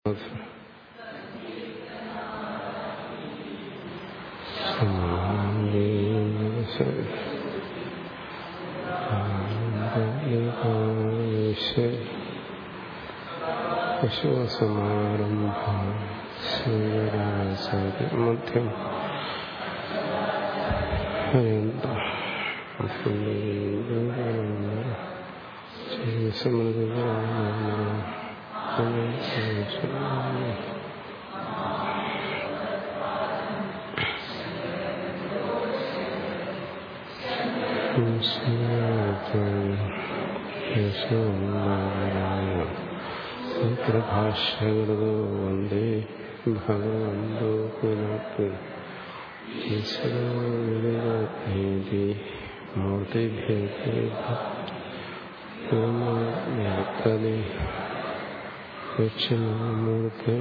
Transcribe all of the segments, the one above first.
മധ്യം ഭാഷ്യകൃതോ വന്ദേ ഭഗവന്തോ പുനഃ ഈശ്വരേതി മൂർത്തിഭേദേ ദക്ഷിണാമൂർത്തേ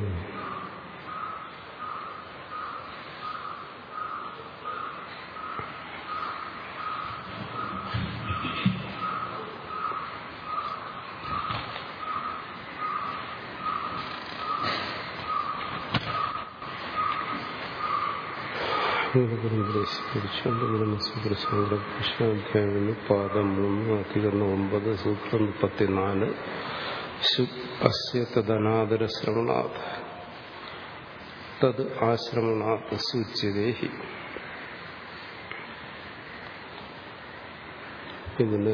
കൃഷ്ണാധ്യായം പാദം മൂന്ന് അധികരണം ഒമ്പത് സൂത്രം മുപ്പത്തിനാല് അസ്യ തദനാദര ശ്രവണാത് തത് ആശ്രമണാത് സൂച്യതേഹി ഇതിന്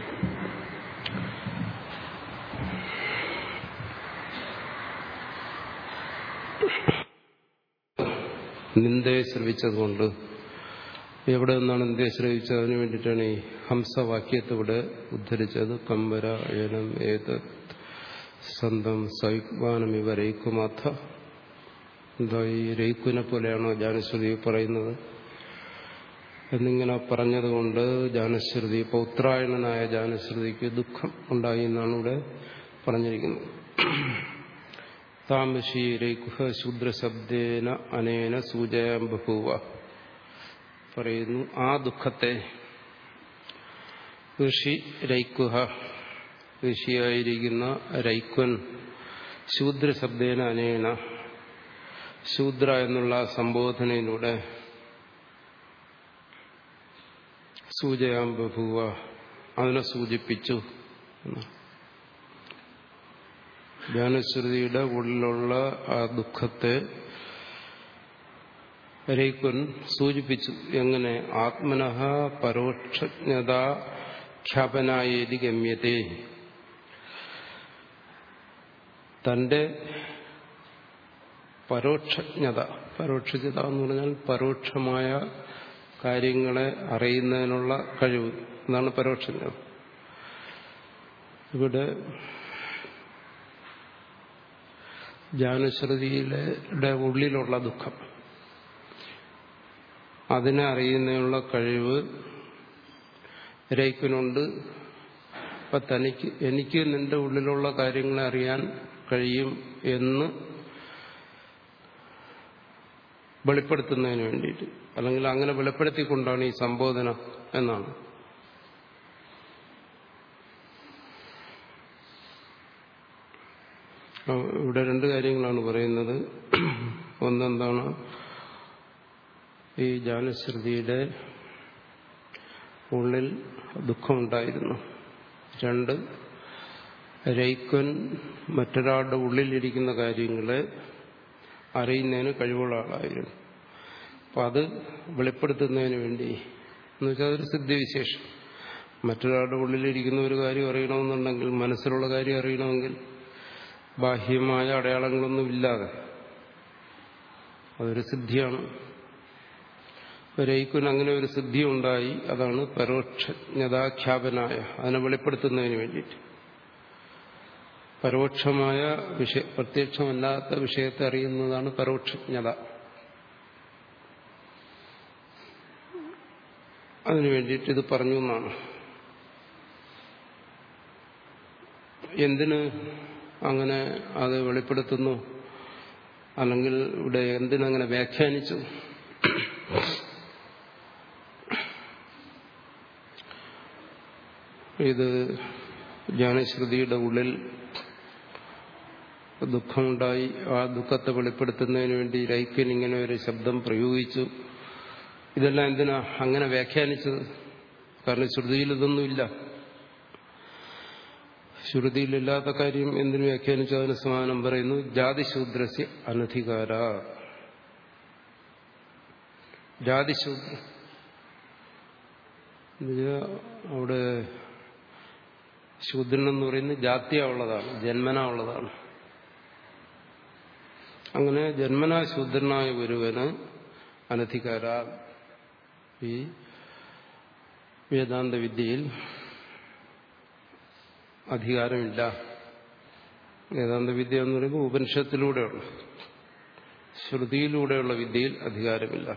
നിന്ദയെ ശ്രവിച്ചതുകൊണ്ട് എവിടെ നിന്നാണ് നിന്ദയെ ശ്രവിച്ചത് അതിനു വേണ്ടിയിട്ടാണ് ഈ ഹംസവാക്യത്തെ ഇവിടെ ഉദ്ധരിച്ചത് കമ്പര ഏനം ഏത് സ്വന്തം സൈക്വാനം ഇവ രയിക്കുമാഥ എന്താ ഈ രയിക്കുനെ പോലെയാണോ ജാനശ്രുതി പറയുന്നത് എന്നിങ്ങനെ പറഞ്ഞതുകൊണ്ട് ജാനശ്രുതി പൗത്രായണനായ ജാനശ്രുതിക്ക് ദുഃഖം ഉണ്ടായി എന്നാണ് ഇവിടെ പറഞ്ഞിരിക്കുന്നത് താമശി രൈകുഹ ശൂദ്രശബ്ദേന അനേന സൂചയാൻ ബഹുവ പറയുന്നു ആ ദുഃഖത്തെ ഋഷി രൈക്കുഹ ഋഷിയായിരിക്കുന്ന രൈക്വൻ ശൂദ്രശബ്ദേന അനേന ശൂദ്ര എന്നുള്ള സംബോധനയിലൂടെ സൂചയാൻ ബഹുവ അതിനെ സൂചിപ്പിച്ചു എന്നാണ് ജ്ഞാനശ്രുതിയുടെ ഉള്ളിലുള്ള ആ ദുഃഖത്തെ രൈക്കുൻ സൂചിപ്പിച്ചു എങ്ങനെ ആത്മനഃ പരോക്ഷജ്ഞത ഖ്യാപനായേതി ഗമ്യത്തെ തന്റെ പരോക്ഷജ്ഞത പരോക്ഷജ്ഞത എന്ന് പറഞ്ഞാൽ പരോക്ഷമായ കാര്യങ്ങളെ അറിയുന്നതിനുള്ള കഴിവ് എന്നാണ് പരോക്ഷജ്ഞത ഇവിടെ ജാനശ്രുതിയുടെ ഉള്ളിലുള്ള ദുഃഖം അതിനെ അറിയുന്നതിനുള്ള കഴിവ് രൈക്കനുണ്ട് അപ്പൊ തനിക്ക് എനിക്ക് നിന്റെ ഉള്ളിലുള്ള കാര്യങ്ങളെ അറിയാൻ കഴിയും എന്ന് വെളിപ്പെടുത്തുന്നതിന് വേണ്ടിയിട്ട് അല്ലെങ്കിൽ അങ്ങനെ വെളിപ്പെടുത്തിക്കൊണ്ടാണ് ഈ സംബോധന എന്നാണ് ഇവിടെ രണ്ട് കാര്യങ്ങളാണ് പറയുന്നത് ഒന്നെന്താണ് ഈ ജാനശ്രുതിയുടെ ഉള്ളിൽ ദുഃഖമുണ്ടായിരുന്നു രണ്ട് രൈക്വൻ മറ്റൊരാളുടെ ഉള്ളിലിരിക്കുന്ന കാര്യങ്ങളെ അറിയുന്നതിന് കഴിവുള്ള ആളായിരുന്നു അപ്പം അത് വെളിപ്പെടുത്തുന്നതിന് വേണ്ടി എന്ന് വെച്ചാൽ അതൊരു സിദ്ധിവിശേഷം മറ്റൊരാളുടെ ഉള്ളിലിരിക്കുന്ന ഒരു കാര്യം അറിയണമെന്നുണ്ടെങ്കിൽ മനസ്സിലുള്ള കാര്യം അറിയണമെങ്കിൽ ബാഹ്യമായ അടയാളങ്ങളൊന്നും ഇല്ലാതെ അതൊരു സിദ്ധിയാണ് രൈക്കുന് അങ്ങനെ ഒരു സിദ്ധി ഉണ്ടായി അതാണ് പരോക്ഷജ്ഞതാഖ്യാപനായ അതിനെ വെളിപ്പെടുത്തുന്നതിന് വേണ്ടിയിട്ട് പരോക്ഷമായ വിഷയ പ്രത്യക്ഷമല്ലാത്ത വിഷയത്തെ അറിയുന്നതാണ് പരോക്ഷജ്ഞത അതിനു വേണ്ടിയിട്ട് ഇത് പറഞ്ഞു എന്നാണ് എന്തിന് അങ്ങനെ അത് വെളിപ്പെടുത്തുന്നു അല്ലെങ്കിൽ ഇവിടെ എന്തിനങ്ങനെ വ്യാഖ്യാനിച്ചു ഇത് ജ്ഞാനശ്രുതിയുടെ ഉള്ളിൽ ദുഃഖമുണ്ടായി ആ ദുഃഖത്തെ വെളിപ്പെടുത്തുന്നതിന് വേണ്ടി രൈക്കൻ ഇങ്ങനെ ഒരു ശബ്ദം പ്രയോഗിച്ചു ഇതെല്ലാം എന്തിനാ അങ്ങനെ വ്യാഖ്യാനിച്ചത് കാരണം ശ്രുതിയിൽ ഇതൊന്നുമില്ല ശ്രുതിയിലില്ലാത്ത കാര്യം എന്തിനു വ്യാഖ്യാനിച്ചു അതിന് സമാനം പറയുന്നു ജാതിശൂദ്രസ്യ അനധികാര ജാതിശൂദ്ര അവിടെ ശൂദ്രൻ എന്ന് പറയുന്നത് ജാത്യ ഉള്ളതാണ് ജന്മന ഉള്ളതാണ് അങ്ങനെ ജന്മനാ ശൂദ്രനായ ഒരുവന് അനധികാര ഈ വേദാന്ത വിദ്യയിൽ അധികാരമില്ല വേദാന്ത വിദ്യ എന്ന് പറയുമ്പോൾ ഉപനിഷത്തിലൂടെയുള്ള ശ്രുതിയിലൂടെയുള്ള വിദ്യയിൽ അധികാരമില്ല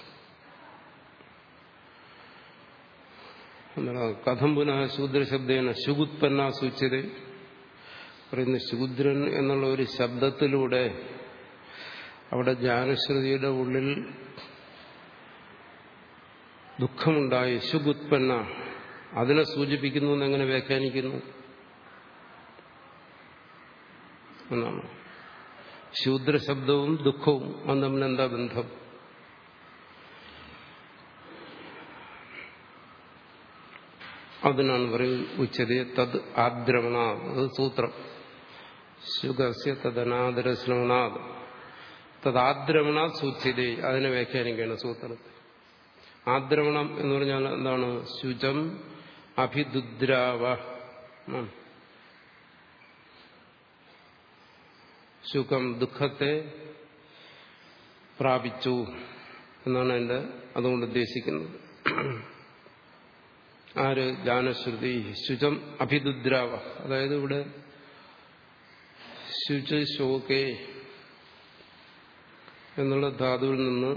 എന്താണ് കഥം പുനഃ ശൂദ്രശബ്ദേന ശുഗുത്പന്ന സൂച്യത പറയുന്ന ശൂദ്രൻ എന്നുള്ള ഒരു ശബ്ദത്തിലൂടെ അവിടെ ജ്ഞാനശ്രുതിയുടെ ഉള്ളിൽ ദുഃഖമുണ്ടായി ശുഗുത്പന്ന അതിനെ സൂചിപ്പിക്കുന്നു എന്നെങ്ങനെ വ്യാഖ്യാനിക്കുന്നു എന്നാണ് ശൂദ്രശബ്ദവും ദുഃഖവും അത് തമ്മിൽ എന്താ ബന്ധം അതിനാണ് പറയും ഉച്ചതേ തത് ആദ്രവണാത് അത് സൂത്രം ശുഗസ്യ തദനാദരശ്രവണാത് തദാദ്രവണ സൂച്യതേ അതിനെ വ്യാഖ്യാനിക്കുകയാണ് സൂത്രത്തിൽ ആദ്രവണം എന്ന് പറഞ്ഞാൽ എന്താണ് ശുചം അഭിദുദ്രാവ സുഖം ദുഃഖത്തെ പ്രാപിച്ചു എന്നാണ് എൻ്റെ അതുകൊണ്ട് ഉദ്ദേശിക്കുന്നത് ആര് ജാനശ്രുതി ശുചം അഭിദുദ്രാവ അതായത് ഇവിടെ ശുച ശോകേ എന്നുള്ള ധാതുവിൽ നിന്ന്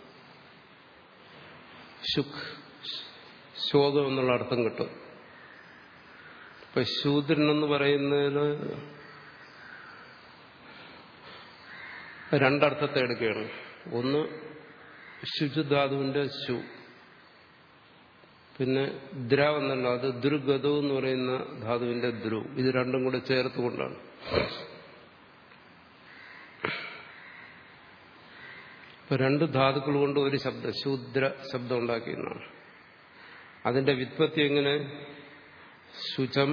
ശുഖ് ശോകം എന്നുള്ള അർത്ഥം കിട്ടും ഇപ്പൊ ശൂദ്രൻ എന്ന് പറയുന്നതിൽ രണ്ടർത്ഥത്തെ എടുക്കുകയാണ് ഒന്ന് ശുചുധാതുവിന്റെ ശു പിന്നെ ദ്രാവ് എന്നല്ല അത് ദുർഗതം എന്ന് പറയുന്ന ധാതുവിന്റെ ധ്രു ഇത് രണ്ടും കൂടെ ചേർത്തുകൊണ്ടാണ് ഇപ്പൊ രണ്ട് ധാതുക്കൾ കൊണ്ട് ഒരു ശബ്ദം ശൂദ്ര ശബ്ദം ഉണ്ടാക്കിയെന്നാണ് അതിന്റെ വിത്പത്തി എങ്ങനെ ശുചം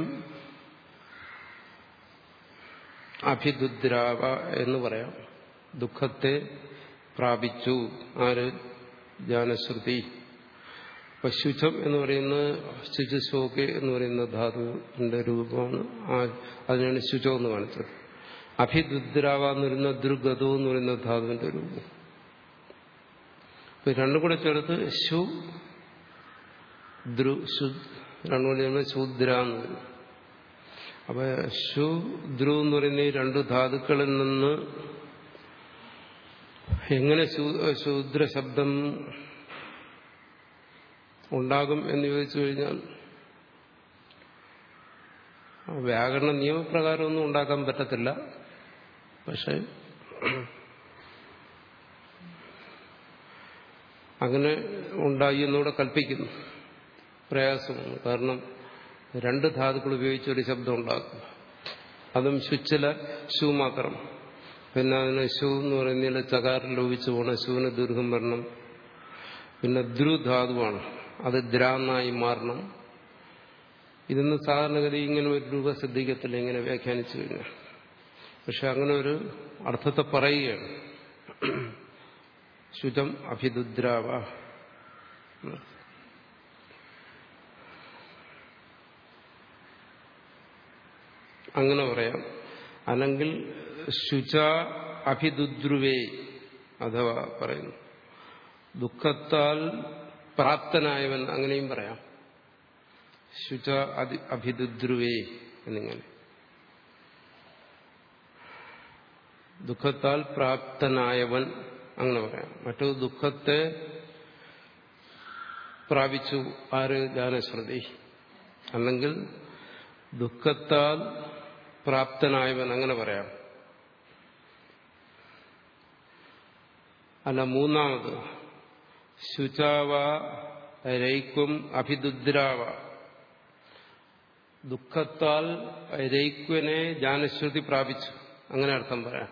അഭിദുദ്രാവ എന്ന് പറയാം ദുഃഖത്തെ പ്രാപിച്ചു ആര് ജ്ഞാനശ്രുതി അപ്പൊ ശുചം എന്ന് പറയുന്ന ശുചിശോകെ എന്ന് പറയുന്ന ധാതുവിന്റെ രൂപമാണ് അതിനാണ് ശുചം എന്ന് കാണിച്ചത് അഭിദുദ്രാവ എന്ന് പറയുന്ന ദുർഗതോ എന്ന് പറയുന്ന ധാതുവിന്റെ രൂപം രണ്ടും കൂടെ ചേർത്ത് ശു ദ്രു ശു രണ്ടും കൂടെ ചേർന്ന് ശൂദ്ര എന്ന് പറയും അപ്പൊ ശു ദ്രു എന്ന് പറയുന്ന ഈ രണ്ട് ധാതുക്കളിൽ നിന്ന് എങ്ങനെ ശൂദ്ര ശബ്ദം ഉണ്ടാകും എന്ന് ചോദിച്ചു കഴിഞ്ഞാൽ വ്യാകരണ നിയമപ്രകാരമൊന്നും ഉണ്ടാക്കാൻ പറ്റത്തില്ല പക്ഷെ അങ്ങനെ ഉണ്ടായി എന്നൂടെ കൽപ്പിക്കുന്നു പ്രയാസമാണ് കാരണം രണ്ട് ധാതുക്കൾ ഉപയോഗിച്ച് ഒരു ശബ്ദം ഉണ്ടാക്കുക അതും ശുച്ചില ശു മാത്രം പിന്നെ അതിന് ശു എന്ന് പറയുന്നതിൽ ചകാരം ലോപിച്ചു പോകണം ശുവിന് ദീർഘം വരണം പിന്നെ ധ്രുധാതുവാണ് അത് ദ്രാന്നായി മാറണം ഇതൊന്നും സാധാരണഗതി ഇങ്ങനെ ഒരു രൂപ ശ്രദ്ധിക്കത്തില്ല ഇങ്ങനെ വ്യാഖ്യാനിച്ചു കഴിഞ്ഞാൽ പക്ഷെ അങ്ങനെ ഒരു അർത്ഥത്തെ പറയുകയാണ് ശുചം അഭിദുദ്രാവ അങ്ങനെ പറയാം അല്ലെങ്കിൽ ശുച അഭിദുദ്രുവേ അഥവാ പറയുന്നു ദുഃഖത്താൽ പ്രാപ്തനായവൻ അങ്ങനെയും പറയാം ശുച അഭിദുദ്രുവേ എന്നിങ്ങനെ ദുഃഖത്താൽ പ്രാപ്തനായവൻ അങ്ങനെ പറയാം മറ്റു ദുഃഖത്തെ പ്രാപിച്ചു ആര് ജ്ഞാനശ്രുതി അല്ലെങ്കിൽ ദുഃഖത്താൽ പ്രാപ്തനായവൻ അങ്ങനെ പറയാം അല്ല മൂന്നാമത് ശുചാവ രൈക്വം അഭിദുദ്രാവ ദുഃഖത്താൽ രൈക്വനെ ജ്ഞാനശ്രുതി പ്രാപിച്ചു അങ്ങനെ അർത്ഥം പറയാം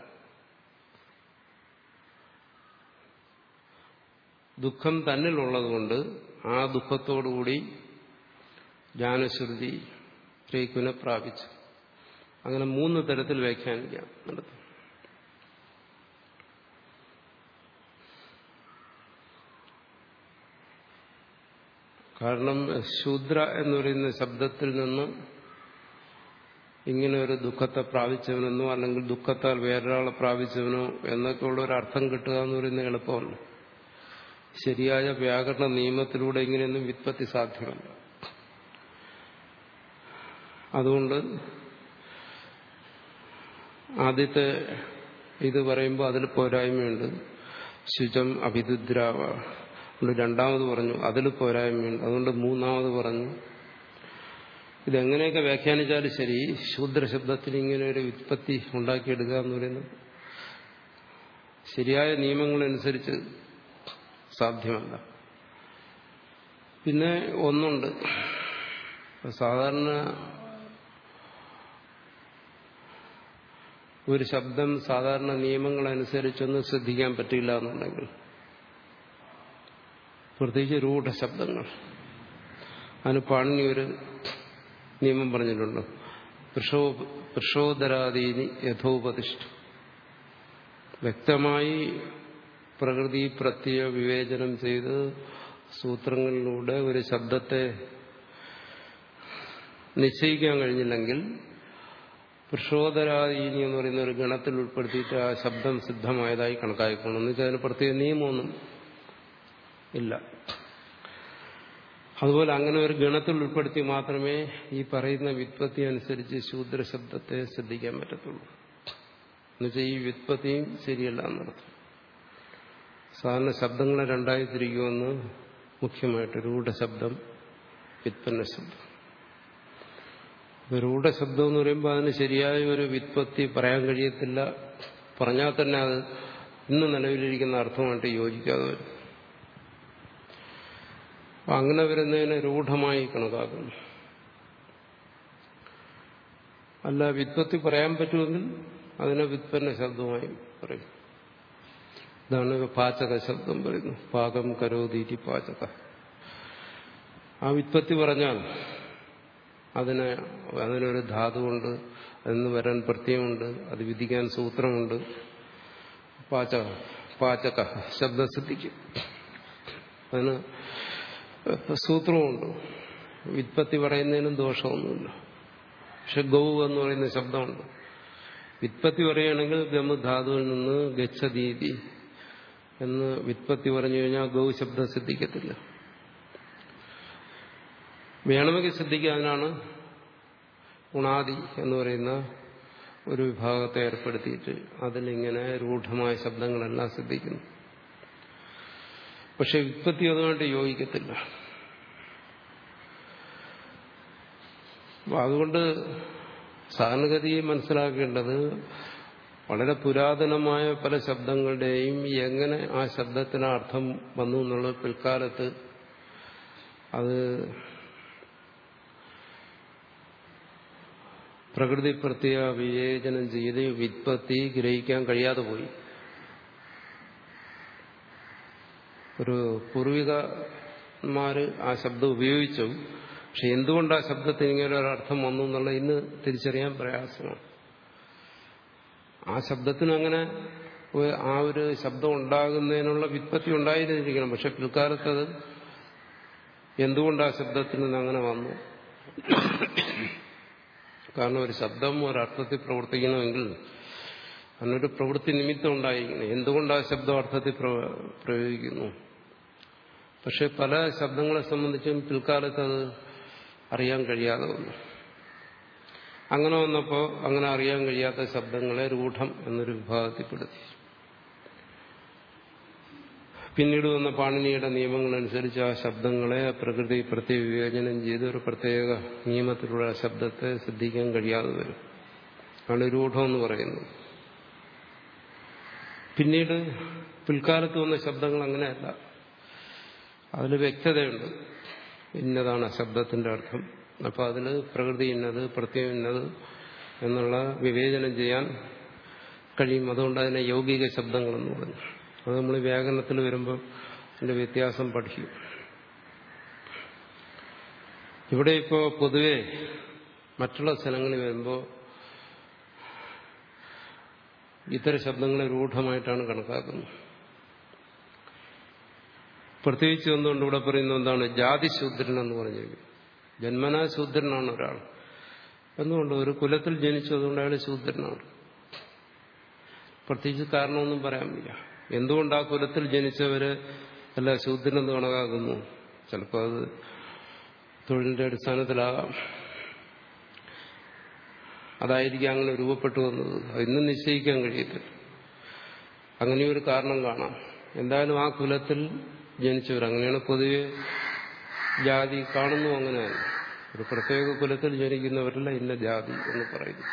ദുഃഖം തന്നിലുള്ളതുകൊണ്ട് ആ ദുഃഖത്തോടുകൂടി ജ്ഞാനശ്രുതി രേക്കുവിനെ പ്രാപിച്ചു അങ്ങനെ മൂന്ന് തരത്തിൽ വ്യാഖ്യാനിക്കാം നടത്തും കാരണം ശൂദ്ര എന്ന് പറയുന്ന ശബ്ദത്തിൽ നിന്ന് ഇങ്ങനെ ഒരു ദുഃഖത്തെ പ്രാപിച്ചവനെന്നോ അല്ലെങ്കിൽ ദുഃഖത്താൽ വേറൊരാളെ പ്രാപിച്ചവനോ എന്നൊക്കെയുള്ള ഒരു അർത്ഥം കിട്ടുക എന്ന് പറയുന്നത് എളുപ്പമല്ല ശരിയായ വ്യാകരണ നിയമത്തിലൂടെ ഇങ്ങനെയൊന്നും വിത്പത്തി സാധ്യമല്ല അതുകൊണ്ട് ആദ്യത്തെ ഇത് പറയുമ്പോൾ അതിൽ പോരായ്മയുണ്ട് ശുചം അഭിദുദ്രാവ അതുകൊണ്ട് രണ്ടാമത് പറഞ്ഞു അതിൽ പോരായ്മയുണ്ട് അതുകൊണ്ട് മൂന്നാമത് പറഞ്ഞു ഇതെങ്ങനെയൊക്കെ വ്യാഖ്യാനിച്ചാലും ശരി ശൂദ്രശബ്ദത്തിന് ഇങ്ങനെ ഒരു വിത്പത്തി ഉണ്ടാക്കിയെടുക്കുക എന്ന് പറയുന്നത് ശരിയായ നിയമങ്ങളനുസരിച്ച് സാധ്യമല്ല പിന്നെ ഒന്നുണ്ട് സാധാരണ ഒരു ശബ്ദം സാധാരണ നിയമങ്ങളനുസരിച്ചൊന്നും ശ്രദ്ധിക്കാൻ പറ്റില്ല എന്നുണ്ടെങ്കിൽ പ്രത്യേകിച്ച് രൂഢശബ്ദങ്ങൾ അതിന് പാണിനി ഒരു നിയമം പറഞ്ഞിട്ടുണ്ട് പ്രക്ഷോദരാദീനി യഥോപതിഷ്ഠ വ്യക്തമായി പ്രകൃതി പ്രത്യയ വിവേചനം ചെയ്ത് സൂത്രങ്ങളിലൂടെ ഒരു ശബ്ദത്തെ നിശ്ചയിക്കാൻ കഴിഞ്ഞില്ലെങ്കിൽ പുരുഷോദരാദീനി എന്ന് പറയുന്ന ഒരു ഗണത്തിൽ ഉൾപ്പെടുത്തിയിട്ട് ആ ശബ്ദം സിദ്ധമായതായി കണക്കാക്കിക്കണം എന്ന് വെച്ചാൽ അതിന് പ്രത്യേക നിയമമൊന്നും ഇല്ല അതുപോലെ അങ്ങനെ ഒരു ഗണത്തിൽ ഉൾപ്പെടുത്തി മാത്രമേ ഈ പറയുന്ന വിത്പത്തി അനുസരിച്ച് ശൂദ്രശബ്ദത്തെ ശ്രദ്ധിക്കാൻ പറ്റത്തുള്ളൂ എന്നുവെച്ചാൽ ഈ വിത്പത്തിയും ശരിയല്ല എന്നർത്ഥം സാധാരണ ശബ്ദങ്ങളെ രണ്ടായി തിരിക്കുമെന്ന് മുഖ്യമായിട്ട് രൂഢശബ്ദം വിത്പന്ന ശബ്ദം രൂഢശബ്ദം എന്ന് പറയുമ്പോൾ അതിന് ശരിയായ ഒരു വിത്പത്തി പറയാൻ കഴിയത്തില്ല പറഞ്ഞാൽ തന്നെ അത് ഇന്ന് നിലവിലിരിക്കുന്ന അർത്ഥമായിട്ട് യോജിക്കാതെ വരും അപ്പൊ അങ്ങനെ വരുന്നതിനെ രൂഢമായി കണക്കാക്കുന്നു അല്ല വിത്പത്തി പറയാൻ പറ്റുമെങ്കിൽ അതിനെ വിത്പന്ന ശബ്ദമായി പറയും ഇതാണ് പാചക ശബ്ദം പറയുന്നു പാകം കരോതീറ്റി പാചക ആ വിത്പത്തി പറഞ്ഞാൽ അതിന് അതിനൊരു ധാതുവുണ്ട് അതിന് വരാൻ പ്രത്യയമുണ്ട് അത് വിധിക്കാൻ സൂത്രമുണ്ട് പാചക പാചക ശബ്ദസിദ്ധിക്കും അതിന് സൂത്രമുണ്ട് വിത്പത്തി പറയുന്നതിനും ദോഷമൊന്നുമില്ല പക്ഷെ ഗൗ എന്ന് പറയുന്ന ശബ്ദമുണ്ട് വിത്പത്തി പറയുകയാണെങ്കിൽ ഗമധാതുവിൽ നിന്ന് ഗച്ഛതീതി എന്ന് വിത്പത്തി പറഞ്ഞു കഴിഞ്ഞാൽ ഗൗ ശബ്ദം സിദ്ധിക്കത്തില്ല വേണമെങ്കിൽ ശ്രദ്ധിക്കാനാണ് ഗുണാദി എന്ന് പറയുന്ന ഒരു വിഭാഗത്തെ ഏർപ്പെടുത്തിയിട്ട് അതിലിങ്ങനെ രൂഢമായ ശബ്ദങ്ങളെല്ലാം ശ്രദ്ധിക്കുന്നു പക്ഷെ വിത്പത്തി അതുമായിട്ട് യോജിക്കത്തില്ല അതുകൊണ്ട് സാധാരണഗതിയെ മനസ്സിലാക്കേണ്ടത് വളരെ പുരാതനമായ പല ശബ്ദങ്ങളുടെയും എങ്ങനെ ആ ശബ്ദത്തിന് അർത്ഥം വന്നു എന്നുള്ളത് പിൽക്കാലത്ത് അത് പ്രകൃതി പ്രത്യ വിവേചനം ചെയ്ത് വിത്പത്തി ഗ്രഹിക്കാൻ കഴിയാതെ പോയി ഒരു പൂർവികന്മാര് ആ ശബ്ദം ഉപയോഗിച്ചു പക്ഷെ എന്തുകൊണ്ട് ആ ശബ്ദത്തിന് ഇങ്ങനെ ഒരു അർത്ഥം വന്നു എന്നുള്ള ഇന്ന് തിരിച്ചറിയാൻ പ്രയാസമാണ് ആ ശബ്ദത്തിന് അങ്ങനെ ആ ഒരു ശബ്ദം ഉണ്ടാകുന്നതിനുള്ള വിത്പത്തി ഉണ്ടായിരുന്നിരിക്കണം പക്ഷെ പിൽക്കാലത്തത് എന്തുകൊണ്ട് ആ ശബ്ദത്തിൽ നിന്ന് അങ്ങനെ വന്നു കാരണം ഒരു ശബ്ദം ഒരർത്ഥത്തിൽ പ്രവർത്തിക്കണമെങ്കിൽ അതിനൊരു പ്രവൃത്തി നിമിത്തം ഉണ്ടായിരിക്കണം എന്തുകൊണ്ട് ആ ശബ്ദം അർത്ഥത്തിൽ പ്രയോഗിക്കുന്നു പക്ഷെ പല ശബ്ദങ്ങളെ സംബന്ധിച്ചും പിൽക്കാലത്ത് അത് അറിയാൻ കഴിയാതെ വന്നു അങ്ങനെ വന്നപ്പോൾ അങ്ങനെ അറിയാൻ കഴിയാത്ത ശബ്ദങ്ങളെ രൂഢം എന്നൊരു വിഭാഗത്തിൽപ്പെടുത്തി പിന്നീട് വന്ന പാണിനിയുടെ നിയമങ്ങളനുസരിച്ച് ആ ശബ്ദങ്ങളെ പ്രകൃതി പ്രത്യേക വിവേചനം ചെയ്ത് ഒരു പ്രത്യേക നിയമത്തിലുള്ള ശബ്ദത്തെ ശ്രദ്ധിക്കാൻ കഴിയാതെ വരും ആണ് രൂഢം എന്ന് പറയുന്നത് പിന്നീട് പിൽക്കാലത്ത് വന്ന ശബ്ദങ്ങൾ അങ്ങനെയല്ല അതിൽ വ്യക്തതയുണ്ട് ഇന്നതാണ് ആ ശബ്ദത്തിന്റെ അർത്ഥം അപ്പോൾ അതിൽ പ്രകൃതി ഇന്നത് പ്രത്യേകം ഇന്നത് എന്നുള്ള വിവേചനം ചെയ്യാൻ കഴിയും അതുകൊണ്ട് അതിനെ യൗകിക ശബ്ദങ്ങളെന്ന് പറഞ്ഞു അത് നമ്മൾ വ്യാകരണത്തിൽ വരുമ്പോൾ അതിന്റെ വ്യത്യാസം പഠിക്കും ഇവിടെ ഇപ്പോൾ പൊതുവെ മറ്റുള്ള സ്ഥലങ്ങളിൽ വരുമ്പോൾ ഇത്തരം ശബ്ദങ്ങളെ രൂഢമായിട്ടാണ് കണക്കാക്കുന്നത് പ്രത്യേകിച്ച് ഒന്നുകൊണ്ട് ഇവിടെ പറയുന്നത് എന്താണ് ജാതിശൂദ്രൻ എന്ന് പറഞ്ഞു ജന്മനാ ശൂദ്രനാണ് ഒരാൾ എന്നുകൊണ്ട് ഒരു കുലത്തിൽ ജനിച്ചതുകൊണ്ട് അയാൾ ശൂദ്രനാണ് പ്രത്യേകിച്ച് കാരണമൊന്നും പറയാൻ വയ്യ എന്തുകൊണ്ട് ആ കുലത്തിൽ ജനിച്ചവര് അല്ല ശൂദ്രനെന്ന് കണക്കാക്കുന്നു ചിലപ്പോൾ അത് തൊഴിലിന്റെ അടിസ്ഥാനത്തിലാകാം അതായിരിക്കും അങ്ങനെ രൂപപ്പെട്ടു വന്നത് ഇന്നും നിശ്ചയിക്കാൻ കഴിയത്തില്ല അങ്ങനെയൊരു കാരണം കാണാം എന്തായാലും ആ കുലത്തിൽ ജനിച്ചവർ അങ്ങനെയാണ് പൊതുവെ ജാതി കാണുന്നു അങ്ങനെയാണ് ഒരു പ്രത്യേക കുലത്തിൽ ജനിക്കുന്നവരല്ല ഇന്ന ജാതി എന്ന് പറയുന്നു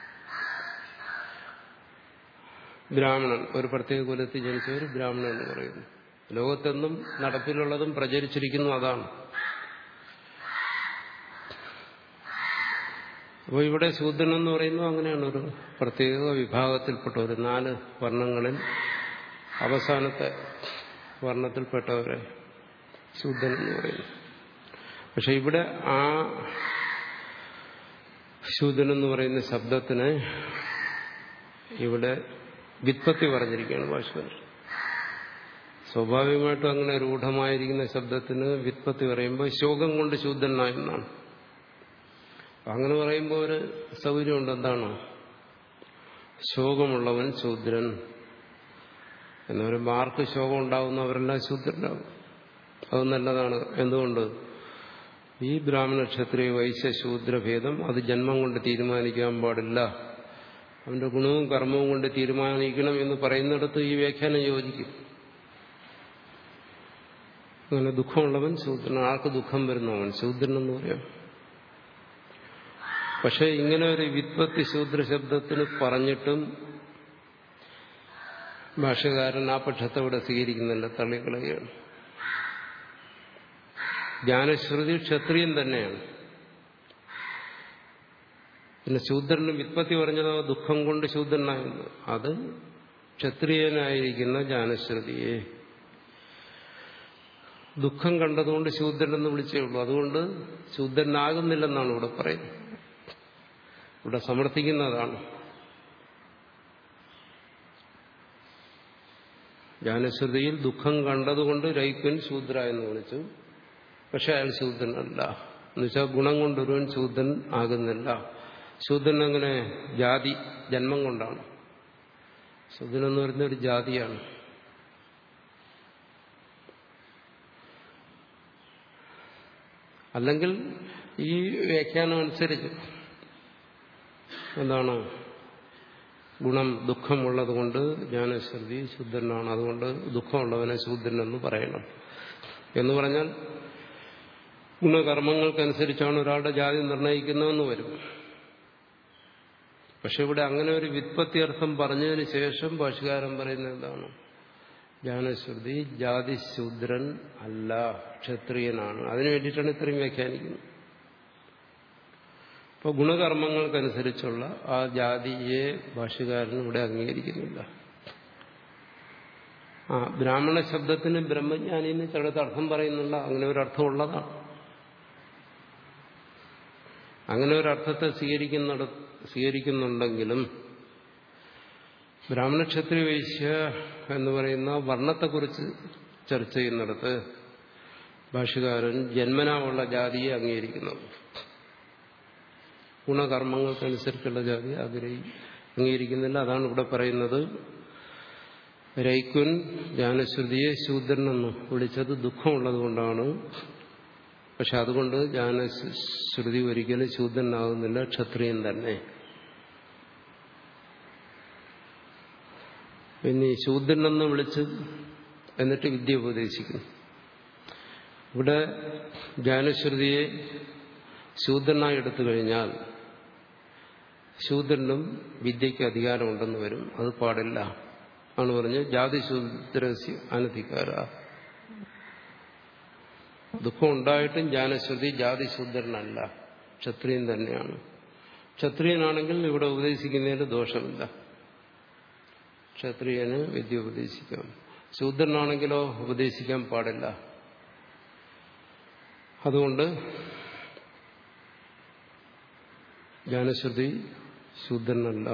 ബ്രാഹ്മണൻ ഒരു പ്രത്യേക കുലത്തിൽ ജനിച്ചവർ ബ്രാഹ്മണൻ എന്ന് പറയുന്നു ലോകത്തെന്നും നടപ്പിലുള്ളതും പ്രചരിച്ചിരിക്കുന്നു അതാണ് അപ്പോൾ ഇവിടെ ശൂദ്രൻ എന്ന് പറയുന്നത് അങ്ങനെയാണ് ഒരു പ്രത്യേക വിഭാഗത്തിൽപ്പെട്ട ഒരു നാല് വർണ്ണങ്ങളിൽ അവസാനത്തെ വർണ്ണത്തിൽപ്പെട്ടവരെ ശൂദ്രൻ എന്ന് പറയുന്നു പക്ഷെ ഇവിടെ ആ ശൂദ്രൻ എന്ന് പറയുന്ന ശബ്ദത്തിന് ഇവിടെ വിത്പത്തി പറഞ്ഞിരിക്കുകയാണ് ഭാഷകർ സ്വാഭാവികമായിട്ടും അങ്ങനെ രൂഢമായിരിക്കുന്ന ശബ്ദത്തിന് വിത്പത്തി പറയുമ്പോൾ ശോകം കൊണ്ട് ശൂദ്രനായെന്നാണ് അങ്ങനെ പറയുമ്പോൾ ഒരു സൗകര്യമുണ്ട് എന്താണ് ശോകമുള്ളവൻ ശൂദ്രൻ എന്ന് പറയുമ്പോൾ ആർക്ക് ശോകം ഉണ്ടാവുന്നവരെല്ലാം ശൂദ്രനാകും അത് നല്ലതാണ് എന്തുകൊണ്ട് ഈ ബ്രാഹ്മണ ക്ഷത്രിയ വൈശ്യ ശൂദ്രഭേദം അത് ജന്മം കൊണ്ട് തീരുമാനിക്കാൻ പാടില്ല അവന്റെ ഗുണവും കർമ്മവും കൊണ്ട് തീരുമാനിക്കണം എന്ന് പറയുന്നിടത്ത് ഈ വ്യാഖ്യാനം യോജിക്കും അങ്ങനെ ദുഃഖമുള്ളവൻ ശൂദ്രൻ ആർക്ക് ദുഃഖം വരുന്നവൻ ശൂദ്രൻ എന്ന് പറയാം പക്ഷെ ഇങ്ങനെ ഒരു വിത്പത്തി ശൂദ്ര ശബ്ദത്തിന് പറഞ്ഞിട്ടും ഭാഷകാരൻ ആ പക്ഷത്തെ ഇവിടെ സ്വീകരിക്കുന്നില്ല തള്ളിക്കളയുകയാണ് ജ്ഞാനശ്രുതി ക്ഷത്രിയൻ തന്നെയാണ് പിന്നെ ശൂദ്രന് വിത്പത്തി പറഞ്ഞതോ ദുഃഖം കൊണ്ട് ശൂദ്രനായിരുന്നു അത് ക്ഷത്രിയനായിരിക്കുന്ന ജ്ഞാനശ്രുതിയെ ദുഃഖം കണ്ടതുകൊണ്ട് ശൂദ്രനെന്ന് വിളിച്ചേ ഉള്ളൂ അതുകൊണ്ട് ശൂദ്രനാകുന്നില്ലെന്നാണ് ഇവിടെ പറയുന്നത് ഇവിടെ സമർത്ഥിക്കുന്നതാണ് ജ്ഞാനശ്രുതിയിൽ ദുഃഖം കണ്ടതുകൊണ്ട് രൈക്വൻ ശൂദ്ര എന്ന് വിളിച്ചു പക്ഷെ അയാൾ ശൂദ്രനല്ല എന്നുവെച്ചാൽ ഗുണം കൊണ്ടൊരുവൻ ശൂദ്രൻ ആകുന്നില്ല ശൂദ്രൻ അങ്ങനെ ജാതി ജന്മം കൊണ്ടാണ് ശൂദ്രൻ എന്ന് പറയുന്ന ഒരു ജാതിയാണ് അല്ലെങ്കിൽ ഈ വ്യാഖ്യാനം അനുസരിച്ച് എന്താണ് ഗുണം ദുഃഖമുള്ളത് കൊണ്ട് ജ്ഞാനശ്രുതി ശുദ്ധനാണ് അതുകൊണ്ട് ദുഃഖമുള്ളവനെ ശൂദ്രനെന്ന് പറയണം എന്ന് പറഞ്ഞാൽ ഗുണകർമ്മങ്ങൾക്കനുസരിച്ചാണ് ഒരാളുടെ ജാതി നിർണയിക്കുന്നതെന്ന് വരും പക്ഷെ ഇവിടെ അങ്ങനെ ഒരു വിത്പത്തി അർത്ഥം പറഞ്ഞതിന് ശേഷം ഭാഷകാരൻ പറയുന്നത് എന്താണ് ജ്ഞാനശ്രുതി ജാതിശൂദ്രൻ അല്ല ക്ഷത്രിയനാണ് അതിനു വേണ്ടിയിട്ടാണ് ഇത്രയും വ്യാഖ്യാനിക്കുന്നത് അപ്പോൾ ഗുണകർമ്മങ്ങൾക്കനുസരിച്ചുള്ള ആ ജാതിയെ ഭാഷകാരൻ ഇവിടെ അംഗീകരിക്കുന്നില്ല ആ ബ്രാഹ്മണ ശബ്ദത്തിന് ബ്രഹ്മജ്ഞാനി എന്ന് ചിലടത്ത് അർത്ഥം പറയുന്നില്ല അങ്ങനെ ഒരു അർത്ഥം ഉള്ളതാണ് അങ്ങനെ ഒരു അർത്ഥത്തെ സ്വീകരിക്കുന്നിട സ്വീകരിക്കുന്നുണ്ടെങ്കിലും ബ്രാഹ്മണ ക്ഷത്രിയ വൈശ്യ എന്ന് പറയുന്ന വർണ്ണത്തെക്കുറിച്ച് ചർച്ച ചെയ്യുന്നിടത്ത് ഭാഷകാരൻ ജന്മനാവുള്ള ജാതിയെ അംഗീകരിക്കുന്നു ഗുണകർമ്മങ്ങൾക്കനുസരിച്ചുള്ള ജാതി ആഗ്രഹി അംഗീകരിക്കുന്നില്ല അതാണ് ഇവിടെ പറയുന്നത് രൈക്കുൻ ജ്ഞാനശ്രുതിയെ ശൂദ്രനെന്ന് വിളിച്ചത് ദുഃഖമുള്ളത് കൊണ്ടാണ് പക്ഷെ അതുകൊണ്ട് ജ്ഞാനശ്രുതി ഒരിക്കലും ശൂദ്രനാകുന്നില്ല ക്ഷത്രിയൻ തന്നെ പിന്നെ ശൂദ്രനെന്ന് വിളിച്ച് എന്നിട്ട് വിദ്യ ഉപദേശിക്കുന്നു ഇവിടെ ജ്ഞാനശ്രുതിയെ ശൂദ്രനായി എടുത്തു കഴിഞ്ഞാൽ ശൂദ്രനും വിദ്യയ്ക്ക് അധികാരമുണ്ടെന്ന് വരും അത് പാടില്ല ആണ് പറഞ്ഞ് ജാതി ശൂദ്രസ്യ അനധികാര ദുഃഖം ഉണ്ടായിട്ടും ജ്ഞാനശ്രുതി ജാതി ശൂദ്രനല്ല ക്ഷത്രിയൻ തന്നെയാണ് ക്ഷത്രിയനാണെങ്കിൽ ഇവിടെ ഉപദേശിക്കുന്നതിന് ദോഷമില്ല ക്ഷത്രിയന് വിദ്യ ഉപദേശിക്കാം ശൂദ്രനാണെങ്കിലോ ഉപദേശിക്കാൻ പാടില്ല അതുകൊണ്ട് ജ്ഞാനശ്രുതി ശൂദ്രനല്ല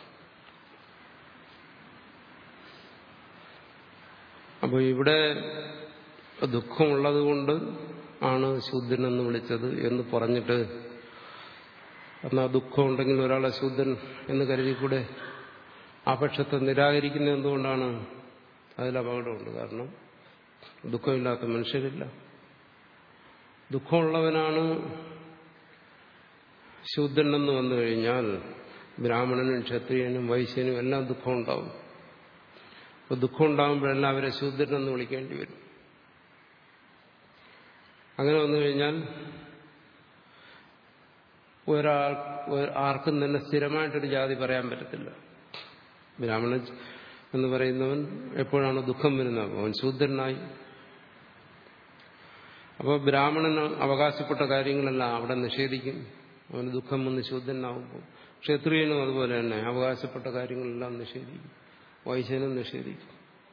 അപ്പോൾ ഇവിടെ ദുഃഖമുള്ളത് കൊണ്ട് ആണ് ശൂദ്രനെന്ന് വിളിച്ചത് എന്ന് പറഞ്ഞിട്ട് എന്നാൽ ദുഃഖം ഉണ്ടെങ്കിൽ ഒരാളെ ശൂദ്രൻ എന്ന് കരുതിക്കൂടെ ആ പക്ഷത്തെ നിരാകരിക്കുന്നത് എന്തുകൊണ്ടാണ് അതിൽ അപകടമുണ്ട് കാരണം ദുഃഖമില്ലാത്ത മനുഷ്യരില്ല ദുഃഖമുള്ളവനാണ് ശൂദ്രനെന്ന് വന്നു കഴിഞ്ഞാൽ ബ്രാഹ്മണനും ക്ഷത്രിയനും വൈശ്യനും എല്ലാം ദുഃഖം ഉണ്ടാവും അപ്പോൾ ദുഃഖം ഉണ്ടാകുമ്പോഴെല്ലാം അവരെ ശൂദ്രനെന്ന് വിളിക്കേണ്ടി വരും അങ്ങനെ വന്നു കഴിഞ്ഞാൽ ഒരാൾ ആർക്കും തന്നെ സ്ഥിരമായിട്ടൊരു ജാതി പറയാൻ പറ്റത്തില്ല ബ്രാഹ്മണൻ എന്ന് പറയുന്നവൻ എപ്പോഴാണ് ദുഃഖം വരുന്നത് അവൻ ശൂദ്രനായി അപ്പോൾ ബ്രാഹ്മണന് അവകാശപ്പെട്ട കാര്യങ്ങളെല്ലാം അവിടെ നിഷേധിക്കും അവന് ദുഃഖം വന്ന് ശൂദ്രനാകുമ്പോൾ ക്ഷത്രിയനും അതുപോലെ തന്നെ അവകാശപ്പെട്ട കാര്യങ്ങളെല്ലാം നിഷേധിക്കും വൈശ്യനും നിഷേധിക്കും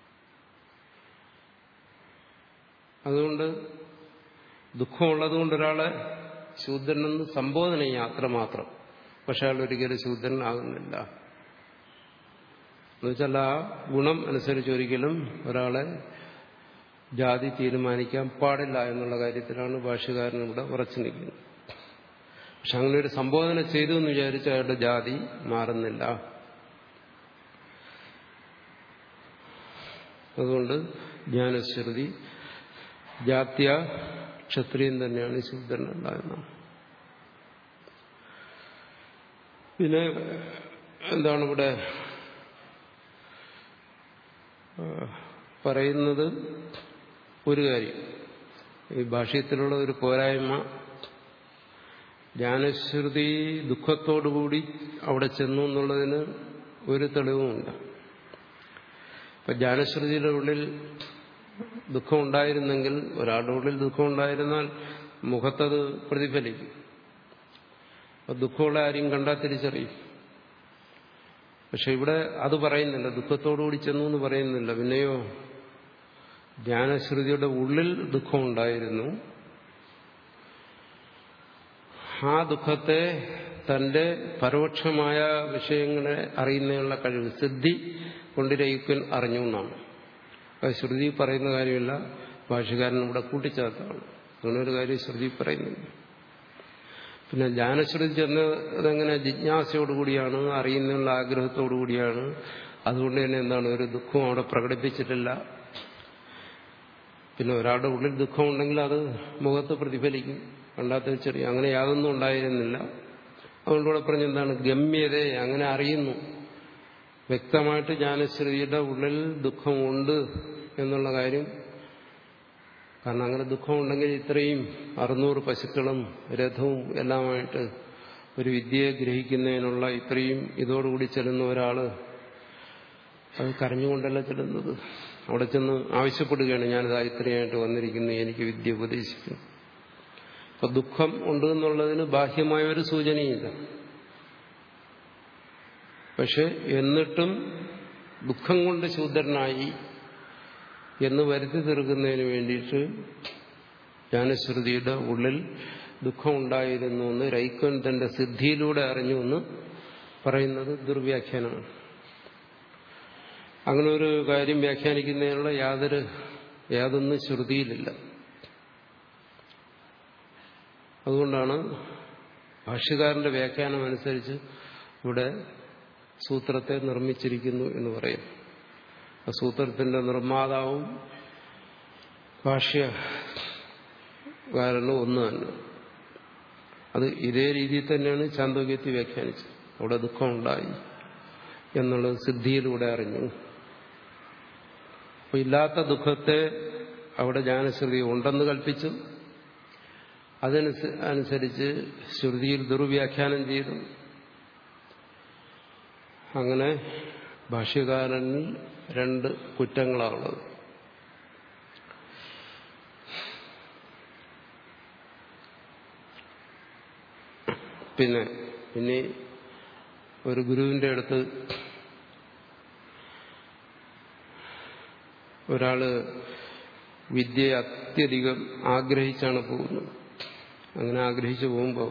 അതുകൊണ്ട് ദുഃഖമുള്ളത് കൊണ്ട് ഒരാളെ ശൂദ്രനെന്ന് സംബോധന ചെയ്യാം അത്രമാത്രം പക്ഷെ അയാൾ ഒരിക്കലും ശൂദ്രനാകുന്നില്ല എന്നുവെച്ചാൽ ആ ഗുണം അനുസരിച്ച് ഒരിക്കലും ഒരാളെ ജാതി തീരുമാനിക്കാൻ പാടില്ല എന്നുള്ള കാര്യത്തിലാണ് ഭാഷ്യകാരൻ ഇവിടെ ഉറച്ചു നിൽക്കുന്നത് പക്ഷെ അങ്ങനെ ഒരു സംബോധന ചെയ്തു എന്ന് വിചാരിച്ച് അയാളുടെ ജാതി മാറുന്നില്ല അതുകൊണ്ട് ജ്ഞാനശ്രുതി ജാത്യ ക്ഷത്രിയൻ തന്നെയാണ് ശൂദ്രനല്ല എന്നാണ് പിന്നെ എന്താണ് ഇവിടെ പറയുന്നത് ഒരു കാര്യം ഈ ഭാഷ്യത്തിലുള്ള ഒരു പോരായ്മ ജ്ഞാനശ്രുതി ദുഃഖത്തോടുകൂടി അവിടെ ചെന്നു എന്നുള്ളതിന് ഒരു തെളിവുമുണ്ട് ഇപ്പൊ ജ്ഞാനശ്രുതിയുടെ ഉള്ളിൽ ദുഃഖം ഉണ്ടായിരുന്നെങ്കിൽ ഒരാളുടെ ഉള്ളിൽ ദുഃഖം ഉണ്ടായിരുന്നാൽ മുഖത്തത് പ്രതിഫലിക്കും അപ്പൊ ദുഃഖമുള്ള ആരെയും കണ്ടാൽ തിരിച്ചറിയും പക്ഷെ ഇവിടെ അത് പറയുന്നില്ല ദുഃഖത്തോടുകൂടി ചെന്നു എന്ന് പറയുന്നില്ല പിന്നെയോ ജ്ഞാനശ്രുതിയുടെ ഉള്ളിൽ ദുഃഖമുണ്ടായിരുന്നു ആ ദുഃഖത്തെ തന്റെ പരോക്ഷമായ വിഷയങ്ങളെ അറിയുന്നതിനുള്ള കഴിവ് സിദ്ധി കൊണ്ടിരയിക്കൻ അറിഞ്ഞു എന്നാണ് അത് ശ്രുതി പറയുന്ന കാര്യമില്ല ഭാഷകാരൻ ഇവിടെ കൂട്ടിച്ചേർത്താണ് അങ്ങനെ ഒരു കാര്യം ശ്രുതി പറയുന്നില്ല പിന്നെ ജ്ഞാനശ്രുതി ചെന്നതെങ്ങനെ ജിജ്ഞാസയോടുകൂടിയാണ് അറിയുന്നതിനുള്ള ആഗ്രഹത്തോടുകൂടിയാണ് അതുകൊണ്ട് തന്നെ എന്താണ് ഒരു ദുഃഖവും അവിടെ പ്രകടിപ്പിച്ചിട്ടില്ല പിന്നെ ഒരാളുടെ ഉള്ളിൽ ദുഃഖമുണ്ടെങ്കിൽ അത് മുഖത്ത് പ്രതിഫലിക്കും കണ്ടാത്ത ചെറിയ അങ്ങനെ യാതൊന്നും ഉണ്ടായിരുന്നില്ല അതുകൊണ്ട് ഇവിടെ പറഞ്ഞെന്താണ് ഗമ്യത അങ്ങനെ അറിയുന്നു വ്യക്തമായിട്ട് ജ്ഞാനശ്രുതിയുടെ ഉള്ളിൽ ദുഃഖമുണ്ട് എന്നുള്ള കാര്യം കാരണം അങ്ങനെ ദുഃഖമുണ്ടെങ്കിൽ ഇത്രയും അറുന്നൂറ് പശുക്കളും രഥവും എല്ലാമായിട്ട് ഒരു വിദ്യയെ ഗ്രഹിക്കുന്നതിനുള്ള ഇത്രയും ഇതോടുകൂടി ചെല്ലുന്ന ഒരാള് അത് കരഞ്ഞുകൊണ്ടല്ല ചെല്ലുന്നത് അവിടെ ചെന്ന് ആവശ്യപ്പെടുകയാണ് ഞാനിത് ഇത്രയായിട്ട് വന്നിരിക്കുന്നു എനിക്ക് വിദ്യ ഉപദേശിക്കുന്നു അപ്പൊ ദുഃഖം ഉണ്ട് എന്നുള്ളതിന് ബാഹ്യമായ ഒരു സൂചനയില്ല പക്ഷെ എന്നിട്ടും ദുഃഖം കൊണ്ട് ശൂദ്രനായി എന്ന് വരുത്തി തീർക്കുന്നതിന് വേണ്ടിയിട്ട് ജ്ഞാനശ്രുതിയുടെ ഉള്ളിൽ ദുഃഖമുണ്ടായിരുന്നു എന്ന് രൈക്കൻ തന്റെ സിദ്ധിയിലൂടെ അറിഞ്ഞു എന്ന് പറയുന്നത് ദുർവ്യാഖ്യാനമാണ് അങ്ങനെ ഒരു കാര്യം വ്യാഖ്യാനിക്കുന്നതിനുള്ള യാതൊരു യാതൊന്നും ശ്രുതിയിലില്ല അതുകൊണ്ടാണ് ഭാഷ്യകാരന്റെ വ്യാഖ്യാനം അനുസരിച്ച് ഇവിടെ സൂത്രത്തെ നിർമ്മിച്ചിരിക്കുന്നു എന്ന് പറയും ആ സൂത്രത്തിന്റെ നിർമ്മാതാവും ഭാഷ്യകാരനും ഒന്ന് തന്നെ അത് ഇതേ രീതിയിൽ തന്നെയാണ് ചാന്തോക്യത്തിൽ വ്യാഖ്യാനിച്ചത് അവിടെ ദുഃഖമുണ്ടായി എന്നുള്ളത് സിദ്ധിയിലൂടെ അറിഞ്ഞു അപ്പൊ ഇല്ലാത്ത ദുഃഖത്തെ അവിടെ ജ്ഞാനശ്രുതി ഉണ്ടെന്ന് കൽപ്പിച്ചു അതനുസരിച്ച് ശ്രുതിയിൽ ദുർവ്യാഖ്യാനം ചെയ്തു അങ്ങനെ ഭാഷ്യകാരനിൽ രണ്ട് കുറ്റങ്ങളാണുള്ളത് പിന്നെ ഇനി ഒരു ഗുരുവിന്റെ അടുത്ത് ഒരാള് വിദ്യയെ അത്യധികം ആഗ്രഹിച്ചാണ് പോകുന്നത് അങ്ങനെ ആഗ്രഹിച്ചു പോകുമ്പോൾ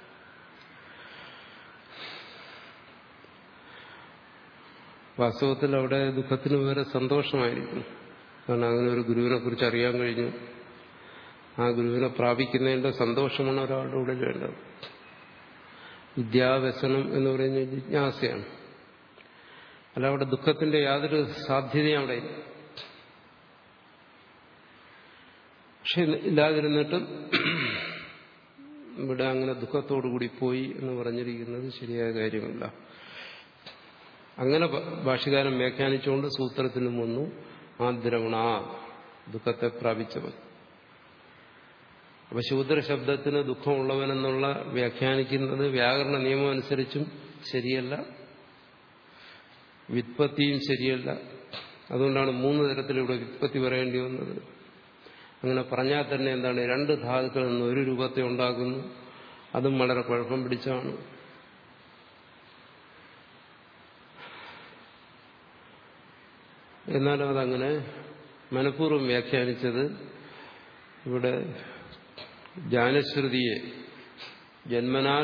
വാസ്തവത്തിൽ അവിടെ ദുഃഖത്തിന് വേറെ സന്തോഷമായിരിക്കും കാരണം അങ്ങനെ ഒരു ഗുരുവിനെ കുറിച്ച് അറിയാൻ കഴിഞ്ഞു ആ ഗുരുവിനെ പ്രാപിക്കുന്നതിന്റെ സന്തോഷമാണ് ഒരാളുടെ ഉള്ളിൽ വേണ്ടത് വിദ്യാവ്യസനം എന്ന് പറയുന്ന ജിജ്ഞാസയാണ് അല്ല അവിടെ ദുഃഖത്തിന്റെ യാതൊരു സാധ്യതയും അവിടെ ഇല്ല പക്ഷെ ഇല്ലാതിരുന്നിട്ടും ഇവിടെ അങ്ങനെ ദുഃഖത്തോടുകൂടി പോയി എന്ന് പറഞ്ഞിരിക്കുന്നത് ശരിയായ കാര്യമല്ല അങ്ങനെ ഭാഷകാരൻ വ്യാഖ്യാനിച്ചുകൊണ്ട് സൂത്രത്തിനും വന്നു ആ ദ്രവണ ദുഃഖത്തെ പ്രാപിച്ചവൻ അപ്പൊ ശൂദ്ര ശബ്ദത്തിന് ദുഃഖമുള്ളവനെന്നുള്ള വ്യാഖ്യാനിക്കുന്നത് വ്യാകരണ നിയമം അനുസരിച്ചും ശരിയല്ല വിത്പത്തിയും ശരിയല്ല അതുകൊണ്ടാണ് മൂന്ന് തരത്തിലൂടെ വിത്പത്തി പറയേണ്ടി വന്നത് അങ്ങനെ പറഞ്ഞാൽ തന്നെ എന്താണ് രണ്ട് ധാതുക്കളിൽ നിന്ന് ഒരു രൂപത്തെ ഉണ്ടാക്കുന്നു അതും വളരെ കുഴപ്പം പിടിച്ചാണ് എന്നാലും അതങ്ങനെ മനഃപൂർവ്വം വ്യാഖ്യാനിച്ചത് ഇവിടെ ജാനശ്രുതിയെ ജന്മനാൽ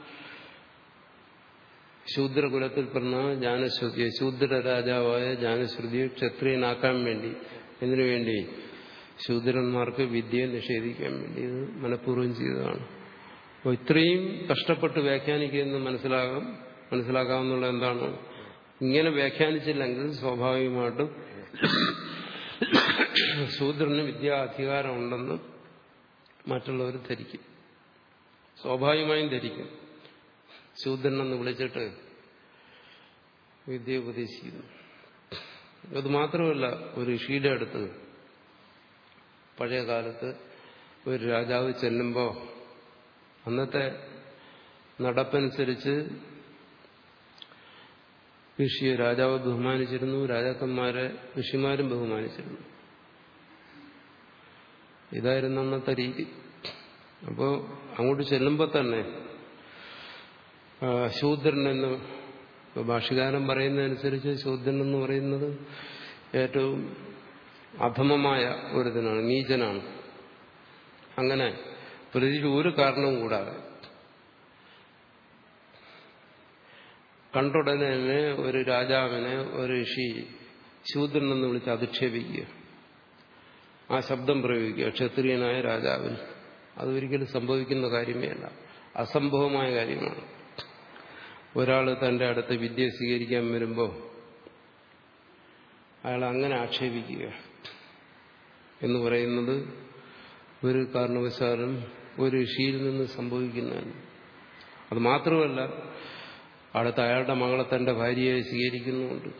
ശൂദ്രകുലത്തിൽ പറഞ്ഞ ജാനശ്രുതിയെ ശൂദ്ര രാജാവായ ജാനശ്രുതിയെ ക്ഷത്രിയനാക്കാൻ വേണ്ടി എന്തിനു വേണ്ടി ശൂദ്രന്മാർക്ക് വിദ്യയെ നിഷേധിക്കാൻ വേണ്ടി ഇത് മനഃപൂർവ്വം ചെയ്തതാണ് അപ്പോൾ ഇത്രയും കഷ്ടപ്പെട്ട് വ്യാഖ്യാനിക്കുമെന്ന് മനസ്സിലാകാം മനസ്സിലാക്കാമെന്നുള്ള എന്താണ് ഇങ്ങനെ വ്യാഖ്യാനിച്ചില്ലെങ്കിൽ സ്വാഭാവികമായിട്ടും ശൂദ്രന് വിദ്യാ അധികാരമുണ്ടെന്ന് മറ്റുള്ളവർ ധരിക്കും സ്വാഭാവികമായും ധരിക്കും ശൂദ്രനെന്ന് വിളിച്ചിട്ട് വിദ്യ ഉപദേശിക്കുന്നു അത് മാത്രമല്ല ഒരു ഋഷിയുടെ അടുത്ത് പഴയ കാലത്ത് ഒരു രാജാവ് ചെല്ലുമ്പോൾ അന്നത്തെ നടപ്പനുസരിച്ച് ഋഷിയെ രാജാവ് ബഹുമാനിച്ചിരുന്നു രാജാക്കന്മാരെ ഋഷിമാരും ബഹുമാനിച്ചിരുന്നു ഇതായിരുന്നു അന്നത്തെ രീതി അപ്പോൾ അങ്ങോട്ട് ചെല്ലുമ്പോൾ തന്നെ ശൂദ്രൻ എന്ന് ഭാഷകാരൻ പറയുന്നതനുസരിച്ച് ശൂദ്രൻ എന്ന് പറയുന്നത് ഏറ്റവും അധമമായ ഒരുതിനാണ് നീചനാണ് അങ്ങനെ പ്രതിക്ക് ഒരു കാരണവും കൂടാതെ കണ്ടുടനെ തന്നെ ഒരു രാജാവിനെ ഒരു ഋഷി ശൂദ്രൻ എന്ന് വിളിച്ച് അധിക്ഷേപിക്കുക ആ ശബ്ദം പ്രയോഗിക്കുക ക്ഷത്രിയനായ രാജാവിൽ അതൊരിക്കലും സംഭവിക്കുന്ന കാര്യമേ അല്ല അസംഭവമായ കാര്യമാണ് ഒരാൾ തന്റെ അടുത്ത് വിദ്യ സ്വീകരിക്കാൻ വരുമ്പോൾ അയാൾ അങ്ങനെ ആക്ഷേപിക്കുക എന്ന് പറയുന്നത് ഒരു കാരണവശാലും ഒരു ഋഷിയിൽ നിന്ന് സംഭവിക്കുന്നതാണ് അത് മാത്രമല്ല അടുത്ത അയാളുടെ മകളെ തന്റെ ഭാര്യയായി സ്വീകരിക്കുന്നുമുണ്ട്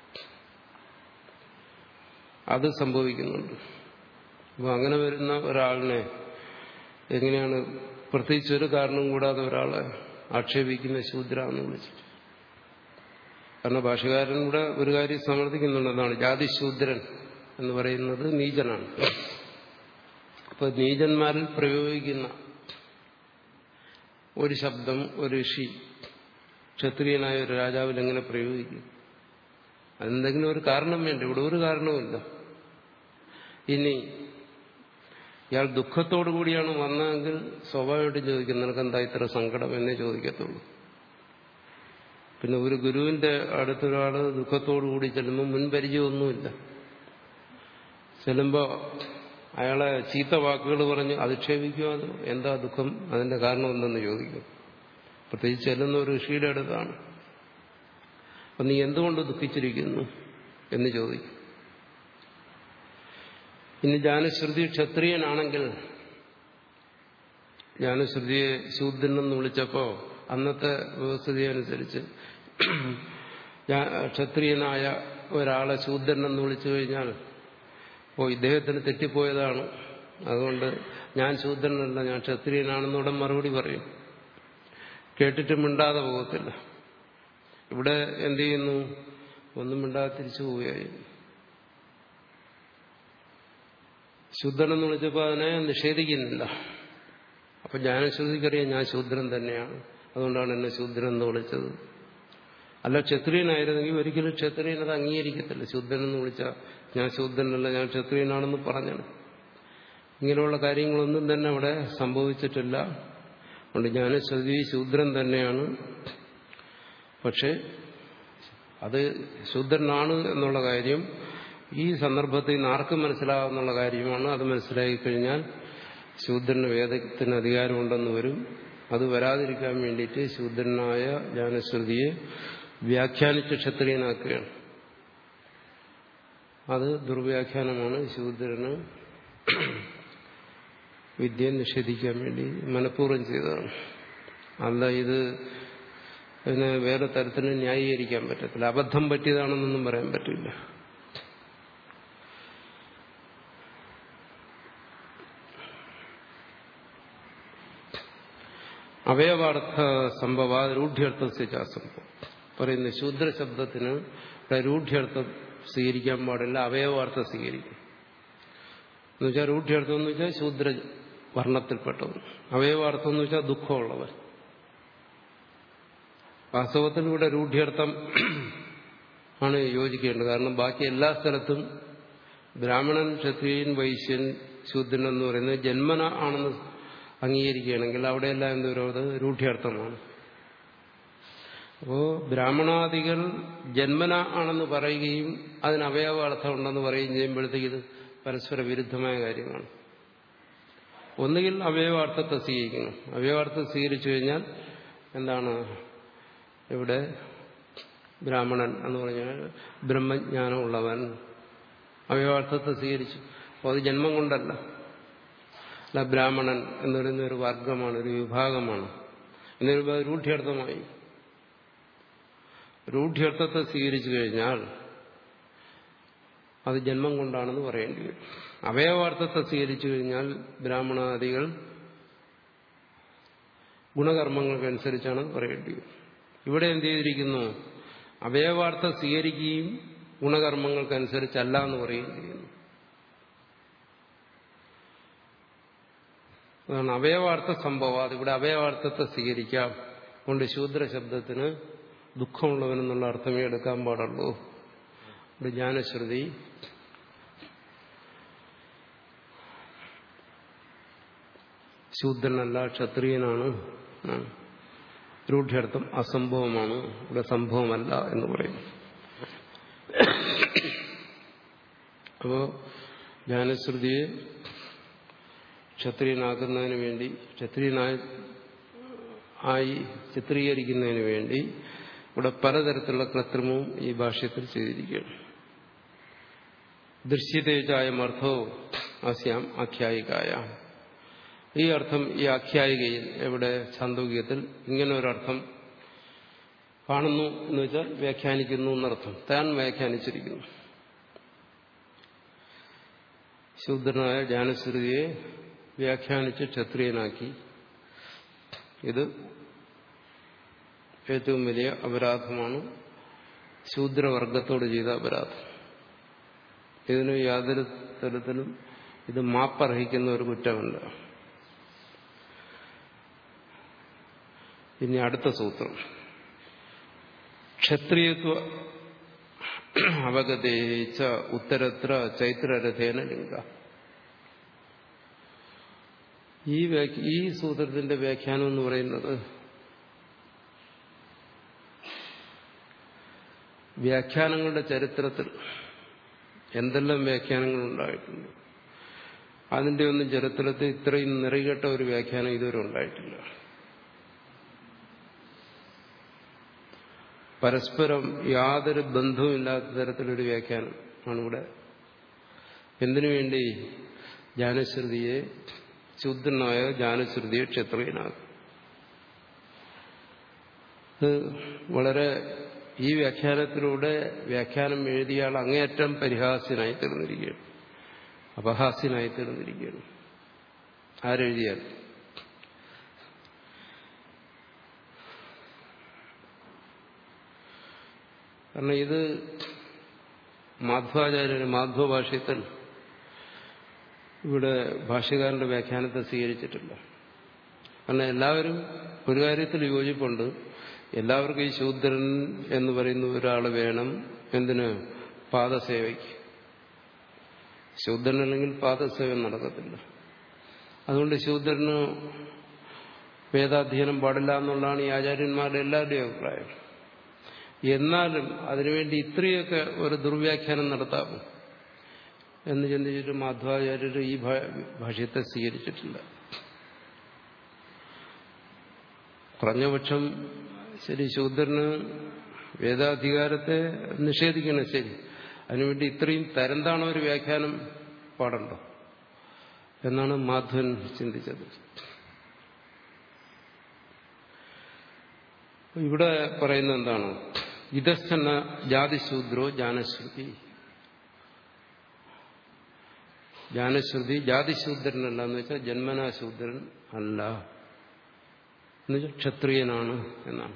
അത് സംഭവിക്കുന്നുണ്ട് അപ്പോൾ അങ്ങനെ വരുന്ന ഒരാളിനെ എങ്ങനെയാണ് പ്രത്യേകിച്ച് ഒരു കാരണം കൂടാതെ ഒരാളെ ആക്ഷേപിക്കുന്ന ശൂദ്ര എന്ന് വിളിച്ചിട്ട് കാരണം ഭാഷകാരൻ കൂടെ ഒരു കാര്യം സമർത്ഥിക്കുന്നുണ്ടെന്നാണ് ജാതിശൂദ്രൻ എന്ന് പറയുന്നത് നീചനാണ് അപ്പൊ നീചന്മാരിൽ പ്രയോഗിക്കുന്ന ഒരു ശബ്ദം ഒരു ഋഷി ക്ഷത്രിയനായ ഒരു രാജാവിൽ എങ്ങനെ പ്രയോഗിക്കും അതെന്തെങ്കിലും ഒരു കാരണം വേണ്ട ഇവിടെ ഒരു കാരണവുമില്ല ഇനി ഇയാൾ ദുഃഖത്തോടു കൂടിയാണ് വന്നതെങ്കിൽ സ്വാഭാവികമായിട്ടും ചോദിക്കും നിനക്ക് എന്താ ഇത്ര സങ്കടം എന്നേ ചോദിക്കത്തുള്ളൂ പിന്നെ ഒരു ഗുരുവിന്റെ അടുത്തൊരാള് ദുഃഖത്തോടു-കൂടി ചെല്ലുമ്പോൾ മുൻപരിചയമൊന്നുമില്ല ചെല്ലുമ്പോൾ അയാളെ ചീത്ത വാക്കുകൾ പറഞ്ഞ് അധിക്ഷേപിക്കുക അത് എന്താ ദുഃഖം അതിന്റെ കാരണം എന്തെന്ന് ചോദിക്കും പ്രത്യേകിച്ച് ചെല്ലുന്ന ഒരു ഋഷിയുടെ അടുത്താണ് അപ്പം നീ എന്തുകൊണ്ട് ദുഃഖിച്ചിരിക്കുന്നു എന്ന് ചോദിക്കും ഇനി ജാനശ്രുതി ക്ഷത്രിയനാണെങ്കിൽ ജ്ഞാനശ്രുതിയെ ശൂദ്രനെന്ന് വിളിച്ചപ്പോ അന്നത്തെ വ്യവസ്ഥിതി അനുസരിച്ച് ക്ഷത്രിയനായ ഒരാളെ ശൂദ്രനെന്ന് വിളിച്ചു കഴിഞ്ഞാൽ ഓ ഇദ്ദേഹത്തിന് തെറ്റിപ്പോയതാണ് അതുകൊണ്ട് ഞാൻ ശൂദ്രനല്ല ഞാൻ ക്ഷത്രിയനാണെന്നൂടെ മറുപടി പറയും കേട്ടിട്ട് മിണ്ടാതെ പോകത്തില്ല ഇവിടെ എന്ത് ചെയ്യുന്നു ഒന്നും മിണ്ടാതെ തിരിച്ചു പോവുകയായി ശുദ്ധനെന്ന് വിളിച്ചപ്പോൾ അതിനെ നിഷേധിക്കുന്നില്ല അപ്പൊ ജ്ഞാനശ്രുതിക്കറിയാം ഞാൻ ശൂദ്രൻ തന്നെയാണ് അതുകൊണ്ടാണ് എന്നെ ശൂദ്രൻ എന്ന് വിളിച്ചത് അല്ല ക്ഷത്രിയനായിരുന്നെങ്കിൽ ഒരിക്കലും ക്ഷത്രിയൻ അത് അംഗീകരിക്കത്തില്ല ശൂദ്രനെന്ന് വിളിച്ചാൽ ഞാൻ ശൂദ്രനല്ല ഞാൻ ക്ഷത്രിയനാണെന്ന് പറഞ്ഞാണ് ഇങ്ങനെയുള്ള കാര്യങ്ങളൊന്നും തന്നെ അവിടെ സംഭവിച്ചിട്ടില്ല അതുകൊണ്ട് ജ്ഞാനശ്രുതി ശൂദ്രൻ തന്നെയാണ് പക്ഷെ അത് ശൂദ്രനാണ് എന്നുള്ള കാര്യം ഈ സന്ദർഭത്തിൽ നിന്ന് ആർക്കും മനസ്സിലാകുന്നുള്ള കാര്യമാണ് അത് മനസ്സിലാക്കി കഴിഞ്ഞാൽ ശൂദ്രന് വേദത്തിന് അധികാരമുണ്ടെന്ന് വരും അത് വരാതിരിക്കാൻ വേണ്ടിയിട്ട് ശൂദ്രനായ ജ്ഞാനശ്രുതിയെ വ്യാഖ്യാനിച്ച് ക്ഷത്രിയനാക്കുകയാണ് അത് ദുർവ്യാഖ്യാനമാണ് ശൂദ്രന് വിദ്യ നിഷേധിക്കാൻ വേണ്ടി മനഃപൂർവ്വം ചെയ്തതാണ് അല്ല ഇത് അതിനെ വേറെ തരത്തിന് ന്യായീകരിക്കാൻ പറ്റത്തില്ല അബദ്ധം പറ്റിയതാണെന്നൊന്നും പറയാൻ പറ്റില്ല അവയവാർത്ഥ സംഭവ രൂഢ്യർത്ഥ സംഭവം പറയുന്ന ശൂദ്ര ശബ്ദത്തിന് രൂഢ്യർത്ഥം സ്വീകരിക്കാൻ പാടില്ല അവയവാർത്ഥം സ്വീകരിക്കും എന്നുവെച്ചാൽ രൂഢ്യർത്ഥം എന്ന് വെച്ചാൽ ശൂദ്ര വർണ്ണത്തിൽപ്പെട്ടവൻ അവയവാർത്ഥം എന്ന് വെച്ചാൽ ദുഃഖമുള്ളവൻ വാസ്തവത്തിൽ ഇവിടെ രൂഢ്യർത്ഥം ആണ് യോജിക്കേണ്ടത് കാരണം ബാക്കി എല്ലാ സ്ഥലത്തും ബ്രാഹ്മണൻ ക്ഷത്രിയൻ വൈശ്യൻ ശൂദ്രൻ എന്ന് പറയുന്നത് ജന്മന ആണെന്ന് അംഗീകരിക്കുകയാണെങ്കിൽ അവിടെയെല്ലാം എന്ത് വരും അത് രൂഢ്യർത്ഥമാണ് അപ്പോ ബ്രാഹ്മണാദികൾ ജന്മന ആണെന്ന് പറയുകയും അതിന് അവയവാർത്ഥം ഉണ്ടെന്ന് പറയുകയും ചെയ്യുമ്പോഴത്തേക്ക് ഇത് പരസ്പര വിരുദ്ധമായ കാര്യമാണ് ഒന്നുകിൽ അവയവാർത്ഥത്തെ സ്വീകരിക്കണം അവയവാർത്ഥം സ്വീകരിച്ചു കഴിഞ്ഞാൽ എന്താണ് ഇവിടെ ബ്രാഹ്മണൻ എന്ന് പറഞ്ഞാൽ ബ്രഹ്മജ്ഞാനമുള്ളവൻ അവയവാർത്ഥത്തെ സ്വീകരിച്ചു അപ്പോൾ അത് ജന്മം കൊണ്ടല്ല അല്ല ബ്രാഹ്മണൻ എന്ന് പറയുന്ന ഒരു വർഗമാണ് ഒരു വിഭാഗമാണ് എന്നൊരു രൂഢ്യർത്ഥമായി രൂഢ്യർത്ഥത്തെ സ്വീകരിച്ചു കഴിഞ്ഞാൽ അത് ജന്മം കൊണ്ടാണെന്ന് പറയേണ്ടി വരും അവയവാർത്ഥത്തെ സ്വീകരിച്ചു കഴിഞ്ഞാൽ ബ്രാഹ്മണാദികൾ ഗുണകർമ്മങ്ങൾക്കനുസരിച്ചാണ് പറയേണ്ടി വരും ഇവിടെ എന്ത് ചെയ്തിരിക്കുന്നു അവയവാർത്ഥം സ്വീകരിക്കുകയും ഗുണകർമ്മങ്ങൾക്കനുസരിച്ചല്ല എന്ന് പറയുകയും ചെയ്യുന്നു അതാണ് അവയവാർത്ഥ സംഭവം അതിവിടെ അവയവാർത്ഥത്തെ സ്വീകരിക്കാം കൊണ്ട് ശൂദ്ര ശബ്ദത്തിന് ദുഃഖമുള്ളവനെന്നുള്ള അർത്ഥമേ എടുക്കാൻ പാടുള്ളൂ ഇവിടെ ജ്ഞാനശ്രുതി ശൂദ്രനല്ല ക്ഷത്രിയനാണ് രൂഢ്യർത്ഥം അസംഭവമാണ് ഇവിടെ സംഭവമല്ല എന്ന് പറയും അപ്പോ ജ്ഞാനശ്രുതിയെ ക്ഷത്രിയനാക്കുന്നതിന് വേണ്ടി ക്ഷത്രിയനായി ആയി ചിത്രീകരിക്കുന്നതിന് വേണ്ടി ഇവിടെ പലതരത്തിലുള്ള കൃത്രിമവും ഈ ഭാഷ്യത്തിൽ ചെയ്തിരിക്കുകയാണ് ദൃശ്യതേജായമർത്ഥോ അസ്യാം ആഖ്യായികായ ഈ അർത്ഥം ഈ ആഖ്യായികയിൽ എവിടെ ചാന്തോക്യത്തിൽ ഇങ്ങനെ ഒരർത്ഥം കാണുന്നു എന്ന് വെച്ചാൽ വ്യാഖ്യാനിക്കുന്നു എന്നർത്ഥം താൻ വ്യാഖ്യാനിച്ചിരിക്കുന്നു ശൂദ്രനായ ജ്ഞാനശ്രുതിയെ വ്യാഖ്യാനിച്ച് ക്ഷത്രിയനാക്കി ഇത് ഏറ്റവും വലിയ അപരാധമാണ് ശൂദ്രവർഗത്തോട് ചെയ്ത അപരാധം ഇതിന് യാതൊരു തരത്തിലും ഇത് മാപ്പർഹിക്കുന്ന ഒരു കുറ്റമല്ല ഇനി അടുത്ത സൂത്രം ക്ഷത്രിയത്വ അവഗതേച്ച ഉത്തരത്ര ചൈത്രരഥേന ലിംഗ ഈ ഈ സൂത്രത്തിന്റെ വ്യാഖ്യാനം എന്ന് പറയുന്നത് വ്യാഖ്യാനങ്ങളുടെ ചരിത്രത്തിൽ എന്തെല്ലാം വ്യാഖ്യാനങ്ങൾ ഉണ്ടായിട്ടുണ്ട് അതിന്റെ ഒന്നും ചരിത്രത്തിൽ ഇത്രയും നിറകെട്ട ഒരു വ്യാഖ്യാനം ഇതുവരെ ഉണ്ടായിട്ടില്ല പരസ്പരം യാതൊരു ബന്ധവുമില്ലാത്ത തരത്തിലൊരു വ്യാഖ്യാനം ആണ് ഇവിടെ എന്തിനു വേണ്ടി ജ്ഞാനശ്രുതിയെ ശുദ്ധനായ ജ്ഞാനശ്രുതിയെ ക്ഷത്രിയനാകും ഇത് വളരെ ഈ വ്യാഖ്യാനത്തിലൂടെ വ്യാഖ്യാനം എഴുതിയ ആൾ അങ്ങേയറ്റം പരിഹാസ്യനായി തീർന്നിരിക്കുകയാണ് അപഹാസ്യനായി തീർന്നിരിക്കുകയാണ് ആരെഴുതിയാൽ കാരണം ഇത് മാധ്വാചാര്യന് മാധ്വ ഭാഷ്യത്തിൽ ഇവിടെ ഭാഷ്യകാരന്റെ വ്യാഖ്യാനത്തെ സ്വീകരിച്ചിട്ടില്ല കാരണം എല്ലാവരും ഒരു കാര്യത്തിൽ യോജിപ്പുണ്ട് എല്ലാവർക്കും ഈ ശൂദ്രൻ എന്ന് പറയുന്ന ഒരാൾ വേണം എന്തിന് പാദസേവയ്ക്ക് ശൂദ്രനല്ലെങ്കിൽ പാദസേവ നടക്കത്തില്ല അതുകൊണ്ട് ശൂദ്രന് വേദാധ്യയനം പാടില്ല എന്നുള്ളതാണ് ഈ ആചാര്യന്മാരുടെ എല്ലാവരുടെയും അഭിപ്രായം എന്നാലും അതിനുവേണ്ടി ഇത്രയൊക്കെ ഒരു ദുർവ്യാഖ്യാനം നടത്താമോ എന്ന് ചിന്തിച്ചിട്ട് മാധ്വാചാര്യർ ഈ ഭാഷ്യത്തെ സ്വീകരിച്ചിട്ടില്ല കുറഞ്ഞപക്ഷം ശരി ശൂദ്രന് വേദാധികാരത്തെ നിഷേധിക്കണം ശരി അതിനുവേണ്ടി ഇത്രയും തരംതാണ ഒരു വ്യാഖ്യാനം പാടണ്ടോ എന്നാണ് മാധവൻ ചിന്തിച്ചത് ഇവിടെ പറയുന്നത് എന്താണ് ഇതസ്ഥന ജാതിശൂദ്രോ ജാനശ്രുതി ജാനശ്രുതി ജാതിശൂദ്രനല്ല എന്ന് വെച്ചാൽ ജന്മനാശൂദ്രൻ അല്ല എന്നുവെച്ചാൽ ക്ഷത്രിയനാണ് എന്നാണ്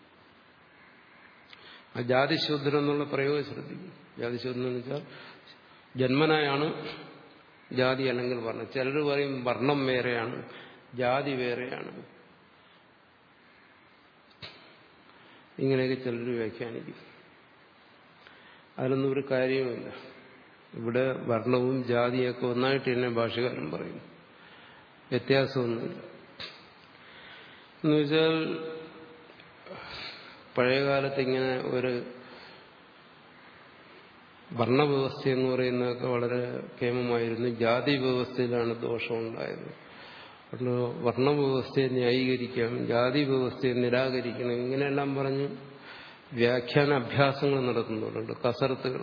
ആ ജാതിശൂദ്രൻ എന്നുള്ള പ്രയോഗം ശ്രദ്ധിക്കും ജാതിശൂദ്രൻ എന്ന് വെച്ചാൽ ജന്മനായാണ് ജാതി അല്ലെങ്കിൽ വർണ്ണം ചിലർ പറയും വർണ്ണം വേറെയാണ് ജാതി വേറെയാണ് ഇങ്ങനെയൊക്കെ ചിലർ വ്യാഖ്യാനിക്കും അതിലൊന്നും ഒരു കാര്യവുമില്ല ഇവിടെ വർണ്ണവും ജാതിയൊക്കെ ഒന്നായിട്ട് തന്നെ ഭാഷകാരൻ പറയും വ്യത്യാസമൊന്നുമില്ല എന്നുവെച്ചാൽ പഴയകാലത്ത് ഇങ്ങനെ ഒരു വർണ്ണവ്യവസ്ഥ എന്ന് പറയുന്നതൊക്കെ വളരെ കേമമായിരുന്നു ജാതി വ്യവസ്ഥയിലാണ് ദോഷമുണ്ടായത് അതുകൊണ്ട് വർണ്ണവ്യവസ്ഥയെ ന്യായീകരിക്കാം ജാതി വ്യവസ്ഥയെ നിരാകരിക്കണം ഇങ്ങനെയെല്ലാം പറഞ്ഞ് വ്യാഖ്യാന അഭ്യാസങ്ങൾ നടത്തുന്നവരുണ്ട് കസരത്തുകൾ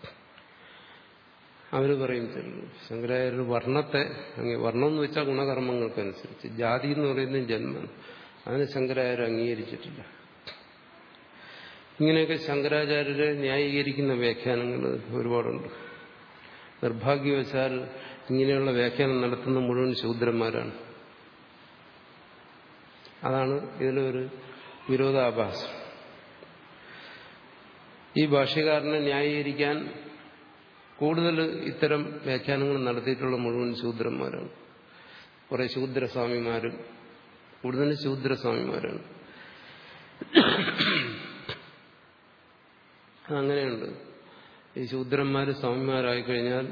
അവർ പറയും ശങ്കരാചാര്യ വർണ്ണത്തെ അങ്ങ് വർണ്ണം എന്ന് വെച്ചാൽ ഗുണകർമ്മങ്ങൾക്കനുസരിച്ച് ജാതി എന്ന് പറയുന്നത് ജന്മം അതിന് ശങ്കരാചാര്യ അംഗീകരിച്ചിട്ടില്ല ഇങ്ങനെയൊക്കെ ശങ്കരാചാര്യരെ ന്യായീകരിക്കുന്ന വ്യാഖ്യാനങ്ങൾ ഒരുപാടുണ്ട് നിർഭാഗ്യവശാൽ ഇങ്ങനെയുള്ള വ്യാഖ്യാനം നടത്തുന്ന മുഴുവൻ ശൂദ്രന്മാരാണ് അതാണ് ഇതിലൊരു വിരോധാഭാസം ഈ ഭാഷ്യകാരനെ ന്യായീകരിക്കാൻ കൂടുതൽ ഇത്തരം വ്യാഖ്യാനങ്ങൾ നടത്തിയിട്ടുള്ള മുഴുവൻ ശൂദ്രന്മാരാണ് കുറെ ശൂദ്രസ്വാമിമാരും കൂടുതലും ശൂദ്രസ്വാമിമാരാണ് അങ്ങനെയുണ്ട് ഈ ശൂദ്രന്മാര് സ്വാമിമാരായി കഴിഞ്ഞാൽ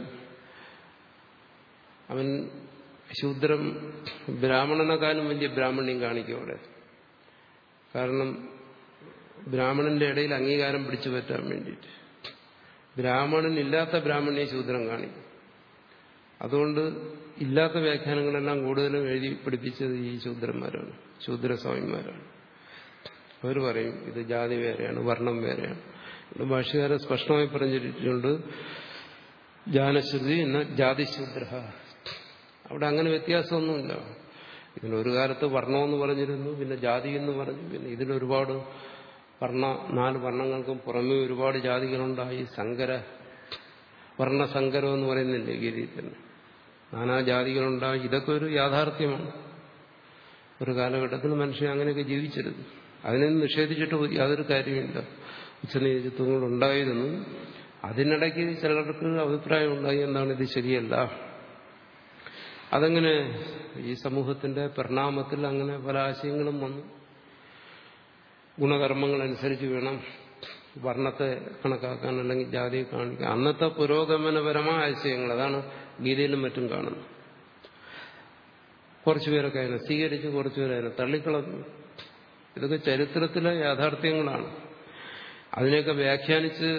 അവൻ ശൂദ്രം ബ്രാഹ്മണനെക്കാളും വലിയ ബ്രാഹ്മണ്യം കാണിക്കും അവിടെ കാരണം ബ്രാഹ്മണന്റെ ഇടയിൽ അംഗീകാരം പിടിച്ചു പറ്റാൻ വേണ്ടിയിട്ട് ബ്രാഹ്മണൻ ഇല്ലാത്ത ബ്രാഹ്മണ്യെ ശൂദ്രം കാണിക്കും അതുകൊണ്ട് ഇല്ലാത്ത വ്യാഖ്യാനങ്ങളെല്ലാം കൂടുതലും എഴുതി പഠിപ്പിച്ചത് ഈ ശൂദ്രന്മാരാണ് ശൂദ്രസ്വാമിമാരാണ് അവർ പറയും ഇത് ജാതി വേറെയാണ് വർണ്ണം വേറെയാണ് ഭാഷകാരെ സ്പഷ്ടമായി പറഞ്ഞിട്ടുണ്ട് ജാനശ്രുതി എന്ന ജാതിശൂദ്ര അവിടെ അങ്ങനെ വ്യത്യാസമൊന്നുമില്ല ഇതിനൊരു കാലത്ത് വർണ്ണമെന്ന് പറഞ്ഞിരുന്നു പിന്നെ ജാതി എന്ന് പറഞ്ഞു പിന്നെ ഇതിലൊരുപാട് വർണ്ണ നാല് വർണ്ണങ്ങൾക്കും പുറമേ ഒരുപാട് ജാതികളുണ്ടായി സങ്കര വർണ്ണസങ്കരം എന്ന് പറയുന്നില്ലേ ഗീതയിൽ തന്നെ നാനാ ജാതികളുണ്ടായി ഇതൊക്കെ ഒരു യാഥാർത്ഥ്യമാണ് ഒരു കാലഘട്ടത്തിൽ മനുഷ്യൻ അങ്ങനെയൊക്കെ ജീവിച്ചിരുന്നു അതിനെ നിഷേധിച്ചിട്ട് യാതൊരു കാര്യമില്ല ഉച്ചനീചിത്വങ്ങൾ ഉണ്ടായിരുന്നു അതിനിടയ്ക്ക് ചിലർക്ക് അഭിപ്രായം ഉണ്ടായി എന്താണ് ഇത് ശരിയല്ല അതങ്ങനെ ഈ സമൂഹത്തിന്റെ പരിണാമത്തിൽ അങ്ങനെ പല ആശയങ്ങളും വന്നു ഗുണകർമ്മങ്ങൾ അനുസരിച്ച് വേണം വർണ്ണത്തെ കണക്കാക്കാൻ അല്ലെങ്കിൽ ജാതിയെ കാണിക്കാൻ അന്നത്തെ പുരോഗമനപരമായ ആശയങ്ങൾ അതാണ് ഗീതയിലും മറ്റും കാണുന്നത് കുറച്ചുപേരൊക്കെ അതിനെ സ്വീകരിച്ച് കുറച്ചുപേരെ അതിനെ തള്ളിക്കളഞ്ഞു ഇതൊക്കെ ചരിത്രത്തിലെ യാഥാർത്ഥ്യങ്ങളാണ് അതിനെയൊക്കെ വ്യാഖ്യാനിച്ച്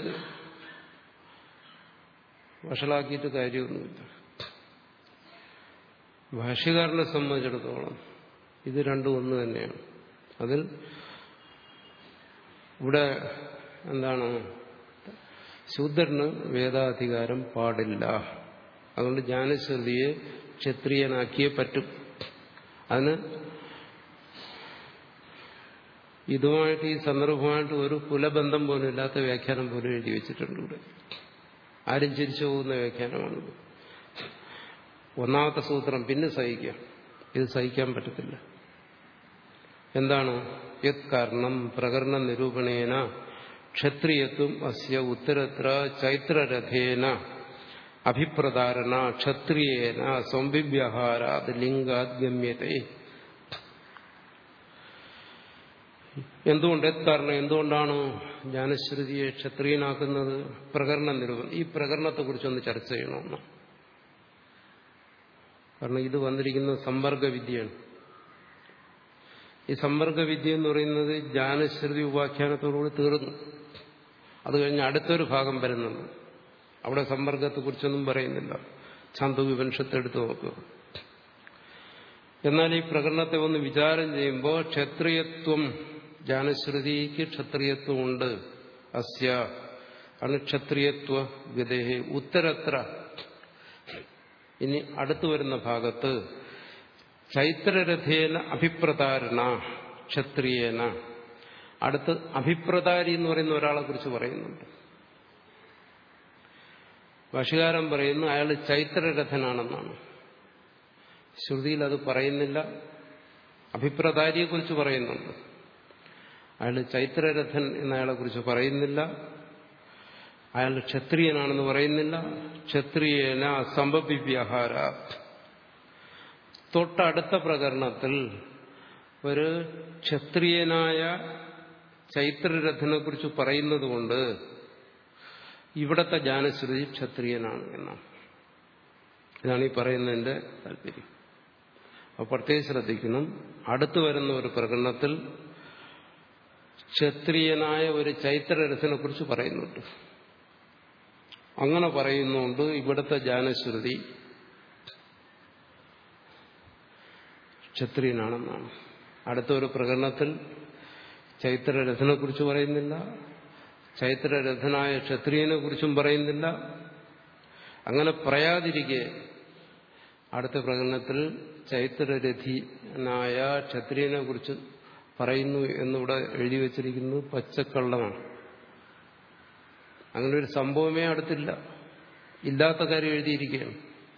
വഷളാക്കിയിട്ട് കാര്യമൊന്നുമില്ല ഭാഷ്യകാരനെ സംബന്ധിച്ചിടത്തോളം ഇത് രണ്ടും ഒന്ന് തന്നെയാണ് അതിൽ ഇവിടെ എന്താണ് ശൂദ്രന് വേദാധികാരം പാടില്ല അതുകൊണ്ട് ജ്ഞാനശ്രുതിയെ ക്ഷത്രിയനാക്കിയേ പറ്റും അതിന് ഇതുമായിട്ട് ഈ സന്ദർഭമായിട്ട് ഒരു കുലബന്ധം പോലും ഇല്ലാത്ത വ്യാഖ്യാനം പോലും എഴുതി വെച്ചിട്ടുണ്ട് ഇവിടെ ആരും ചിരിച്ചു പോകുന്ന വ്യാഖ്യാനമാണിത് ഒന്നാമത്തെ സൂത്രം പിന്നെ സഹിക്കാം ഇത് സഹിക്കാൻ പറ്റത്തില്ല എന്താണ് യത് കാരണം പ്രകരണ നിരൂപണേന ക്ഷത്രിയത്വം അസ്യ ഉത്തരത്ര ചൈത്രരഥേന അഭിപ്രധാരണ ക്ഷത്രിയേന സ്വംവിവ്യഹാരാത് ലിംഗാദ്ഗമ്യത്തെ എന്തുകൊണ്ട് കാരണം എന്തുകൊണ്ടാണ് ജ്ഞാനശ്രുതിയെ ക്ഷത്രിയനാക്കുന്നത് പ്രകരണ നിരൂപണം ഈ പ്രകരണത്തെക്കുറിച്ചൊന്ന് ചർച്ച ചെയ്യണമെന്ന് കാരണം ഇത് വന്നിരിക്കുന്ന സമ്പർക്ക വിദ്യയാണ് ഈ സമ്പർക്ക വിദ്യ എന്ന് പറയുന്നത് ജ്ഞാനശ്രുതി ഉപാഖ്യാനത്തോടുകൂടി തീർന്നു അത് കഴിഞ്ഞ് അടുത്തൊരു ഭാഗം വരുന്നുണ്ട് അവിടെ സമ്പർക്കത്തെക്കുറിച്ചൊന്നും പറയുന്നില്ല ചാന്തോവിപനിഷത്ത് എടുത്തു നോക്കുക എന്നാൽ ഈ പ്രകടനത്തെ ഒന്ന് വിചാരം ചെയ്യുമ്പോൾ ക്ഷത്രിയത്വം ജ്ഞാനശ്രുതിക്ക് ക്ഷത്രിയത്വമുണ്ട് അസ്യ അണുക്ഷത്രിയത്വ ഗതേഹി ഉത്തരത്ര ഇനി അടുത്തു വരുന്ന ഭാഗത്ത് ചൈത്രരഥേന അഭിപ്രതാരണ ക്ഷത്രിയേന അടുത്ത് അഭിപ്രതാരി എന്ന് പറയുന്ന ഒരാളെ കുറിച്ച് പറയുന്നുണ്ട് ഭാഷകാരൻ പറയുന്നു അയാൾ ചൈത്രരഥനാണെന്നാണ് ശ്രുതിയിൽ അത് പറയുന്നില്ല അഭിപ്രതാരിയെക്കുറിച്ച് പറയുന്നുണ്ട് അയാൾ ചൈത്രരഥൻ എന്നയാളെ കുറിച്ച് പറയുന്നില്ല അയാൾ ക്ഷത്രിയനാണെന്ന് പറയുന്നില്ല ക്ഷത്രിയേന സംഭവ്യവ്യഹാര തൊട്ടടുത്ത പ്രകരണത്തിൽ ഒരു ക്ഷത്രിയനായ ചൈത്രരഥനെ കുറിച്ച് പറയുന്നത് കൊണ്ട് ഇവിടത്തെ ജ്ഞാനശ്രുതി ക്ഷത്രിയനാണ് എന്നാണ് ഇതാണ് ഈ പറയുന്നതിന്റെ താല്പര്യം അപ്പോൾ പ്രത്യേകം ശ്രദ്ധിക്കണം അടുത്തു വരുന്ന ഒരു പ്രകടനത്തിൽ ക്ഷത്രിയനായ ഒരു ചൈത്രരഥനെ കുറിച്ച് പറയുന്നുണ്ട് അങ്ങനെ പറയുന്നുകൊണ്ട് ഇവിടുത്തെ ജ്ഞാനശ്രുതി ക്ഷത്രിയനാണെന്നാണ് അടുത്ത ഒരു പ്രകടനത്തിൽ ചൈത്രരഥനെ കുറിച്ച് പറയുന്നില്ല ചൈത്രരഥനായ ക്ഷത്രിയനെ കുറിച്ചും പറയുന്നില്ല അങ്ങനെ പറയാതിരിക്കെ അടുത്ത പ്രകടനത്തിൽ ചൈത്രരഥിനായ ക്ഷത്രിയനെ കുറിച്ച് പറയുന്നു എന്നിവിടെ എഴുതി വച്ചിരിക്കുന്നത് പച്ചക്കള്ളമാണ് അങ്ങനെ ഒരു സംഭവമേ അടുത്തില്ല ഇല്ലാത്ത കാര്യം എഴുതിയിരിക്കുകയാണ്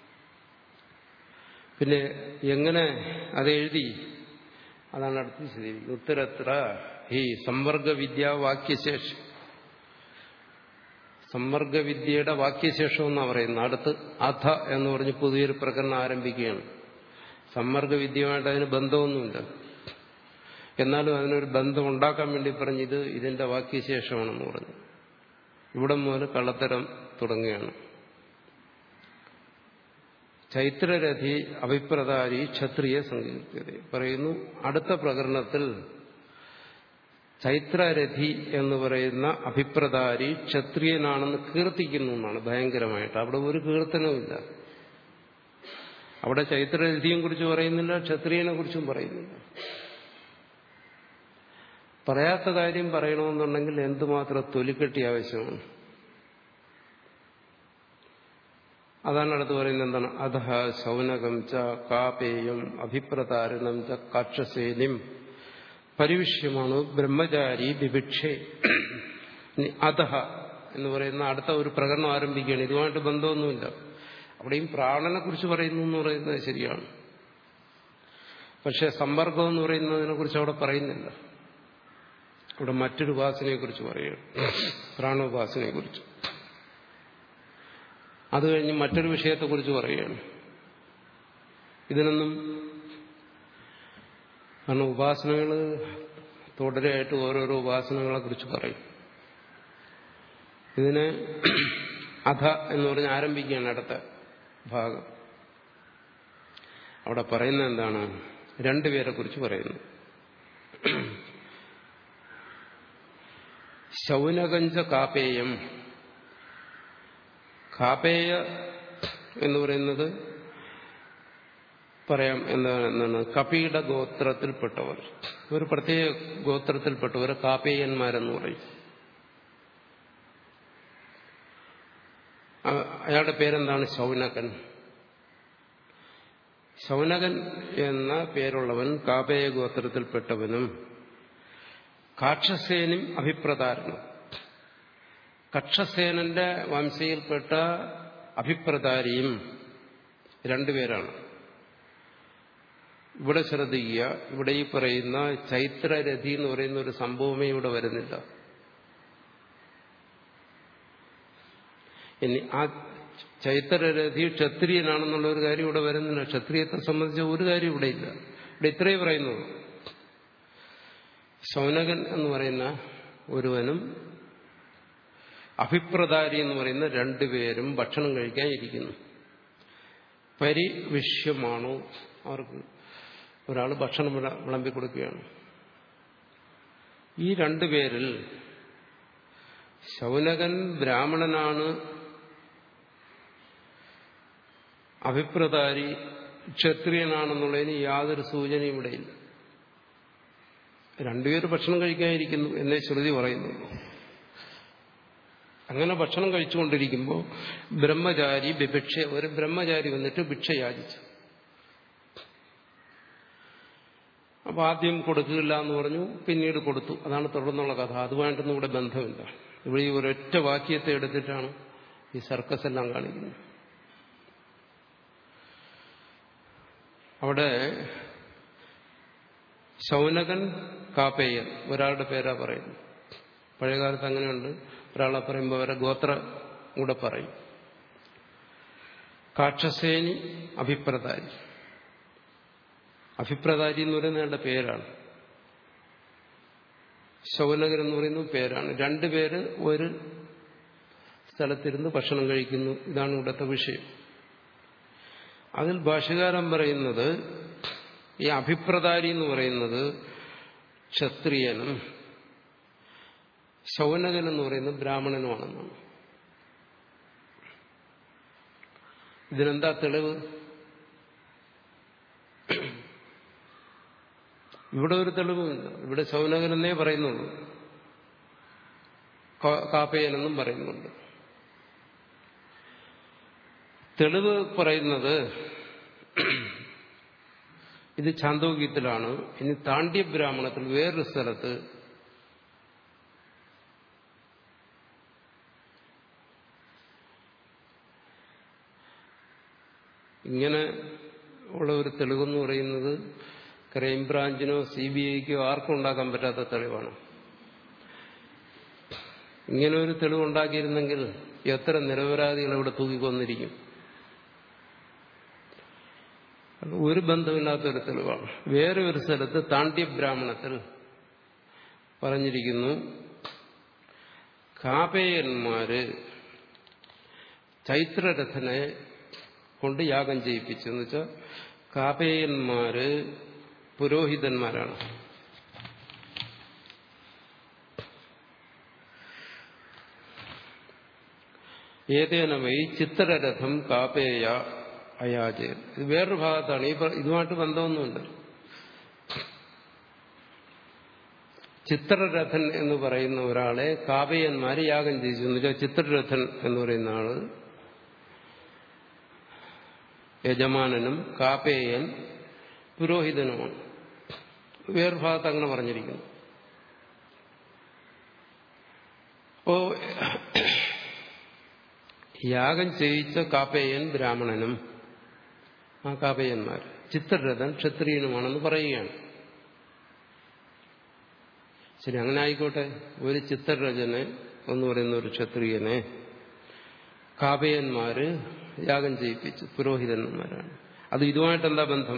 പിന്നെ എങ്ങനെ അത് എഴുതി അതാണ് അടുത്ത് വിശദീകരിക്കുന്നത് ഉത്തരത്ര ഈ സമ്പർക്കവിദ്യ വാക്യശേഷം സമ്പർക്കവിദ്യയുടെ വാക്യശേഷം എന്നാണ് പറയുന്നത് അടുത്ത് അധ എന്ന് പറഞ്ഞ് പുതിയൊരു പ്രകടനം ആരംഭിക്കുകയാണ് സമ്പർക്കവിദ്യയുമായിട്ട് അതിന് ബന്ധമൊന്നുമില്ല എന്നാലും അതിനൊരു ബന്ധം ഉണ്ടാക്കാൻ വേണ്ടി പറഞ്ഞത് ഇതിന്റെ വാക്യശേഷമാണെന്ന് പറഞ്ഞു ഇവിടെ മുതൽ കള്ളത്തരം തുടങ്ങുകയാണ് ചൈത്രരഥി അഭിപ്രതാരി ക്ഷത്രിയ സങ്കീർത്തിയത പറയുന്നു അടുത്ത പ്രകരണത്തിൽ ചൈത്രരഥി എന്ന് പറയുന്ന അഭിപ്രതാരി ക്ഷത്രിയനാണെന്ന് കീർത്തിക്കുന്നു എന്നാണ് ഭയങ്കരമായിട്ട് അവിടെ ഒരു കീർത്തനവുമില്ല അവിടെ ചൈത്രരഥിയെ കുറിച്ച് പറയുന്നില്ല ക്ഷത്രിയനെ കുറിച്ചും പറയുന്നില്ല പറയാത്ത കാര്യം പറയണമെന്നുണ്ടെങ്കിൽ എന്തുമാത്രം തൊലിക്കെട്ടി ആവശ്യമാണ് അതാണ് അടുത്ത് പറയുന്നത് എന്താണ് അധ ശൗനകം ച കാപേയം അഭിപ്രതാരണം ച കാക്ഷസേനിം പരിവിഷ്യമാണ് ബ്രഹ്മചാരി വിഭിക്ഷേ അധഹ എന്ന് പറയുന്ന അടുത്ത ഒരു പ്രകടനം ആരംഭിക്കുകയാണ് ഇതുമായിട്ട് ബന്ധമൊന്നുമില്ല അവിടെയും പ്രാണനെ കുറിച്ച് പറയുന്നു എന്ന് പറയുന്നത് ശരിയാണ് പക്ഷെ സമ്പർക്കം എന്ന് പറയുന്നതിനെ കുറിച്ച് അവിടെ പറയുന്നില്ല അവിടെ മറ്റൊരു ഉപാസനയെ കുറിച്ച് പറയുകയാണ് പ്രാണോപാസനയെ കുറിച്ച് അത് കഴിഞ്ഞ് മറ്റൊരു വിഷയത്തെക്കുറിച്ച് പറയുകയാണ് ഇതിനൊന്നും കാരണം ഉപാസനകൾ തുടരെയായിട്ട് ഓരോരോ ഉപാസനകളെ കുറിച്ച് പറയും ഇതിന് അധ എന്ന് പറഞ്ഞ് ആരംഭിക്കുകയാണ് അടുത്ത ഭാഗം അവിടെ പറയുന്നത് എന്താണ് രണ്ടുപേരെ കുറിച്ച് പറയുന്നു ശൗനകഞ്ച കാപ്പേയം കാപ്പേയ എന്ന് പറയുന്നത് പറയാം എന്താണ് കപിയുടെ ഗോത്രത്തിൽപ്പെട്ടവർ ഒരു പ്രത്യേക ഗോത്രത്തിൽപ്പെട്ടവർ കാപ്പേയന്മാരെന്ന് പറയും അയാളുടെ പേരെന്താണ് ശൗനകൻ ശൗനകൻ എന്ന പേരുള്ളവൻ കാപേയ ഗോത്രത്തിൽപ്പെട്ടവനും കാക്ഷസേനും അഭിപ്രതാരണം കക്ഷസേനന്റെ വംശയിൽപ്പെട്ട അഭിപ്രതാരിയും രണ്ടുപേരാണ് ഇവിടെ ശ്രദ്ധിക്കുക ഇവിടെ ഈ പറയുന്ന ചൈത്രരഥി എന്ന് പറയുന്ന ഒരു സംഭവമേ ഇവിടെ വരുന്നില്ല ഇനി ആ ചൈത്രരഥി ക്ഷത്രിയനാണെന്നുള്ള ഒരു കാര്യം ഇവിടെ വരുന്നില്ല ക്ഷത്രിയത്തെ സംബന്ധിച്ച ഒരു കാര്യം ഇവിടെ ഇല്ല ഇവിടെ ഇത്രയേ പറയുന്നുള്ളൂ ശൗനകൻ എന്ന് പറയുന്ന ഒരുവനും അഭിപ്രദാരി എന്ന് പറയുന്ന രണ്ടുപേരും ഭക്ഷണം കഴിക്കാൻ ഇരിക്കുന്നു പരിവിഷ്യമാണോ അവർക്ക് ഒരാൾ ഭക്ഷണം വിളമ്പി കൊടുക്കുകയാണ് ഈ രണ്ടുപേരിൽ ശൗനകൻ ബ്രാഹ്മണനാണ് അഭിപ്രദാരി ക്ഷത്രിയനാണെന്നുള്ളതിന് യാതൊരു സൂചനയും ഇവിടെയില്ല രണ്ടുപേർ ഭക്ഷണം കഴിക്കാതിരിക്കുന്നു എന്നേ ശ്രുതി പറയുന്നു അങ്ങനെ ഭക്ഷണം കഴിച്ചുകൊണ്ടിരിക്കുമ്പോൾ ബ്രഹ്മചാരി ബിഭിക്ഷ ഒരു ബ്രഹ്മചാരി വന്നിട്ട് ഭിക്ഷ യാചിച്ചു അപ്പൊ ആദ്യം കൊടുക്കില്ല എന്ന് പറഞ്ഞു പിന്നീട് കൊടുത്തു അതാണ് തുടർന്നുള്ള കഥ അതുമായിട്ടൊന്നും ഇവിടെ ബന്ധമില്ല ഇവിടെ ഈ ഒരൊറ്റ വാക്യത്തെ എടുത്തിട്ടാണ് ഈ സർക്കസ് എല്ലാം കാണിക്കുന്നത് അവിടെ ശൗനകൻ കാപ്പേയൻ ഒരാളുടെ പേരാ പറയുന്നു പഴയകാലത്ത് അങ്ങനെയുണ്ട് ഒരാളെ പറയുമ്പോൾ അവരെ ഗോത്ര കൂടെ പറയും കാക്ഷസേനി അഭിപ്രദാരി അഭിപ്രദാരി എന്ന് പറയുന്നത് അയാളുടെ പേരാണ് ശൗനകൻ എന്ന് പറയുന്നത് പേരാണ് രണ്ടുപേര് ഒരു സ്ഥലത്തിരുന്ന് ഭക്ഷണം കഴിക്കുന്നു ഇതാണ് ഇവിടുത്തെ വിഷയം അതിൽ ഭാഷകാരൻ പറയുന്നത് ഈ അഭിപ്രദാരി എന്ന് പറയുന്നത് ക്ഷത്രിയനും ശൗനകൻ എന്ന് പറയുന്നത് ബ്രാഹ്മണനുമാണെന്നാണ് ഇതിനെന്താ തെളിവ് ഇവിടെ ഒരു തെളിവുമില്ല ഇവിടെ ശൗനകനെന്നേ പറയുന്നുള്ളൂ കാപ്പയനെന്നും പറയുന്നുണ്ട് തെളിവ് പറയുന്നത് ഇത് ചാന്തോഗ്യത്തിലാണ് ഇനി താണ്ഡ്യ ബ്രാഹ്മണത്തിൽ വേറൊരു സ്ഥലത്ത് ഇങ്ങനെ ഉള്ള ഒരു തെളിവെന്ന് പറയുന്നത് ക്രൈംബ്രാഞ്ചിനോ സി ബി ഐക്കോ ആർക്കും ഉണ്ടാക്കാൻ പറ്റാത്ത തെളിവാണ് ഇങ്ങനെ ഒരു തെളിവുണ്ടാക്കിയിരുന്നെങ്കിൽ എത്ര നിരപരാധികൾ ഇവിടെ തൂക്കിക്കൊന്നിരിക്കും ഒരു ബന്ധമില്ലാത്തൊരു തെളിവാണ് വേറെ ഒരു സ്ഥലത്ത് താണ്ഡ്യ ബ്രാഹ്മണത്തിൽ പറഞ്ഞിരിക്കുന്നു കാപേയന്മാര് ചൈത്രരഥനെ കൊണ്ട് യാഗം ചെയ്യിപ്പിച്ചു എന്ന് വെച്ചാൽ കാപേയന്മാര് പുരോഹിതന്മാരാണ് ഏതേന വൈ ചിത്രരഥം കാപേയ അയാചയൻ ഇത് വേറൊരു ഭാഗത്താണ് ഈ ഇതുമായിട്ട് ബന്ധമൊന്നുമില്ല ചിത്രരഥൻ എന്ന് പറയുന്ന ഒരാളെ കാപയന്മാര് യാഗം ചെയ്യിച്ചു എന്ന് വെച്ചാൽ ചിത്രരഥൻ എന്ന് പറയുന്ന ആള് യജമാനനും കാപേയൻ പുരോഹിതനുമാണ് വേറൊരു ഭാഗത്ത് അങ്ങനെ പറഞ്ഞിരിക്കുന്നു അപ്പോ യാഗം ചെയ്യിച്ച കാപ്പേയൻ ബ്രാഹ്മണനും ആ കാപ്പയന്മാർ ചിത്രരഥൻ ക്ഷത്രിയനുമാണെന്ന് പറയുകയാണ് ശരി അങ്ങനെ ആയിക്കോട്ടെ ഒരു ചിത്രരഥനെ എന്ന് പറയുന്ന ഒരു ക്ഷത്രിയനെ കാപയന്മാര് യാഗം ചെയ്യിപ്പിച്ചു പുരോഹിതന്മാരാണ് അത് ഇതുമായിട്ട് എന്താ ബന്ധം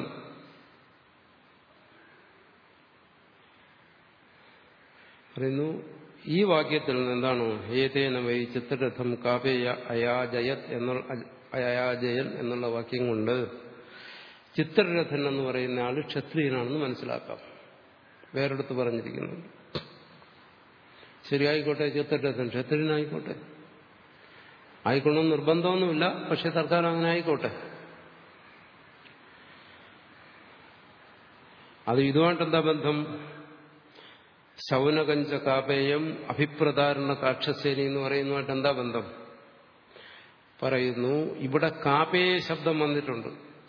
പറയുന്നു ഈ വാക്യത്തിൽ നിന്ന് എന്താണോ ഏതേന വൈ ചിത്രരഥം കാപേയ അയാജയത് എന്നുള്ള അയാജയൻ എന്നുള്ള വാക്യം കൊണ്ട് ചിത്രരഥൻ എന്ന് പറയുന്ന ആള് ക്ഷത്രിയനാണെന്ന് മനസ്സിലാക്കാം വേറെടുത്ത് പറഞ്ഞിരിക്കുന്നുണ്ട് ശരിയായിക്കോട്ടെ ചിത്രരഥൻ ക്ഷത്രിയനായിക്കോട്ടെ ആയിക്കൊള്ളണം നിർബന്ധമൊന്നുമില്ല പക്ഷെ തൽക്കാലം അങ്ങനെ ആയിക്കോട്ടെ അത് ഇതുമായിട്ടെന്താ ബന്ധം ശൗനകഞ്ച കാപേയം അഭിപ്രധാരണ കാക്ഷസേനി എന്ന് പറയുന്നതുമായിട്ട് എന്താ ബന്ധം പറയുന്നു ഇവിടെ കാപേയ ശബ്ദം വന്നിട്ടുണ്ട്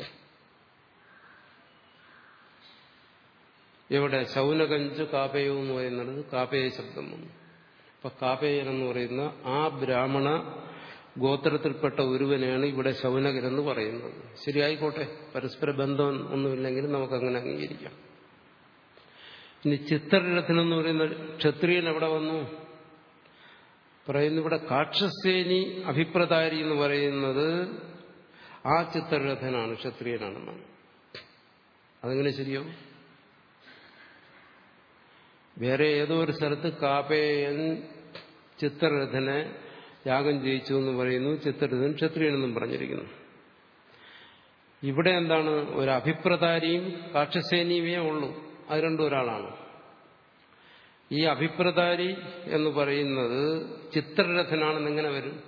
എവിടെ ശൗനകഞ്ച് കാപേയം എന്ന് പറയുന്നത് കാപേയ ശബ്ദം വന്നു അപ്പൊ കാപേയൻ എന്ന് പറയുന്ന ആ ബ്രാഹ്മണ ഗോത്രത്തിൽപ്പെട്ട ഒരുവനെയാണ് ഇവിടെ ശൗനകൻ എന്ന് പറയുന്നത് ശരിയായിക്കോട്ടെ പരസ്പര ബന്ധം ഒന്നുമില്ലെങ്കിലും നമുക്കങ്ങനെ അംഗീകരിക്കാം ഇനി ചിത്രരഥനെന്ന് പറയുന്ന ക്ഷത്രിയൻ എവിടെ വന്നു പറയുന്നു ഇവിടെ കാക്ഷസേനി അഭിപ്രദാരി എന്ന് പറയുന്നത് ആ ചിത്രരഥനാണ് ക്ഷത്രിയനാണെന്നാണ് അതെങ്ങനെ ശരിയോ വേറെ ഏതോ ഒരു സ്ഥലത്ത് കാപേയൻ ചിത്രരഥനെ യാഗം ചെയ്യിച്ചു എന്ന് പറയുന്നു ചിത്രരഥൻ ക്ഷത്രിയനെന്നും പറഞ്ഞിരിക്കുന്നു ഇവിടെ എന്താണ് ഒരു അഭിപ്രതാരിയും കാക്ഷസേനിയുമേ ഉള്ളൂ അത് രണ്ടും ഒരാളാണ് ഈ അഭിപ്രതാരി എന്ന് പറയുന്നത് ചിത്രരഥനാണെന്ന് എങ്ങനെ വരും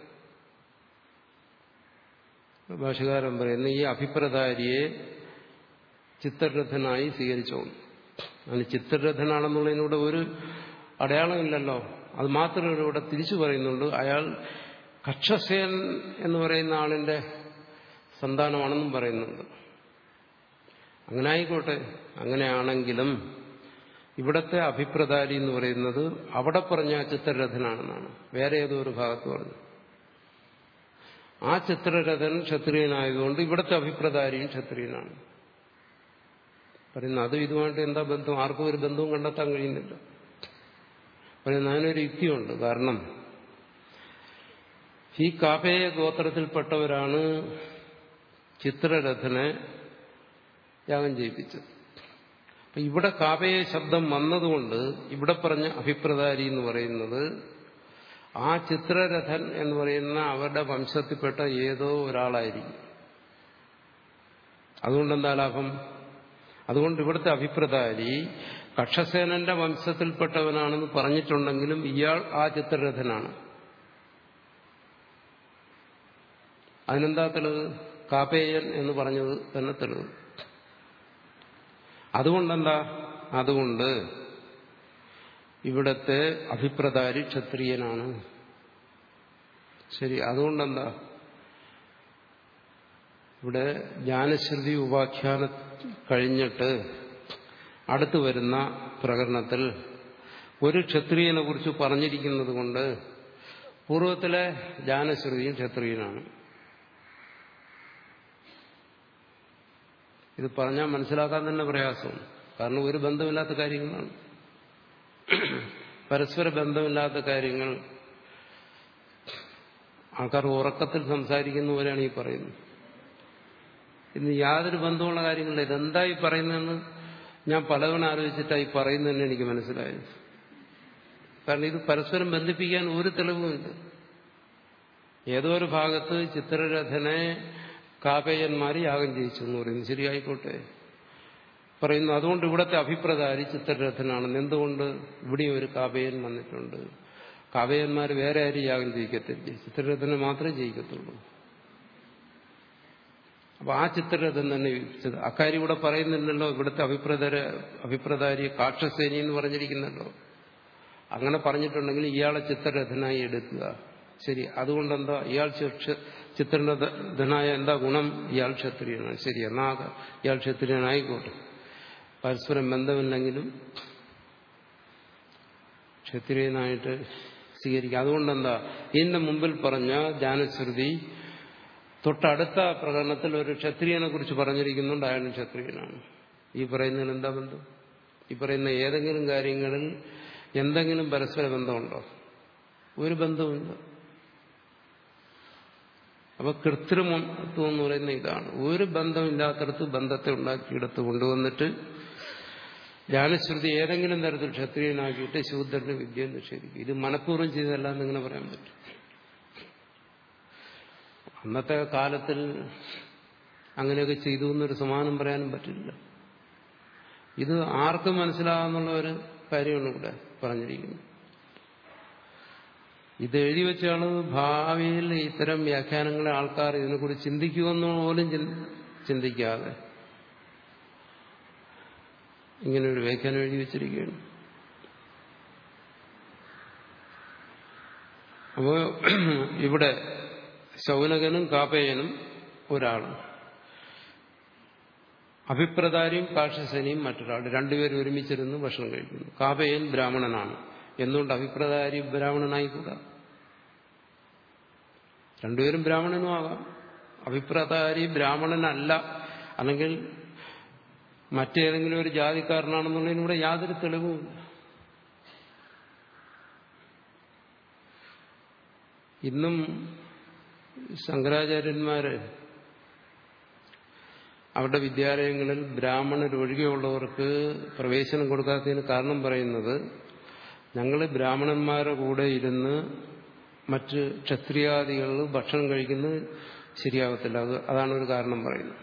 ഭാഷകാരൻ പറയുന്നു ഈ അഭിപ്രതാരിയെ ചിത്രരഥനായി സ്വീകരിച്ചോളൂ അതിന് ചിത്രരഥനാണെന്നുള്ളതിനൂടെ ഒരു അടയാളമില്ലല്ലോ അത് മാത്രമേ ഇവിടെ തിരിച്ചു പറയുന്നുള്ളൂ അയാൾ കക്ഷസേൻ എന്ന് പറയുന്ന ആളിന്റെ സന്താനമാണെന്നും പറയുന്നുണ്ട് അങ്ങനെ ആയിക്കോട്ടെ അങ്ങനെയാണെങ്കിലും ഇവിടത്തെ അഭിപ്രതാരി എന്ന് പറയുന്നത് അവിടെ പറഞ്ഞ ചിത്രരഥനാണെന്നാണ് വേറെ ഏതോ ഒരു ഭാഗത്ത് പറഞ്ഞു ആ ചിത്രരഥൻ ക്ഷത്രിയനായതുകൊണ്ട് ഇവിടുത്തെ അഭിപ്രതാരിയും ക്ഷത്രിയനാണ് പറയുന്നു അതും ഇതുമായിട്ട് എന്താ ബന്ധം ആർക്കും ഒരു ബന്ധവും കണ്ടെത്താൻ കഴിയുന്നില്ല പറയുന്ന അതിനൊരു യുക്തിയുണ്ട് കാരണം ഈ കാപേയ ഗോത്രത്തിൽപ്പെട്ടവരാണ് ചിത്രരഥനെ യാഗം ചെയ്യിപ്പിച്ചത് അപ്പൊ ഇവിടെ കാപേയ ശബ്ദം വന്നതുകൊണ്ട് ഇവിടെ പറഞ്ഞ അഭിപ്രതാരി എന്ന് പറയുന്നത് ആ ചിത്രരഥൻ എന്ന് പറയുന്ന അവരുടെ വംശത്തിൽപ്പെട്ട ഏതോ ഒരാളായിരിക്കും അതുകൊണ്ട് എന്താ ലാഭം അതുകൊണ്ട് ഇവിടുത്തെ അഭിപ്രതാരി കക്ഷസേനന്റെ വംശത്തിൽപ്പെട്ടവനാണെന്ന് പറഞ്ഞിട്ടുണ്ടെങ്കിലും ഇയാൾ ആ ചിത്രരഥനാണ് അതിനെന്താ തെളിവ് കാപേയൻ എന്ന് പറഞ്ഞത് തന്നെ തെളിവ് അതുകൊണ്ടെന്താ അതുകൊണ്ട് ഇവിടത്തെ അഭിപ്രതാരി ക്ഷത്രിയനാണ് ശരി അതുകൊണ്ടെന്താ ഇവിടെ ജ്ഞാനശ്രുതി ഉപാഖ്യാന കഴിഞ്ഞിട്ട് അടുത്തു വരുന്ന പ്രകരണത്തിൽ ഒരു ക്ഷത്രിയനെ കുറിച്ച് പറഞ്ഞിരിക്കുന്നത് കൊണ്ട് പൂർവ്വത്തിലെ ജ്ഞാനശ്രുതിയും ക്ഷത്രിയനാണ് ഇത് പറഞ്ഞാൽ മനസ്സിലാക്കാൻ തന്നെ പ്രയാസമാണ് കാരണം ഒരു ബന്ധമില്ലാത്ത കാര്യങ്ങളാണ് പരസ്പര ബന്ധമില്ലാത്ത കാര്യങ്ങൾ ആൾക്കാർ ഉറക്കത്തിൽ സംസാരിക്കുന്ന പോലെയാണ് ഈ പറയുന്നത് ഇന്ന് യാതൊരു ബന്ധമുള്ള കാര്യങ്ങളില്ല ഇതെന്തായി പറയുന്നതെന്ന് ഞാൻ പലവണ ആലോചിച്ചിട്ടായി പറയുന്നതെന്ന് എനിക്ക് മനസ്സിലായത് കാരണം ഇത് പരസ്പരം ബന്ധിപ്പിക്കാൻ ഒരു തെളിവുമില്ല ഏതോ ഒരു ഭാഗത്ത് ചിത്രരഥനെ കാപേയന്മാർ യാഗം ചെയ്യിച്ചു എന്ന് പറയുന്നു ശരിയായിക്കോട്ടെ പറയുന്നു അതുകൊണ്ട് ഇവിടുത്തെ അഭിപ്രദാരി ചിത്രരഥനാണെന്ന് എന്തുകൊണ്ട് ഇവിടെയും ഒരു കാപേയൻ വന്നിട്ടുണ്ട് കാവ്യന്മാർ വേറെ ആരും യാഗം ചെയ്യിക്കത്തില്ല ചിത്രരഥനെ മാത്രമേ ചെയ്യിക്കത്തുള്ളൂ അപ്പൊ ആ ചിത്രരഥൻ തന്നെ യുക്തിച്ചത് അക്കാര്യം ഇവിടെ പറയുന്നില്ലല്ലോ ഇവിടുത്തെ അഭിപ്രദര അഭിപ്രദാരി കാക്ഷസേനി എന്ന് പറഞ്ഞിരിക്കുന്നല്ലോ അങ്ങനെ പറഞ്ഞിട്ടുണ്ടെങ്കിൽ ഇയാളെ ചിത്രരഥനായി എടുക്കുക ശരി അതുകൊണ്ടെന്താ ഇയാൾ ചിത്രരഥനായ എന്താ ഗുണം ഇയാൾ ക്ഷത്രിയനാണ് ശരി എന്നാ ഇയാൾ ക്ഷത്രിയനായിക്കോട്ടെ പരസ്പരം ബന്ധമില്ലെങ്കിലും ക്ഷത്രിയനായിട്ട് സ്വീകരിക്കുക അതുകൊണ്ടെന്താ ഇതിന്റെ മുമ്പിൽ പറഞ്ഞ ജ്ഞാനശ്രുതി തൊട്ടടുത്ത പ്രകടനത്തിൽ ഒരു ക്ഷത്രിയനെ കുറിച്ച് പറഞ്ഞിരിക്കുന്നുണ്ട് അയാളും ക്ഷത്രിയനാണ് ഈ പറയുന്നതിൽ എന്താ ബന്ധം ഈ പറയുന്ന ഏതെങ്കിലും കാര്യങ്ങളിൽ എന്തെങ്കിലും പരസ്പര ബന്ധമുണ്ടോ ഒരു ബന്ധവുമില്ല അപ്പൊ കൃത്രിമത്വം എന്ന് പറയുന്ന ഇതാണ് ഒരു ബന്ധമില്ലാത്തടത്ത് ബന്ധത്തെ ഉണ്ടാക്കിയെടുത്ത് കൊണ്ടുവന്നിട്ട് ജ്ഞാനശ്രുതി ഏതെങ്കിലും തരത്തിൽ ക്ഷത്രിയനാക്കിയിട്ട് ശൂദ്രന് വിദ്യ നിഷേധിക്കും ഇത് മനഃപൂർവ്വം ചെയ്തതല്ല എന്നിങ്ങനെ പറയാൻ പറ്റും അന്നത്തെ കാലത്തിൽ അങ്ങനെയൊക്കെ ചെയ്തു എന്നൊരു സമാനം പറയാനും പറ്റില്ല ഇത് ആർക്കും മനസ്സിലാകാന്നുള്ള ഒരു കാര്യമാണ് ഇവിടെ പറഞ്ഞിരിക്കുന്നത് ഇത് എഴുതി വെച്ചാണ് ഭാവിയിൽ ഇത്തരം വ്യാഖ്യാനങ്ങളെ ആൾക്കാർ ഇതിനെക്കുറിച്ച് ചിന്തിക്കുമെന്ന് പോലും ചിന്തിക്കാതെ ഇങ്ങനെ ഒരു വ്യാഖ്യാനം എഴുതി വെച്ചിരിക്കുകയാണ് അപ്പോ ഇവിടെ ശൗനകനും കാപ്പയനും ഒരാളും അഭിപ്രദാരിയും കാക്ഷസനിയും മറ്റൊരാൾ രണ്ടുപേരും ഒരുമിച്ചിരുന്ന് ഭക്ഷണം കഴിക്കുന്നു കാപയൻ ബ്രാഹ്മണനാണ് എന്തുകൊണ്ട് അഭിപ്രദാരി ബ്രാഹ്മണനായിക്കൂടാ രണ്ടുപേരും ബ്രാഹ്മണനും ആകാം അഭിപ്രദാരി ബ്രാഹ്മണനല്ല അല്ലെങ്കിൽ മറ്റേതെങ്കിലും ഒരു ജാതിക്കാരനാണെന്നുള്ളതിനൂടെ യാതൊരു തെളിവുമില്ല ഇന്നും ശങ്കരാചാര്യന്മാര് അവരുടെ വിദ്യാലയങ്ങളിൽ ബ്രാഹ്മണരൊഴികെയുള്ളവർക്ക് പ്രവേശനം കൊടുക്കാത്തതിന് കാരണം പറയുന്നത് ഞങ്ങൾ ബ്രാഹ്മണന്മാരുടെ കൂടെ ഇരുന്ന് മറ്റ് ക്ഷത്രിയാദികൾ ഭക്ഷണം കഴിക്കുന്നത് ശരിയാകത്തില്ല അത് അതാണ് ഒരു കാരണം പറയുന്നത്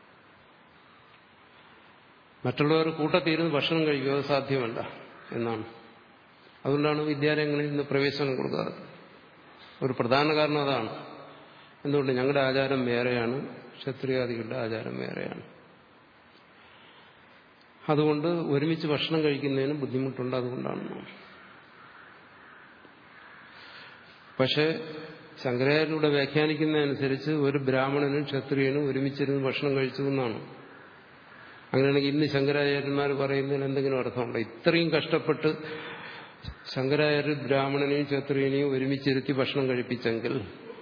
മറ്റുള്ളവർ കൂട്ടത്തിരുന്ന് ഭക്ഷണം കഴിക്കുക അത് സാധ്യമല്ല എന്നാണ് അതുകൊണ്ടാണ് വിദ്യാലയങ്ങളിൽ നിന്ന് പ്രവേശനം കൊടുക്കാറ് ഒരു പ്രധാന കാരണം അതാണ് എന്തുകൊണ്ട് ഞങ്ങളുടെ ആചാരം വേറെയാണ് ക്ഷത്രിയാദികളുടെ ആചാരം വേറെയാണ് അതുകൊണ്ട് ഒരുമിച്ച് ഭക്ഷണം കഴിക്കുന്നതിന് ബുദ്ധിമുട്ടുണ്ട് അതുകൊണ്ടാണ് പക്ഷേ ശങ്കരാചാര്യരുടെ വ്യാഖ്യാനിക്കുന്നതനുസരിച്ച് ഒരു ബ്രാഹ്മണനും ക്ഷത്രിയനും ഒരുമിച്ചിരുന്ന് ഭക്ഷണം കഴിച്ചു എന്നാണ് അങ്ങനെയാണെങ്കിൽ ഇന്ന് ശങ്കരാചാര്യന്മാർ പറയുന്നതിന് എന്തെങ്കിലും അർത്ഥമുണ്ടോ ഇത്രയും കഷ്ടപ്പെട്ട് ശങ്കരാചാര്യ ബ്രാഹ്മണനെയും ക്ഷത്രിയനെയും ഒരുമിച്ചിരുത്തി ഭക്ഷണം കഴിപ്പിച്ചെങ്കിൽ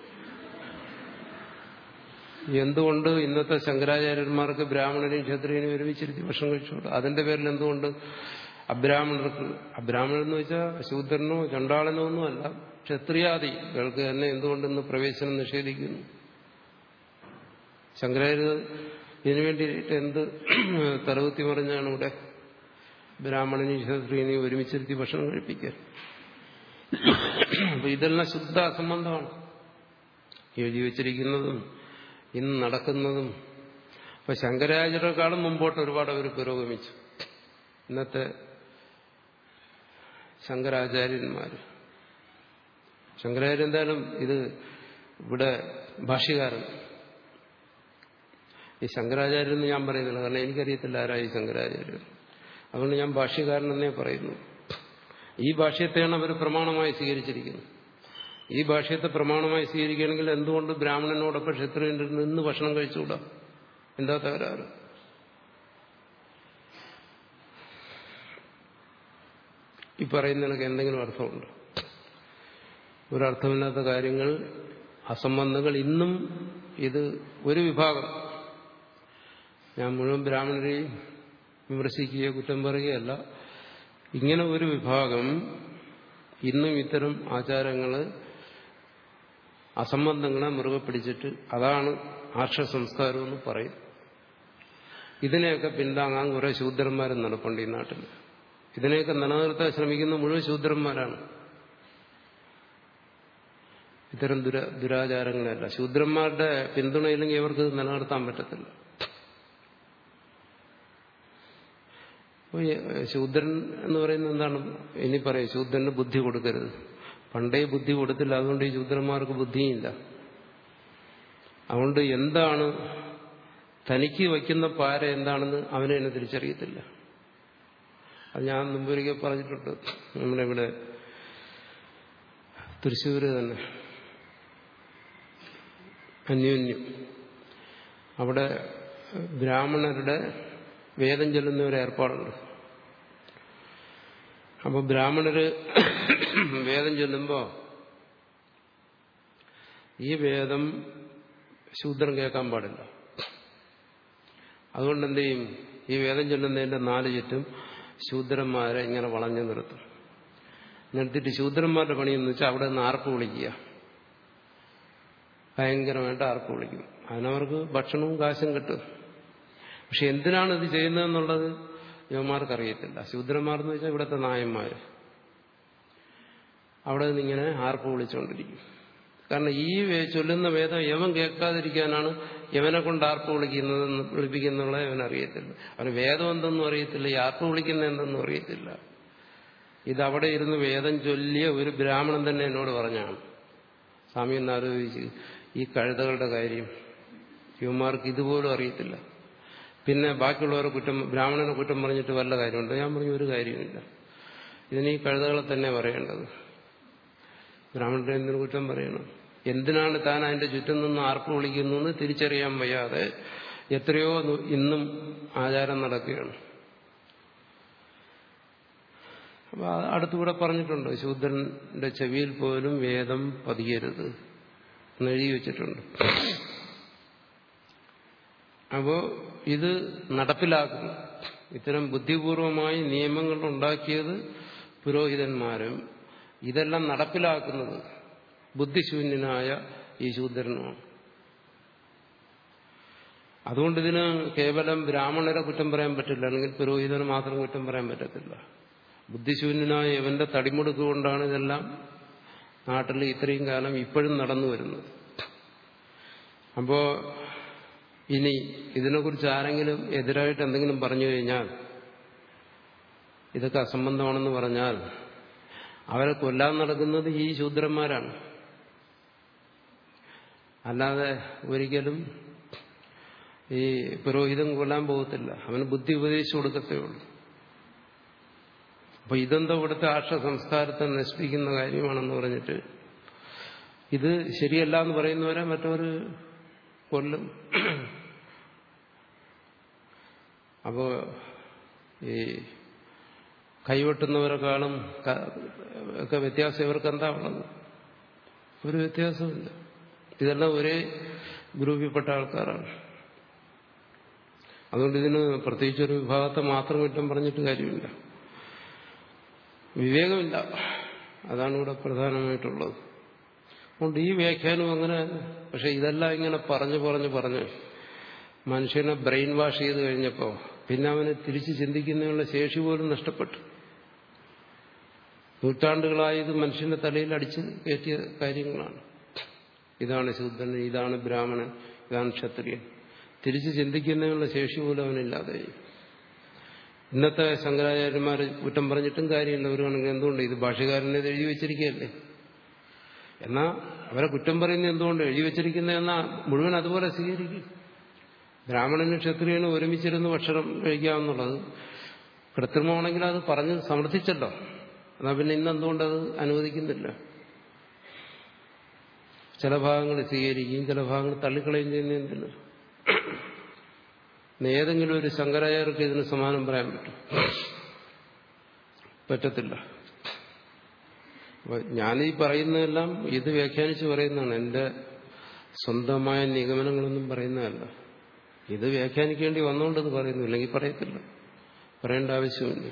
എന്തുകൊണ്ട് ഇന്നത്തെ ശങ്കരാചാര്യന്മാർക്ക് ബ്രാഹ്മണനെയും ക്ഷത്രിയനെയും ഒരുമിച്ചിരുത്തി ഭക്ഷണം കഴിച്ചോളൂ അതിന്റെ പേരിൽ എന്തുകൊണ്ട് അബ്രാഹ്മണർക്ക് അബ്രാഹ്മണെന്ന് വെച്ചാൽ ശൂദ്രനോ ചണ്ടാളനോ ഒന്നുമല്ല ക്ഷത്രിയാദികൾക്ക് തന്നെ എന്തുകൊണ്ട് ഇന്ന് പ്രവേശനം നിഷേധിക്കുന്നു ശങ്കരാചാര്യ ഇതിനു വേണ്ടിയിട്ട് എന്ത് തലകുത്തി പറഞ്ഞാണ് ഇവിടെ ബ്രാഹ്മണനെയും ക്ഷത്രിയനെയും ഒരുമിച്ചിരുത്തി ഭക്ഷണം കഴിപ്പിക്കുക അപ്പൊ ഇതെല്ലാം ശുദ്ധ അസംബന്ധമാണ് എഴുതി വച്ചിരിക്കുന്നതും ഇന്ന് നടക്കുന്നതും അപ്പൊ ശങ്കരാചാര്യരെക്കാളും മുമ്പോട്ട് ഒരുപാട് അവർ പുരോഗമിച്ചു ഇന്നത്തെ ശങ്കരാചാര്യന്മാർ ശങ്കരാചാര്യ എന്തായാലും ഇത് ഇവിടെ ഭാഷ്യകാരൻ ഈ ശങ്കരാചാര്യൻ ഞാൻ പറയുന്നില്ല കാരണം എനിക്കറിയത്തില്ല ആരായി ശങ്കരാചാര്യർ അതുകൊണ്ട് ഞാൻ ഭാഷ്യകാരൻ എന്നേ പറയുന്നു ഈ ഭാഷ്യത്തെയാണ് അവർ പ്രമാണമായി സ്വീകരിച്ചിരിക്കുന്നത് ഈ ഭാഷ്യത്തെ പ്രമാണമായി സ്വീകരിക്കുകയാണെങ്കിൽ എന്തുകൊണ്ട് ബ്രാഹ്മണനോടൊപ്പം ക്ഷത്രിയൻ്റെ നിന്ന് ഭക്ഷണം കഴിച്ചുകൂടാ എന്താ തകരാറ് ഈ പറയുന്നതിനൊക്കെ എന്തെങ്കിലും അർത്ഥമുണ്ട് ഒരർത്ഥമില്ലാത്ത കാര്യങ്ങൾ അസംബന്ധങ്ങൾ ഇന്നും ഇത് ഒരു വിഭാഗം ഞാൻ മുഴുവൻ ബ്രാഹ്മണരെയും വിമർശിക്കുകയോ കുറ്റം പറയുകയല്ല ഇങ്ങനെ ഒരു വിഭാഗം ഇന്നും ഇത്തരം ആചാരങ്ങൾ അസംബന്ധങ്ങളെ മുറുകെ പിടിച്ചിട്ട് അതാണ് ആർഷ സംസ്കാരം എന്ന് പറയും ഇതിനെയൊക്കെ പിന്താങ്ങാൻ കുറെ ശൂദ്രന്മാരും നടപ്പുണ്ട് ഈ നാട്ടിൽ ഇതിനെയൊക്കെ നിലനിർത്താൻ ശ്രമിക്കുന്ന മുഴുവൻ ശൂദ്രന്മാരാണ് ഇത്തരം ദുര ദുരാചാരങ്ങളല്ല ശൂദ്രന്മാരുടെ പിന്തുണയില്ലെങ്കിൽ ഇവർക്ക് നിലനിർത്താൻ പറ്റത്തില്ല ശൂദ്രൻ എന്ന് പറയുന്നത് എന്താണ് ഇനി പറയും ശൂദ്രന് ബുദ്ധി കൊടുക്കരുത് പണ്ടേ ബുദ്ധി കൊടുത്തില്ല അതുകൊണ്ട് ഈ ശൂദ്രന്മാർക്ക് ബുദ്ധിയില്ല അതുകൊണ്ട് എന്താണ് തനിക്ക് വയ്ക്കുന്ന പാര എന്താണെന്ന് അവനെ തന്നെ തിരിച്ചറിയത്തില്ല അത് ഞാൻ മുമ്പൊരിക്കൽ പറഞ്ഞിട്ടുണ്ട് നമ്മുടെ ഇവിടെ തൃശ്ശൂര് തന്നെ അന്യോന്യം അവിടെ ബ്രാഹ്മണരുടെ വേദം ചൊല്ലുന്ന ഒരു ഏർപ്പാടുണ്ട് അപ്പൊ ബ്രാഹ്മണര് വേദം ചൊല്ലുമ്പോ ഈ വേദം ശൂദ്രൻ കേൾക്കാൻ പാടില്ല അതുകൊണ്ട് എന്ത് ചെയ്യും ഈ വേദം ചൊല്ലുന്നതിന്റെ നാല് ചുറ്റും ശൂദ്രന്മാരെ ഇങ്ങനെ വളഞ്ഞു നിർത്തും നിർത്തിയിട്ട് ശൂദ്രന്മാരുടെ പണിയെന്ന് വെച്ചാൽ അവിടെ നിന്ന് ആർപ്പ് വിളിക്കുക ഭയങ്കരമായിട്ട് ആർപ്പ് വിളിക്കും അതിനവർക്ക് ഭക്ഷണവും കാശും കിട്ടും പക്ഷെ എന്തിനാണ് ഇത് ചെയ്യുന്നതെന്നുള്ളത് യുവമാർക്ക് അറിയത്തില്ല ശൂദ്രന്മാരെന്ന് വെച്ചാൽ ഇവിടുത്തെ നായന്മാർ അവിടെ നിന്നിങ്ങനെ ആർപ്പ് വിളിച്ചുകൊണ്ടിരിക്കും കാരണം ഈ ചൊല്ലുന്ന വേദം യവൻ കേൾക്കാതിരിക്കാനാണ് യവനെ കൊണ്ട് ആർപ്പ് വിളിക്കുന്നത് വിളിപ്പിക്കുന്നുള്ള യവൻ അറിയത്തില്ല അവന് വേദം എന്തെന്നും അറിയത്തില്ല ഈ ആർപ്പ് വിളിക്കുന്ന എന്തെന്നും അറിയത്തില്ല ഇതവിടെ ഇരുന്ന് വേദം ചൊല്ലിയ ഒരു ബ്രാഹ്മണൻ തന്നെ എന്നോട് പറഞ്ഞാണ് സ്വാമി എന്ന് ആലോചിച്ച് ഈ കഴുതകളുടെ കാര്യം യുവമാർക്ക് ഇതുപോലും അറിയത്തില്ല പിന്നെ ബാക്കിയുള്ളവരെ കുറ്റം ബ്രാഹ്മണനെ കുറ്റം പറഞ്ഞിട്ട് വല്ല കാര്യമുണ്ടോ ഞാൻ പറഞ്ഞു ഒരു കാര്യമില്ല ഇതിന് ഈ കഴുതകളെ തന്നെ പറയേണ്ടത് ബ്രാഹ്മണന്റെ എന്തിനു കുറ്റം പറയണം എന്തിനാണ് താൻ അതിന്റെ ചുറ്റും നിന്ന് ആർപ്പ് വിളിക്കുന്നു എന്ന് തിരിച്ചറിയാൻ വയ്യാതെ എത്രയോ ഇന്നും ആചാരം നടക്കുകയാണ് അപ്പൊ അടുത്തുകൂടെ പറഞ്ഞിട്ടുണ്ട് ശൂദ്രന്റെ ചെവിയിൽ പോലും വേദം പതിയരുത് എന്നെഴുതി വെച്ചിട്ടുണ്ട് അപ്പോ ഇത് നടപ്പിലാക്കുന്നു ഇത്തരം ബുദ്ധിപൂർവമായി നിയമങ്ങൾ ഉണ്ടാക്കിയത് പുരോഹിതന്മാരും ഇതെല്ലാം നടപ്പിലാക്കുന്നത് ബുദ്ധിശൂന്യനായ ഈ ശൂദ്രനുമാണ് അതുകൊണ്ട് ഇതിന് കേവലം ബ്രാഹ്മണരെ കുറ്റം പറയാൻ പറ്റില്ല അല്ലെങ്കിൽ പുരോഹിതന് മാത്രം കുറ്റം പറയാൻ പറ്റത്തില്ല ബുദ്ധിശൂന്യനായ ഇവന്റെ തടിമുടുക്ക് കൊണ്ടാണ് ഇതെല്ലാം നാട്ടിൽ ഇത്രയും കാലം ഇപ്പോഴും നടന്നു വരുന്നത് അപ്പോ ഇനി ഇതിനെക്കുറിച്ച് ആരെങ്കിലും എതിരായിട്ട് എന്തെങ്കിലും പറഞ്ഞു കഴിഞ്ഞാൽ ഇതൊക്കെ അസംബന്ധമാണെന്ന് പറഞ്ഞാൽ അവരെ കൊല്ലാൻ നടക്കുന്നത് ഈ ശൂദ്രന്മാരാണ് അല്ലാതെ ഒരിക്കലും ഈ പുരോഹിതം കൊല്ലാൻ പോകത്തില്ല അവന് ബുദ്ധി ഉപദേശിച്ചു കൊടുക്കത്തേ ഉള്ളൂ അപ്പൊ ഇതെന്തോ ഇവിടുത്തെ ആർഷ സംസ്കാരത്തെ നശിപ്പിക്കുന്ന കാര്യമാണെന്ന് പറഞ്ഞിട്ട് ഇത് ശരിയല്ല എന്ന് പറയുന്നവരെ മറ്റവർ കൊല്ലും അപ്പോ ഈ കൈവെട്ടുന്നവരെക്കാളും ഒക്കെ വ്യത്യാസം ഇവർക്ക് എന്താ ഉള്ളത് ഒരു വ്യത്യാസമില്ല ഇതെല്ലാം ഒരേ ഗ്രൂപ്പിൽപ്പെട്ട ആൾക്കാരാണ് അതുകൊണ്ട് ഇതിന് പ്രത്യേകിച്ചൊരു വിഭാഗത്തെ മാത്രം കുറ്റം പറഞ്ഞിട്ട് കാര്യമില്ല വിവേകമില്ല അതാണ് ഇവിടെ പ്രധാനമായിട്ടുള്ളത് അതുകൊണ്ട് ഈ വ്യാഖ്യാനം അങ്ങനെ പക്ഷെ ഇതെല്ലാം ഇങ്ങനെ പറഞ്ഞു പറഞ്ഞു പറഞ്ഞ് മനുഷ്യനെ ബ്രെയിൻ വാഷ് ചെയ്ത് കഴിഞ്ഞപ്പോൾ പിന്നെ അവന് തിരിച്ച് ചിന്തിക്കുന്നതിനുള്ള ശേഷി പോലും നഷ്ടപ്പെട്ടു നൂറ്റാണ്ടുകളായി ഇത് മനുഷ്യന്റെ തലയിൽ അടിച്ച് കയറ്റിയ കാര്യങ്ങളാണ് ഇതാണ് ശൂദ്രൻ ഇതാണ് ബ്രാഹ്മണൻ ഇതാണ് ക്ഷത്രിയൻ തിരിച്ച് ചിന്തിക്കുന്നതിനുള്ള ശേഷി പോലും അവനില്ലാതായി ഇന്നത്തെ ശങ്കരാചാര്യന്മാർ കുറ്റം പറഞ്ഞിട്ടും കാര്യമില്ല ഒരുവാണെങ്കിൽ എന്തുകൊണ്ട് ഇത് ഭാഷകാരനെ എഴുതി വെച്ചിരിക്കുകയല്ലേ എന്നാ അവരെ കുറ്റം പറയുന്നത് എന്തുകൊണ്ട് എഴുതി വെച്ചിരിക്കുന്നതെന്നാ മുഴുവൻ അതുപോലെ സ്വീകരിക്കും ബ്രാഹ്മണനും ക്ഷത്രിയനും ഒരുമിച്ചിരുന്ന് ഭക്ഷണം കഴിക്കാമെന്നുള്ളത് കൃത്രിമമാണെങ്കിൽ അത് പറഞ്ഞ് സമർത്ഥിച്ചല്ലോ എന്നാ പിന്നെ ഇന്ന് എന്തുകൊണ്ടത് അനുവദിക്കുന്നില്ല ചില ഭാഗങ്ങൾ സ്വീകരിക്കുകയും ചില ഭാഗങ്ങൾ തള്ളിക്കളയും ചെയ്യുന്നതിന് ഏതെങ്കിലും ഒരു ശങ്കരാചാര്യർക്ക് ഇതിന് സമാനം പറയാൻ പറ്റും പറ്റത്തില്ല ഞാനീ പറയുന്നതെല്ലാം ഇത് വ്യാഖ്യാനിച്ച് പറയുന്നതാണ് എന്റെ സ്വന്തമായ നിഗമനങ്ങളൊന്നും പറയുന്നതല്ല ഇത് വ്യാഖ്യാനിക്കേണ്ടി വന്നുകൊണ്ടത് പറയുന്നു ഇല്ലെങ്കിൽ പറയത്തില്ല പറയേണ്ട ആവശ്യമില്ല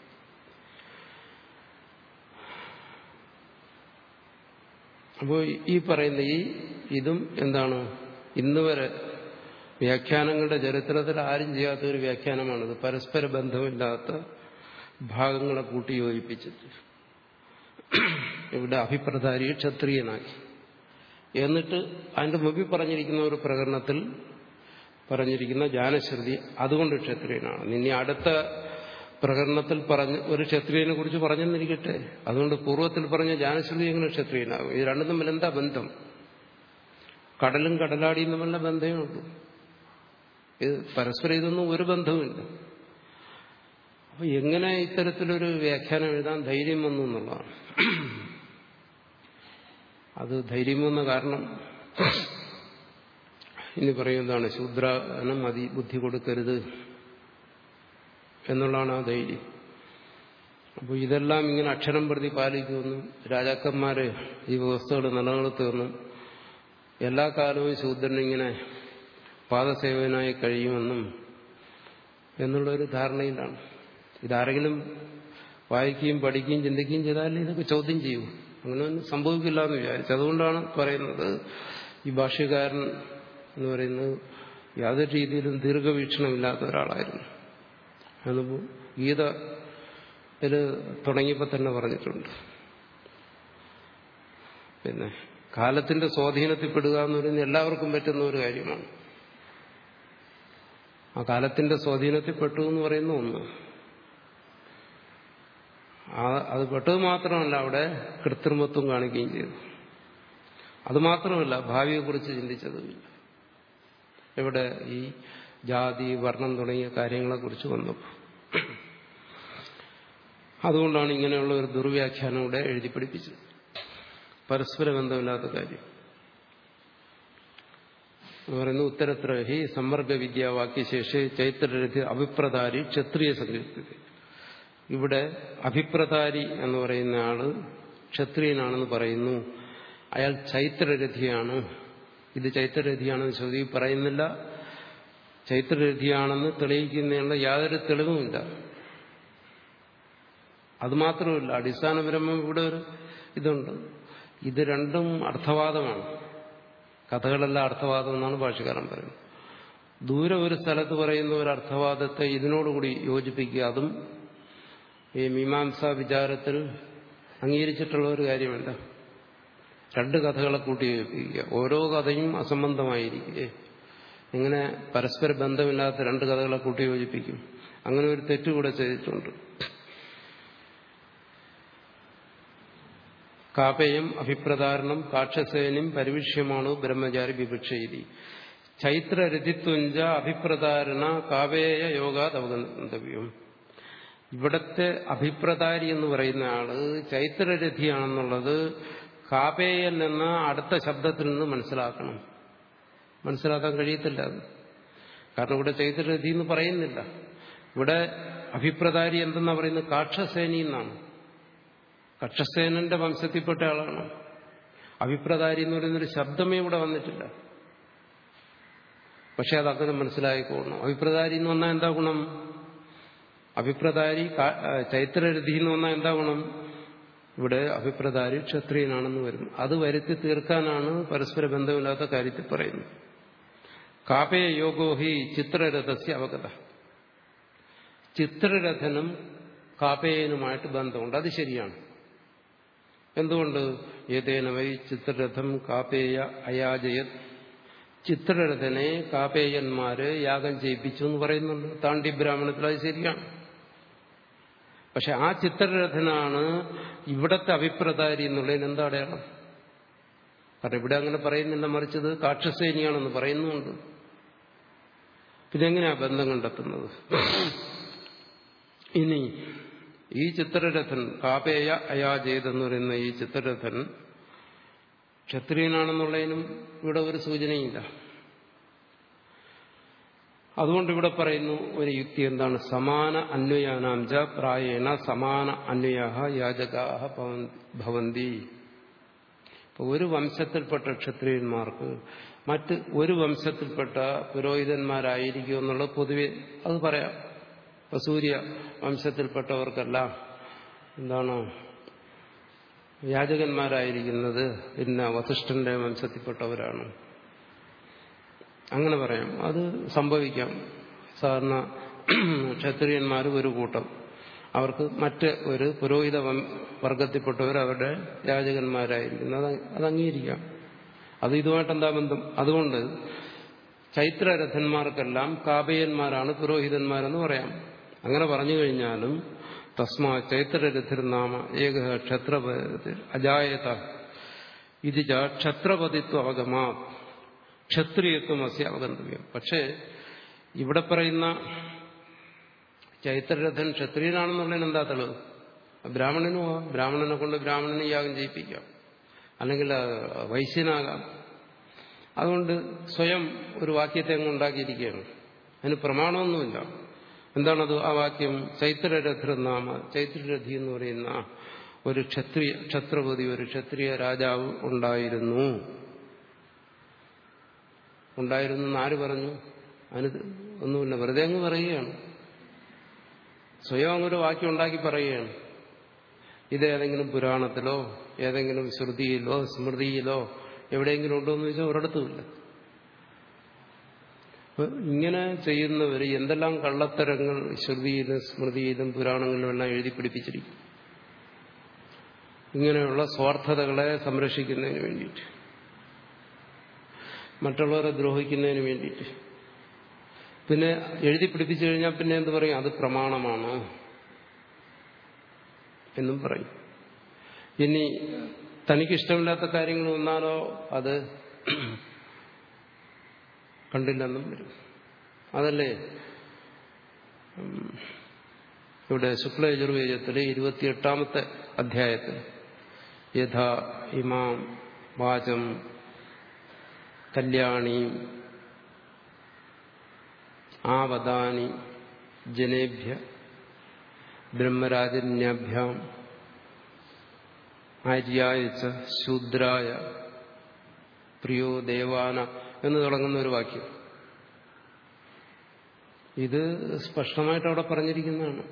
അപ്പോൾ ഈ പറയുന്ന ഈ ഇതും എന്താണ് ഇന്ന് വരെ വ്യാഖ്യാനങ്ങളുടെ ചരിത്രത്തിൽ ആരും ചെയ്യാത്ത ഒരു വ്യാഖ്യാനമാണിത് പരസ്പര ബന്ധമില്ലാത്ത ഭാഗങ്ങളെ കൂട്ടി യോജിപ്പിച്ചിട്ട് ഇവിടെ അഭിപ്രധാരി ക്ഷത്രിയനാക്കി എന്നിട്ട് അതിന്റെ മുമ്പിൽ പറഞ്ഞിരിക്കുന്ന ഒരു പ്രകടനത്തിൽ പറഞ്ഞിരിക്കുന്ന ജാനശ്രുതി അതുകൊണ്ട് ക്ഷത്രിയനാണ് ഇനി അടുത്ത പ്രകടനത്തിൽ പറഞ്ഞ് ഒരു ക്ഷത്രിയനെ കുറിച്ച് പറഞ്ഞെന്നിരിക്കട്ടെ അതുകൊണ്ട് പൂർവ്വത്തിൽ പറഞ്ഞ ജാനശ്രുതി എങ്ങനെ ക്ഷത്രിയനാകും ഇത് രണ്ടും തമ്മിൽ എന്താ ബന്ധം കടലും കടലാടിയും തമ്മിലുള്ള ബന്ധമേ ഉള്ളൂ ഇത് പരസ്പരം ഇതൊന്നും ഒരു ബന്ധവുമില്ല അപ്പൊ എങ്ങനെ ഇത്തരത്തിലൊരു വ്യാഖ്യാനം എഴുതാൻ ധൈര്യം വന്നു എന്നുള്ളതാണ് അത് ധൈര്യം വന്ന കാരണം ഇനി പറയുന്നതാണ് ശൂദ്രനം അതി ബുദ്ധി കൊടുക്കരുത് എന്നുള്ളതാണ് ആ ധൈര്യം അപ്പോൾ ഇതെല്ലാം ഇങ്ങനെ അക്ഷരം പ്രതി പാലിക്കുമെന്നും രാജാക്കന്മാര് ഈ വ്യവസ്ഥകൾ നിലനിർത്തുമെന്നും എല്ലാ കാലവും ശൂദ്രനിങ്ങനെ പാദസേവനായി കഴിയുമെന്നും എന്നുള്ളൊരു ധാരണയിലാണ് ഇതാരെങ്കിലും വായിക്കുകയും പഠിക്കുകയും ചിന്തിക്കുകയും ചെയ്താൽ ഇതൊക്കെ ചോദ്യം ചെയ്യൂ അങ്ങനെ ഒന്നും സംഭവിക്കില്ല എന്ന് വിചാരിച്ചു അതുകൊണ്ടാണ് പറയുന്നത് ഈ ഭാഷ്യകാരൻ എന്ന് പറയുന്നത് യാതൊരു രീതിയിലും ദീർഘവീക്ഷണമില്ലാത്ത ഒരാളായിരുന്നു അതിപ്പോ ഗീത ഇതിൽ തുടങ്ങിയപ്പോൾ തന്നെ പറഞ്ഞിട്ടുണ്ട് പിന്നെ കാലത്തിന്റെ സ്വാധീനത്തിൽപ്പെടുക എന്ന് പറയുന്നത് എല്ലാവർക്കും പറ്റുന്ന ഒരു കാര്യമാണ് ആ കാലത്തിന്റെ സ്വാധീനത്തിൽപ്പെട്ടു എന്ന് പറയുന്ന ഒന്ന് അത് പെട്ടത് മാത്രമല്ല അവിടെ കൃത്രിമത്വം കാണിക്കുകയും ചെയ്തു അത് മാത്രമല്ല ഭാവിയെക്കുറിച്ച് ചിന്തിച്ചതുമില്ല ഇവിടെ ഈ ജാതി വർണ്ണം തുടങ്ങിയ കാര്യങ്ങളെക്കുറിച്ച് വന്നപ്പോൾ അതുകൊണ്ടാണ് ഇങ്ങനെയുള്ള ഒരു ദുർവ്യാഖ്യാനം ഇവിടെ എഴുതി പഠിപ്പിച്ചത് പരസ്പര ബന്ധമില്ലാത്ത കാര്യം പറയുന്നു ഉത്തരത്ര ഹി സമ്മർഗ വിദ്യാവാക്യശേഷി ചൈത്രരഥി അഭിപ്രതാരി ക്ഷത്രിയ സങ്കല്പിത ഇവിടെ അഭിപ്രതാരി എന്ന് പറയുന്ന ആള് ക്ഷത്രിയനാണെന്ന് പറയുന്നു അയാൾ ചൈത്രരഥിയാണ് ഇത് ചൈത്രരഥിയാണെന്ന് ശ്രുതി പറയുന്നില്ല ചൈത്രരഥിയാണെന്ന് തെളിയിക്കുന്നതിനുള്ള യാതൊരു തെളിവുമില്ല അതുമാത്രമല്ല അടിസ്ഥാനപരമായി ഇവിടെ ഒരു ഇതുണ്ട് ഇത് രണ്ടും അർത്ഥവാദമാണ് കഥകളെല്ലാം അർത്ഥവാദം എന്നാണ് ഭാഷകാരൻ പറയുന്നത് ദൂരെ ഒരു സ്ഥലത്ത് പറയുന്ന ഒരു അർത്ഥവാദത്തെ ഇതിനോടുകൂടി യോജിപ്പിക്കുക അതും ഈ മീമാംസാ വിചാരത്തിൽ അംഗീകരിച്ചിട്ടുള്ള ഒരു കാര്യമല്ല രണ്ട് കഥകളെ കൂട്ടി യോജിപ്പിക്കുക ഓരോ കഥയും അസംബന്ധമായിരിക്കെ ഇങ്ങനെ പരസ്പര ബന്ധമില്ലാത്ത രണ്ട് കഥകളെ കൂട്ടി യോജിപ്പിക്കും അങ്ങനെ ഒരു തെറ്റുകൂടെ ചെയ്തിട്ടുണ്ട് കാപേയം അഭിപ്രധാരണം കാക്ഷസേനും പരിവിഷ്യമാണ് ബ്രഹ്മചാരി വിവക്ഷയിരി ചൈത്രരതിത്വഞ്ച അഭിപ്രധാരണ കാവേയ യോഗാത് അവഗന്തവ്യം ഇവിടത്തെ അഭിപ്രധാരി എന്ന് പറയുന്ന ആള് ചൈത്രരഥിയാണെന്നുള്ളത് കാപേയൻ എന്ന അടുത്ത ശബ്ദത്തിൽ നിന്ന് മനസ്സിലാക്കണം മനസ്സിലാക്കാൻ കഴിയത്തില്ല അത് കാരണം ഇവിടെ ചൈത്രരഥി എന്ന് പറയുന്നില്ല ഇവിടെ അഭിപ്രധാരി എന്തെന്നാ പറയുന്നത് കാക്ഷസേനി എന്നാണ് കക്ഷസേനന്റെ വംശത്തിൽപ്പെട്ട ആളാണ് അഭിപ്രധാരി എന്ന് പറയുന്നൊരു ശബ്ദമേ ഇവിടെ വന്നിട്ടില്ല പക്ഷെ അതങ്ങനെ മനസ്സിലായിക്കോണം അഭിപ്രധാരി എന്ന് വന്നാൽ എന്താ ഗുണം അഭിപ്രധാരി ചൈത്രരഥി എന്ന് വന്നാൽ എന്താ ഗുണം ഇവിടെ അഭിപ്രധാരി ക്ഷത്രിയനാണെന്ന് വരും അത് വരുത്തി തീർക്കാനാണ് പരസ്പര ബന്ധമില്ലാത്ത കാര്യത്തിൽ പറയുന്നത് കാപയ യോഗോഹി ചിത്രരഥസ്യ അവഗത ചിത്രരഥനും കാപേയനുമായിട്ട് ബന്ധമുണ്ട് അത് ശരിയാണ് എന്തുകൊണ്ട് ഏതേന വൈ ചിത്രരഥം കാപേയ അയാജയത് ചിത്രരഥനെ കാപേയന്മാര് യാഗം ചെയ്യിപ്പിച്ചു എന്ന് പറയുന്നുണ്ട് താണ്ടി ബ്രാഹ്മണത്തിൽ അത് ശരിയാണ് പക്ഷെ ആ ചിത്രരഥനാണ് ഇവിടത്തെ അഭിപ്രതാരി എന്നുള്ളതിന് എന്താ അടയാളം കാരണം ഇവിടെ അങ്ങനെ പറയുന്നില്ല മറിച്ചത് കാക്ഷസേനിയാണെന്ന് പറയുന്നുണ്ട് പിന്നെ എങ്ങനെയാ ബന്ധം കണ്ടെത്തുന്നത് ഇനി ഈ ചിത്രരഥൻ കാപേയ അയാജേത് എന്ന് പറയുന്ന ഈ ചിത്രരഥൻ ക്ഷത്രിയനാണെന്നുള്ളതിനും ഇവിടെ ഒരു സൂചനയില്ല അതുകൊണ്ട് ഇവിടെ പറയുന്നു ഒരു യുക്തി എന്താണ് സമാന അന്വയാനാംച പ്രായേണ സമാന അന്വയാഹ യാചകാഹ ഭവന്തി ഇപ്പൊ ഒരു വംശത്തിൽപ്പെട്ട ക്ഷത്രിയന്മാർക്ക് മറ്റ് ഒരു വംശത്തിൽപ്പെട്ട പുരോഹിതന്മാരായിരിക്കും എന്നുള്ളത് പൊതുവെ അത് പറയാം ഇപ്പൊ സൂര്യ വംശത്തിൽപ്പെട്ടവർക്കെല്ലാം എന്താണ് യാചകന്മാരായിരിക്കുന്നത് പിന്നെ വസിഷ്ഠന്റെ വംശത്തിൽപ്പെട്ടവരാണ് അങ്ങനെ പറയാം അത് സംഭവിക്കാം സാധാരണ ക്ഷത്രിയന്മാർ ഒരു കൂട്ടം അവർക്ക് മറ്റ് ഒരു പുരോഹിത വർഗത്തിൽപ്പെട്ടവർ അവരുടെ യാചകന്മാരായിരിക്കുന്നു അത് അത് അംഗീകരിക്കാം അത് ഇതുമായിട്ട് എന്താ ബന്ധം അതുകൊണ്ട് ചൈത്രരഥന്മാർക്കെല്ലാം കാപയന്മാരാണ് പുരോഹിതന്മാരെന്ന് പറയാം അങ്ങനെ പറഞ്ഞു കഴിഞ്ഞാലും തസ്മാ ചൈത്രരഥിർനാമ ഏക ക്ഷത്രപതി അജായത ഇത് ക്ഷത്രപതിത്വ അവഗമാ ക്ഷത്രിയത്വം അസ്യ അവഗന്തവ്യം പക്ഷേ ഇവിടെ പറയുന്ന ചൈത്രരഥൻ ക്ഷത്രിയനാണെന്നുള്ളതിന് എന്താ തെളിവ് ബ്രാഹ്മണനും ബ്രാഹ്മണനെ കൊണ്ട് ബ്രാഹ്മണനെ യാഗം ചെയ്യിപ്പിക്കാം അല്ലെങ്കിൽ വൈശ്യനാകാം അതുകൊണ്ട് സ്വയം ഒരു വാക്യത്തെ അങ്ങ് ഉണ്ടാക്കിയിരിക്കുകയാണ് അതിന് പ്രമാണമൊന്നുമില്ല എന്താണത് ആ വാക്യം ചൈത്രരഥനാമ ചൈത്രരഥി എന്ന് പറയുന്ന ഒരു ക്ഷത്രിയ ക്ഷത്രപതി ഒരു ക്ഷത്രിയ രാജാവ് ഉണ്ടായിരുന്നു ഉണ്ടായിരുന്നു എന്ന് ആര് പറഞ്ഞു അതിന് ഒന്നുമില്ല വെറുതെ അങ്ങ് പറയുകയാണ് സ്വയം അങ്ങൊരു വാക്യം ഉണ്ടാക്കി പറയുകയാണ് ഇത് ഏതെങ്കിലും പുരാണത്തിലോ ഏതെങ്കിലും ശ്രുതിയിലോ സ്മൃതിയിലോ എവിടെയെങ്കിലും ഉണ്ടോ എന്ന് ചോദിച്ചാൽ ഒരിടത്തുമില്ല ഇങ്ങനെ ചെയ്യുന്നവർ എന്തെല്ലാം കള്ളത്തരങ്ങൾ ശ്രുതിയിലും സ്മൃതിയിലും പുരാണങ്ങളിലും എല്ലാം എഴുതി പിടിപ്പിച്ചിരിക്കും ഇങ്ങനെയുള്ള സ്വാർത്ഥതകളെ സംരക്ഷിക്കുന്നതിന് വേണ്ടിയിട്ട് മറ്റുള്ളവരെ ദ്രോഹിക്കുന്നതിന് വേണ്ടിയിട്ട് പിന്നെ എഴുതി പിടിപ്പിച്ചു കഴിഞ്ഞാൽ പിന്നെ എന്ത് പറയും അത് പ്രമാണമാണ് എന്നും പറയും ഇനി തനിക്കിഷ്ടമില്ലാത്ത കാര്യങ്ങൾ വന്നാലോ അത് കണ്ടില്ലെന്നും വരും അതല്ലേ ഇവിടെ ശുക്ലയജുർവേദത്തിലെ ഇരുപത്തിയെട്ടാമത്തെ അധ്യായത്തിൽ യഥാ ഇമാം വാചം കല്യാണി ആവദാനി ജനേഭ്യ ബ്രഹ്മരാജന്യാഭ്യാം ആര്യായ ശൂദ്രായ പ്രിയോ ദേവാന എന്ന് തുടങ്ങുന്ന ഒരു വാക്യം ഇത് സ്പഷ്ടമായിട്ട് അവിടെ പറഞ്ഞിരിക്കുന്നതാണ്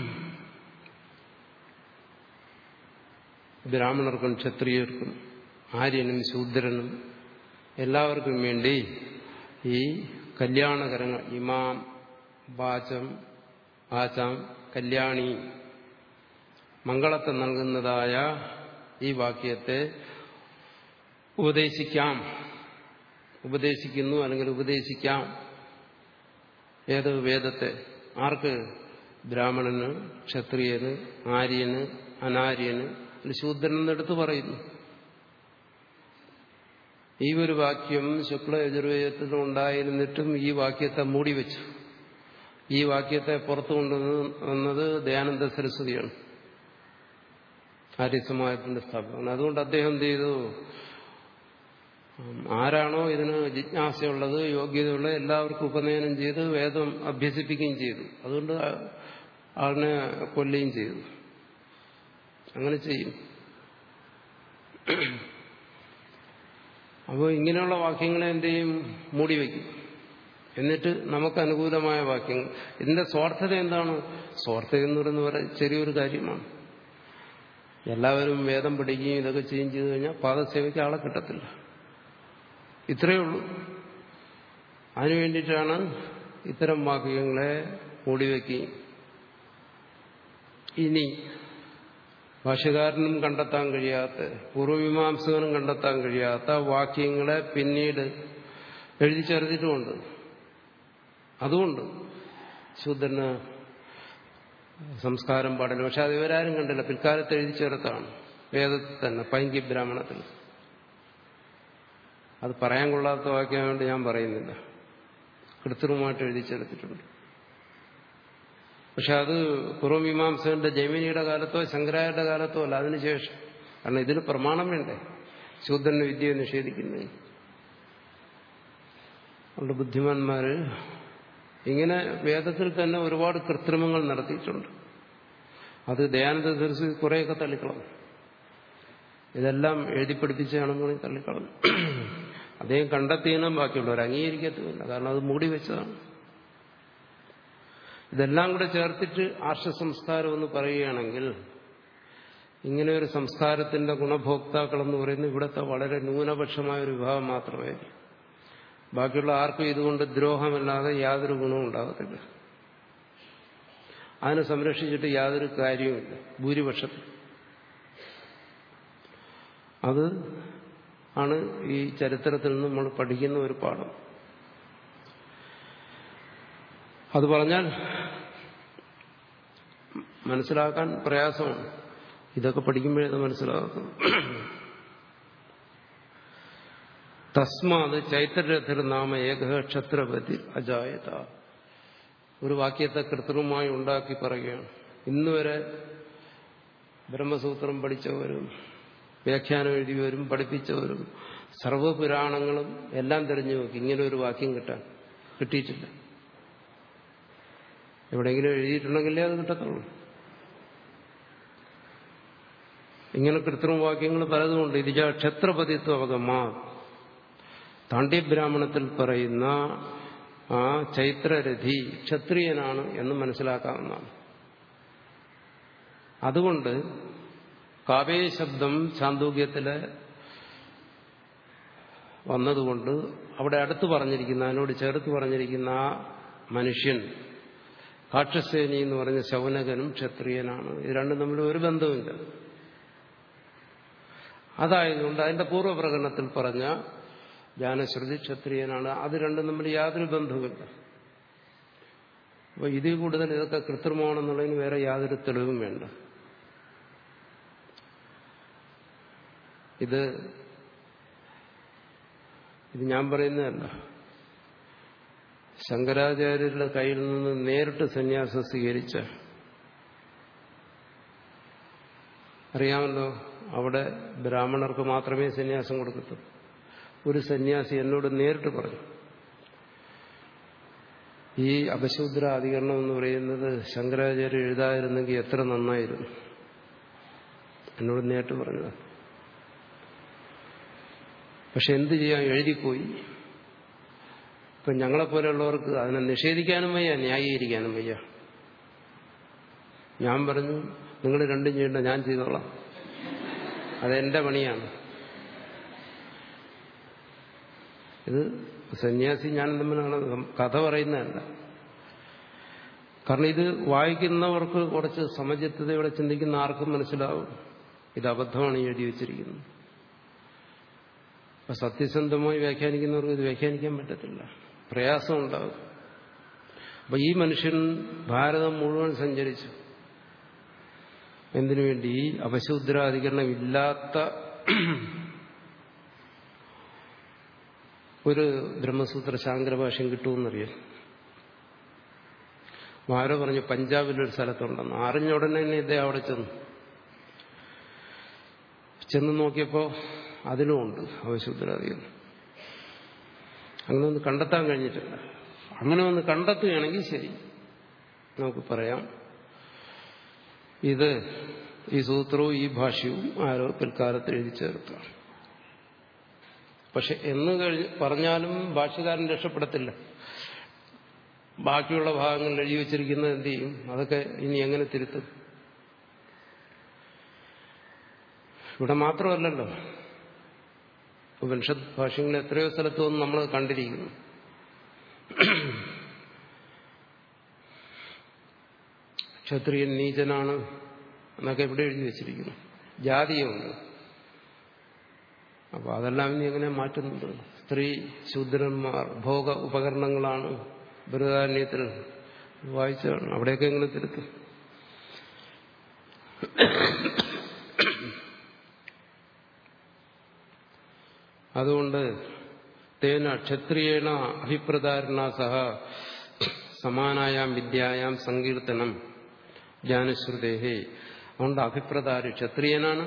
ബ്രാഹ്മണർക്കും ക്ഷത്രിയർക്കും ആര്യനും ശൂദ്രനും എല്ലാവർക്കും വേണ്ടി ഈ കല്യാണകരങ്ങൾ ഇമാം വാചം ആചാം കല്യാണി മംഗളത്തെ നൽകുന്നതായ ഈ വാക്യത്തെ ഉപദേശിക്കാം ഉപദേശിക്കുന്നു അല്ലെങ്കിൽ ഉപദേശിക്കാം ഏത് വേദത്തെ ആർക്ക് ബ്രാഹ്മണന് ക്ഷത്രിയന് ആര്യന് അനാര്യന് ശൂദ്രനെന്നെടുത്ത് പറയുന്നു ഈ ഒരു വാക്യം ശുക്ല യജുർവേദത്തിൽ ഉണ്ടായിരുന്നിട്ടും ഈ വാക്യത്തെ മൂടിവെച്ചു ഈ വാക്യത്തെ പുറത്തു കൊണ്ടുവന്നത് ദയാനന്ദ സരസ്വതിയാണ് ആര്യസമാജത്തിന്റെ സ്ഥാപനം അതുകൊണ്ട് അദ്ദേഹം എന്ത് ചെയ്തു ആരാണോ ഇതിന് ജിജ്ഞാസയുള്ളത് യോഗ്യതയുള്ളത് എല്ലാവർക്കും ഉപനയനം ചെയ്ത് വേദം അഭ്യസിപ്പിക്കുകയും ചെയ്തു അതുകൊണ്ട് ആളിനെ കൊല്ലുകയും ചെയ്തു അങ്ങനെ ചെയ്യും അപ്പോൾ ഇങ്ങനെയുള്ള വാക്യങ്ങളെ എന്ത് ചെയ്യും മൂടിവെക്കും എന്നിട്ട് നമുക്ക് അനുകൂലമായ വാക്യങ്ങൾ ഇതിന്റെ സ്വാർത്ഥത എന്താണ് സ്വാർത്ഥത എന്ന് പറയുന്ന ചെറിയൊരു കാര്യമാണ് എല്ലാവരും വേദം പഠിക്കുകയും ഇതൊക്കെ ചെയ്യുകയും ചെയ്തു കഴിഞ്ഞാൽ പാദസേവയ്ക്ക് ആളെ കിട്ടത്തില്ല ഇത്രയേ ഉള്ളൂ അതിനു വേണ്ടിയിട്ടാണ് ഇത്തരം വാക്യങ്ങളെ മൂടിവെക്കുകയും ഇനി ഭാഷകാരനും കണ്ടെത്താൻ കഴിയാത്ത പൂർവമീമാംസകനും കണ്ടെത്താൻ കഴിയാത്ത വാക്യങ്ങളെ പിന്നീട് എഴുതി ചേർത്തിട്ടുമുണ്ട് അതുകൊണ്ട് ശൂദ്രന് സംസ്കാരം പാടില്ല പക്ഷെ അത് ഇവരാരും കണ്ടില്ല പിൽക്കാലത്ത് എഴുതി ചേർത്താണ് വേദത്തിൽ തന്നെ പൈങ്കി ബ്രാഹ്മണത്തിൽ അത് പറയാൻ കൊള്ളാത്ത വാക്യമായതുകൊണ്ട് ഞാൻ പറയുന്നില്ല കൃത്രിമമായിട്ട് എഴുതി ചേർത്തിട്ടുണ്ട് പക്ഷെ അത് പൂർവമീമാംസകന്റെ ജൈമിനിയുടെ കാലത്തോ ശങ്കരായുടെ കാലത്തോ അല്ല അതിനുശേഷം കാരണം ഇതിന് പ്രമാണം വേണ്ടേ ശൂദ്രന് വിദ്യയെ നിഷേധിക്കുന്നതിന് അതുകൊണ്ട് ബുദ്ധിമാന്മാര് ഇങ്ങനെ വേദത്തിൽ തന്നെ ഒരുപാട് കൃത്രിമങ്ങൾ നടത്തിയിട്ടുണ്ട് അത് ദയാനന്ദ സരസ്വതി കുറേയൊക്കെ തള്ളിക്കളഞ്ഞു ഇതെല്ലാം എഴുതി പഠിപ്പിച്ചാണെന്ന് തള്ളിക്കളഞ്ഞു അദ്ദേഹം കണ്ടെത്തിയതിനും ബാക്കിയുള്ളവർ അംഗീകരിക്കത്തുമില്ല കാരണം അത് മൂടി വെച്ചതാണ് ഇതെല്ലാം കൂടെ ചേർത്തിട്ട് ആർഷസംസ്കാരം എന്ന് പറയുകയാണെങ്കിൽ ഇങ്ങനെ ഒരു സംസ്കാരത്തിന്റെ ഗുണഭോക്താക്കൾ എന്ന് പറയുന്നത് ഇവിടുത്തെ വളരെ ന്യൂനപക്ഷമായ ഒരു വിഭാഗം മാത്രമേ ബാക്കിയുള്ള ആർക്കും ഇതുകൊണ്ട് ദ്രോഹമല്ലാതെ യാതൊരു ഗുണവും ഉണ്ടാകത്തില്ല അതിനെ സംരക്ഷിച്ചിട്ട് യാതൊരു കാര്യവുമില്ല ഭൂരിപക്ഷത്തിൽ അത് ആണ് ഈ ചരിത്രത്തിൽ നിന്ന് നമ്മൾ പഠിക്കുന്ന ഒരു പാഠം അത് പറഞ്ഞാൽ മനസ്സിലാക്കാൻ പ്രയാസമാണ് ഇതൊക്കെ പഠിക്കുമ്പോഴേ അത് മനസ്സിലാക്കും തസ്മാത് ചൈത്രരഥർ നാമ ഏക ക്ഷത്രപതി അജായത ഒരു വാക്യത്തെ കൃത്രിമമായി ഉണ്ടാക്കി പറയുകയാണ് ഇന്നുവരെ ബ്രഹ്മസൂത്രം പഠിച്ചവരും വ്യാഖ്യാനം എഴുതിയവരും പഠിപ്പിച്ചവരും സർവപുരാണങ്ങളും എല്ലാം തിരഞ്ഞു നോക്കി ഇങ്ങനെ ഒരു വാക്യം കിട്ടാൻ കിട്ടിയിട്ടില്ല എവിടെയെങ്കിലും എഴുതിയിട്ടുണ്ടെങ്കിലേ അത് കിട്ടത്തുള്ളൂ ഇങ്ങനെ കൃത്രിമ വാക്യങ്ങൾ പലതുമുണ്ട് ഇതിജ ക്ഷത്രപതിത്വ അവഗമാ താണ്ഡ്യബ്രാഹ്മണത്തിൽ പറയുന്ന ആ ചൈത്രരഥി ക്ഷത്രിയനാണ് എന്ന് മനസ്സിലാക്കാവുന്നതാണ് അതുകൊണ്ട് കാവേ ശബ്ദം ചാന്തോഗ്യത്തില് വന്നതുകൊണ്ട് അവിടെ അടുത്ത് പറഞ്ഞിരിക്കുന്ന അതിനോട് ചേർത്ത് പറഞ്ഞിരിക്കുന്ന ആ മനുഷ്യൻ കാക്ഷസേനി എന്ന് പറഞ്ഞ ശൗനകനും ക്ഷത്രിയനാണ് ഇത് രണ്ടും തമ്മിൽ ഒരു ബന്ധവുമില്ല അതായതുകൊണ്ട് അതിന്റെ പൂർവ്വപ്രകടനത്തിൽ പറഞ്ഞ ജ്ഞാനശ്രുതി ക്ഷത്രിയനാണ് അത് രണ്ടും തമ്മിൽ യാതൊരു ബന്ധവുമില്ല അപ്പൊ ഇതിൽ കൂടുതൽ ഇതൊക്കെ കൃത്രിമമാണെന്നുള്ളതിന് വേറെ യാതൊരു തെളിവും വേണ്ട ഇത് ഇത് ഞാൻ പറയുന്നതല്ല ശങ്കരാചാര്യരുടെ കയ്യിൽ നിന്ന് നേരിട്ട് സന്യാസം സ്വീകരിച്ച അറിയാമല്ലോ അവിടെ ബ്രാഹ്മണർക്ക് മാത്രമേ സന്യാസം കൊടുക്കത്തുള്ളൂ ഒരു സന്യാസി എന്നോട് നേരിട്ട് പറഞ്ഞു ഈ അപശൂദ്ര അധികരണം എന്ന് പറയുന്നത് ശങ്കരാചാര്യ എഴുതാതിരുന്നെങ്കിൽ എത്ര നന്നായിരുന്നു എന്നോട് നേരിട്ട് പറഞ്ഞത് പക്ഷെ എന്ത് ചെയ്യാൻ എഴുതിപ്പോയി ഇപ്പൊ ഞങ്ങളെപ്പോലെയുള്ളവർക്ക് അതിനെ നിഷേധിക്കാനും വയ്യ ന്യായീകരിക്കാനും വയ്യ ഞാൻ പറഞ്ഞു നിങ്ങൾ രണ്ടും ചെയ്യേണ്ട ഞാൻ ചെയ്തോളാം അതെന്റെ പണിയാണ് ഇത് സന്യാസി ഞാനും തമ്മിലാണ് കഥ പറയുന്നതല്ല കാരണം ഇത് വായിക്കുന്നവർക്ക് കുറച്ച് സമചിത്തതയോടെ ചിന്തിക്കുന്ന ആർക്കും മനസ്സിലാവും ഇത് അബദ്ധമാണ് ഈ എഴുതി വെച്ചിരിക്കുന്നത് അപ്പൊ സത്യസന്ധമായി വ്യാഖ്യാനിക്കുന്നവർക്ക് ഇത് വ്യാഖ്യാനിക്കാൻ പറ്റത്തില്ല പ്രയാസം ഉണ്ടാകും അപ്പൊ ഈ മനുഷ്യൻ ഭാരതം മുഴുവൻ സഞ്ചരിച്ചു എന്തിനു വേണ്ടി ഈ അപശൂദ്രാധികരണം ഇല്ലാത്ത ഒരു ബ്രഹ്മസൂത്ര ശാങ്കര ഭാഷ്യം കിട്ടുമെന്നറിയാം ആരോ പറഞ്ഞു പഞ്ചാബിലൊരു സ്ഥലത്തുണ്ടെന്ന് അറിഞ്ഞ ഉടനെ തന്നെ ഇദ്ദേഹം അവിടെ ചെന്നു ചെന്ന് നോക്കിയപ്പോൾ അതിനുമുണ്ട് അവശുദ്ധരാധികം അങ്ങനെ ഒന്ന് കണ്ടെത്താൻ കഴിഞ്ഞിട്ടില്ല അങ്ങനെ ഒന്ന് കണ്ടെത്തുകയാണെങ്കിൽ ശരി നമുക്ക് പറയാം ഇത് ഈ സൂത്രവും ഈ ഭാഷ്യവും ആരോ പിൽക്കാലത്ത് എഴുതി ചേർത്താണ് പക്ഷെ എന്ന് കഴിഞ്ഞ് പറഞ്ഞാലും ഭാഷ്യകാരൻ രക്ഷപ്പെടത്തില്ല ബാക്കിയുള്ള ഭാഗങ്ങൾ എഴുതി വച്ചിരിക്കുന്നത് എന്ത് ചെയ്യും അതൊക്കെ ഇനി എങ്ങനെ തിരുത്തും ഇവിടെ മാത്രമല്ലല്ലോ ഉപനിഷത്ത് ഭാഷ്യങ്ങൾ എത്രയോ സ്ഥലത്തും നമ്മൾ കണ്ടിരിക്കുന്നു ക്ഷത്രിയൻ നീചനാണ് എന്നൊക്കെ ഇവിടെ എഴുതി വെച്ചിരിക്കുന്നു ജാതിയുണ്ട് അപ്പോൾ അതെല്ലാം ഇനി എങ്ങനെ മാറ്റുന്നുണ്ട് സ്ത്രീ ശൂദ്രന്മാർ ഭോഗ ഉപകരണങ്ങളാണ് ബൃഹദാരണ്യത്തിൽ വായിച്ചതാണ് അവിടെയൊക്കെ എങ്ങനെ തിരുത്തും അതുകൊണ്ട് തേന ക്ഷത്രിയേണ അഭിപ്രധാരണ സഹ സമാനായാം വിദ്യായാം സങ്കീർത്തനം ജ്ഞാനശ്രുതേഹേ അതുകൊണ്ട് അഭിപ്രദാര് ക്ഷത്രിയനാണ്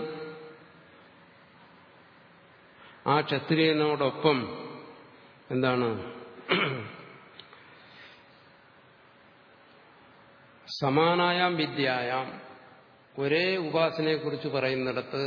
ആ ക്ഷത്രിയനോടൊപ്പം എന്താണ് സമാനായാം വിദ്യായാം ഒരേ ഉപാസനയെക്കുറിച്ച് പറയുന്നിടത്ത്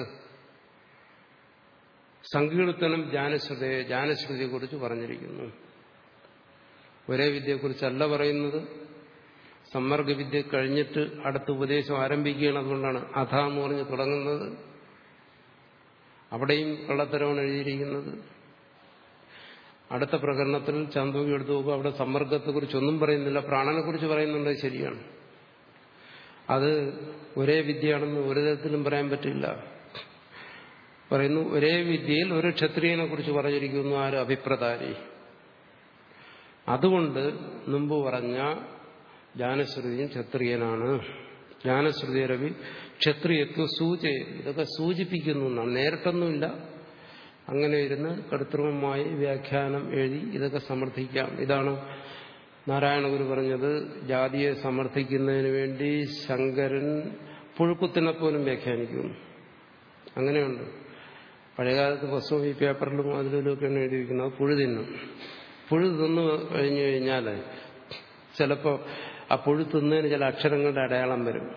സങ്കീർത്തനം ജ്ഞാനശ്രുതയെ ജ്ഞാനശ്രുതിയെക്കുറിച്ച് പറഞ്ഞിരിക്കുന്നു ഒരേ വിദ്യയെക്കുറിച്ചല്ല പറയുന്നത് സമ്മർഗവിദ്യ കഴിഞ്ഞിട്ട് അടുത്ത ഉപദേശം ആരംഭിക്കുകയാണ് അതുകൊണ്ടാണ് അഥ എന്ന് പറഞ്ഞ് തുടങ്ങുന്നത് അവിടെയും കള്ളത്തരമാണ് എഴുതിയിരിക്കുന്നത് അടുത്ത പ്രകരണത്തിൽ ചാന്തോകി എടുത്തു നോക്കുക അവിടെ സമ്മർദ്ദത്തെക്കുറിച്ചൊന്നും പറയുന്നില്ല പ്രാണനെക്കുറിച്ച് പറയുന്നുണ്ട് ശരിയാണ് അത് ഒരേ വിദ്യയാണെന്ന് ഒരു തരത്തിലും പറയാൻ പറ്റില്ല പറയുന്നു ഒരേ വിദ്യയിൽ ഒരു ക്ഷത്രിയനെ കുറിച്ച് പറഞ്ഞിരിക്കുന്നു ആര് അഭിപ്രദാരി അതുകൊണ്ട് മുമ്പ് പറഞ്ഞ ജ്ഞാനശ്രുതിയും ക്ഷത്രിയനാണ് ജ്ഞാനശ്രുതി രവി ക്ഷത്രിയത്വ സൂചയ ഇതൊക്കെ സൂചിപ്പിക്കുന്നു എന്നാണ് നേരിട്ടൊന്നുമില്ല അങ്ങനെ ഇരുന്ന് കടുത്തൃമമായി വ്യാഖ്യാനം എഴുതി ഇതൊക്കെ സമർത്ഥിക്കാം ഇതാണ് നാരായണഗുരു പറഞ്ഞത് ജാതിയെ സമർത്ഥിക്കുന്നതിന് വേണ്ടി ശങ്കരൻ പുഴുക്കുത്തിനെ പോലും വ്യാഖ്യാനിക്കുന്നു അങ്ങനെയുണ്ട് പഴയകാലത്ത് പുസ്തകം ഈ പേപ്പറിലും അതിലൊക്കെയാണ് എഴുതി വയ്ക്കുന്നത് പുഴു തിന്നും പുഴു തിന്നു കഴിഞ്ഞു കഴിഞ്ഞാൽ ചിലപ്പോൾ ആ പുഴു തിന്നതിന് ചില അക്ഷരങ്ങളുടെ അടയാളം വരും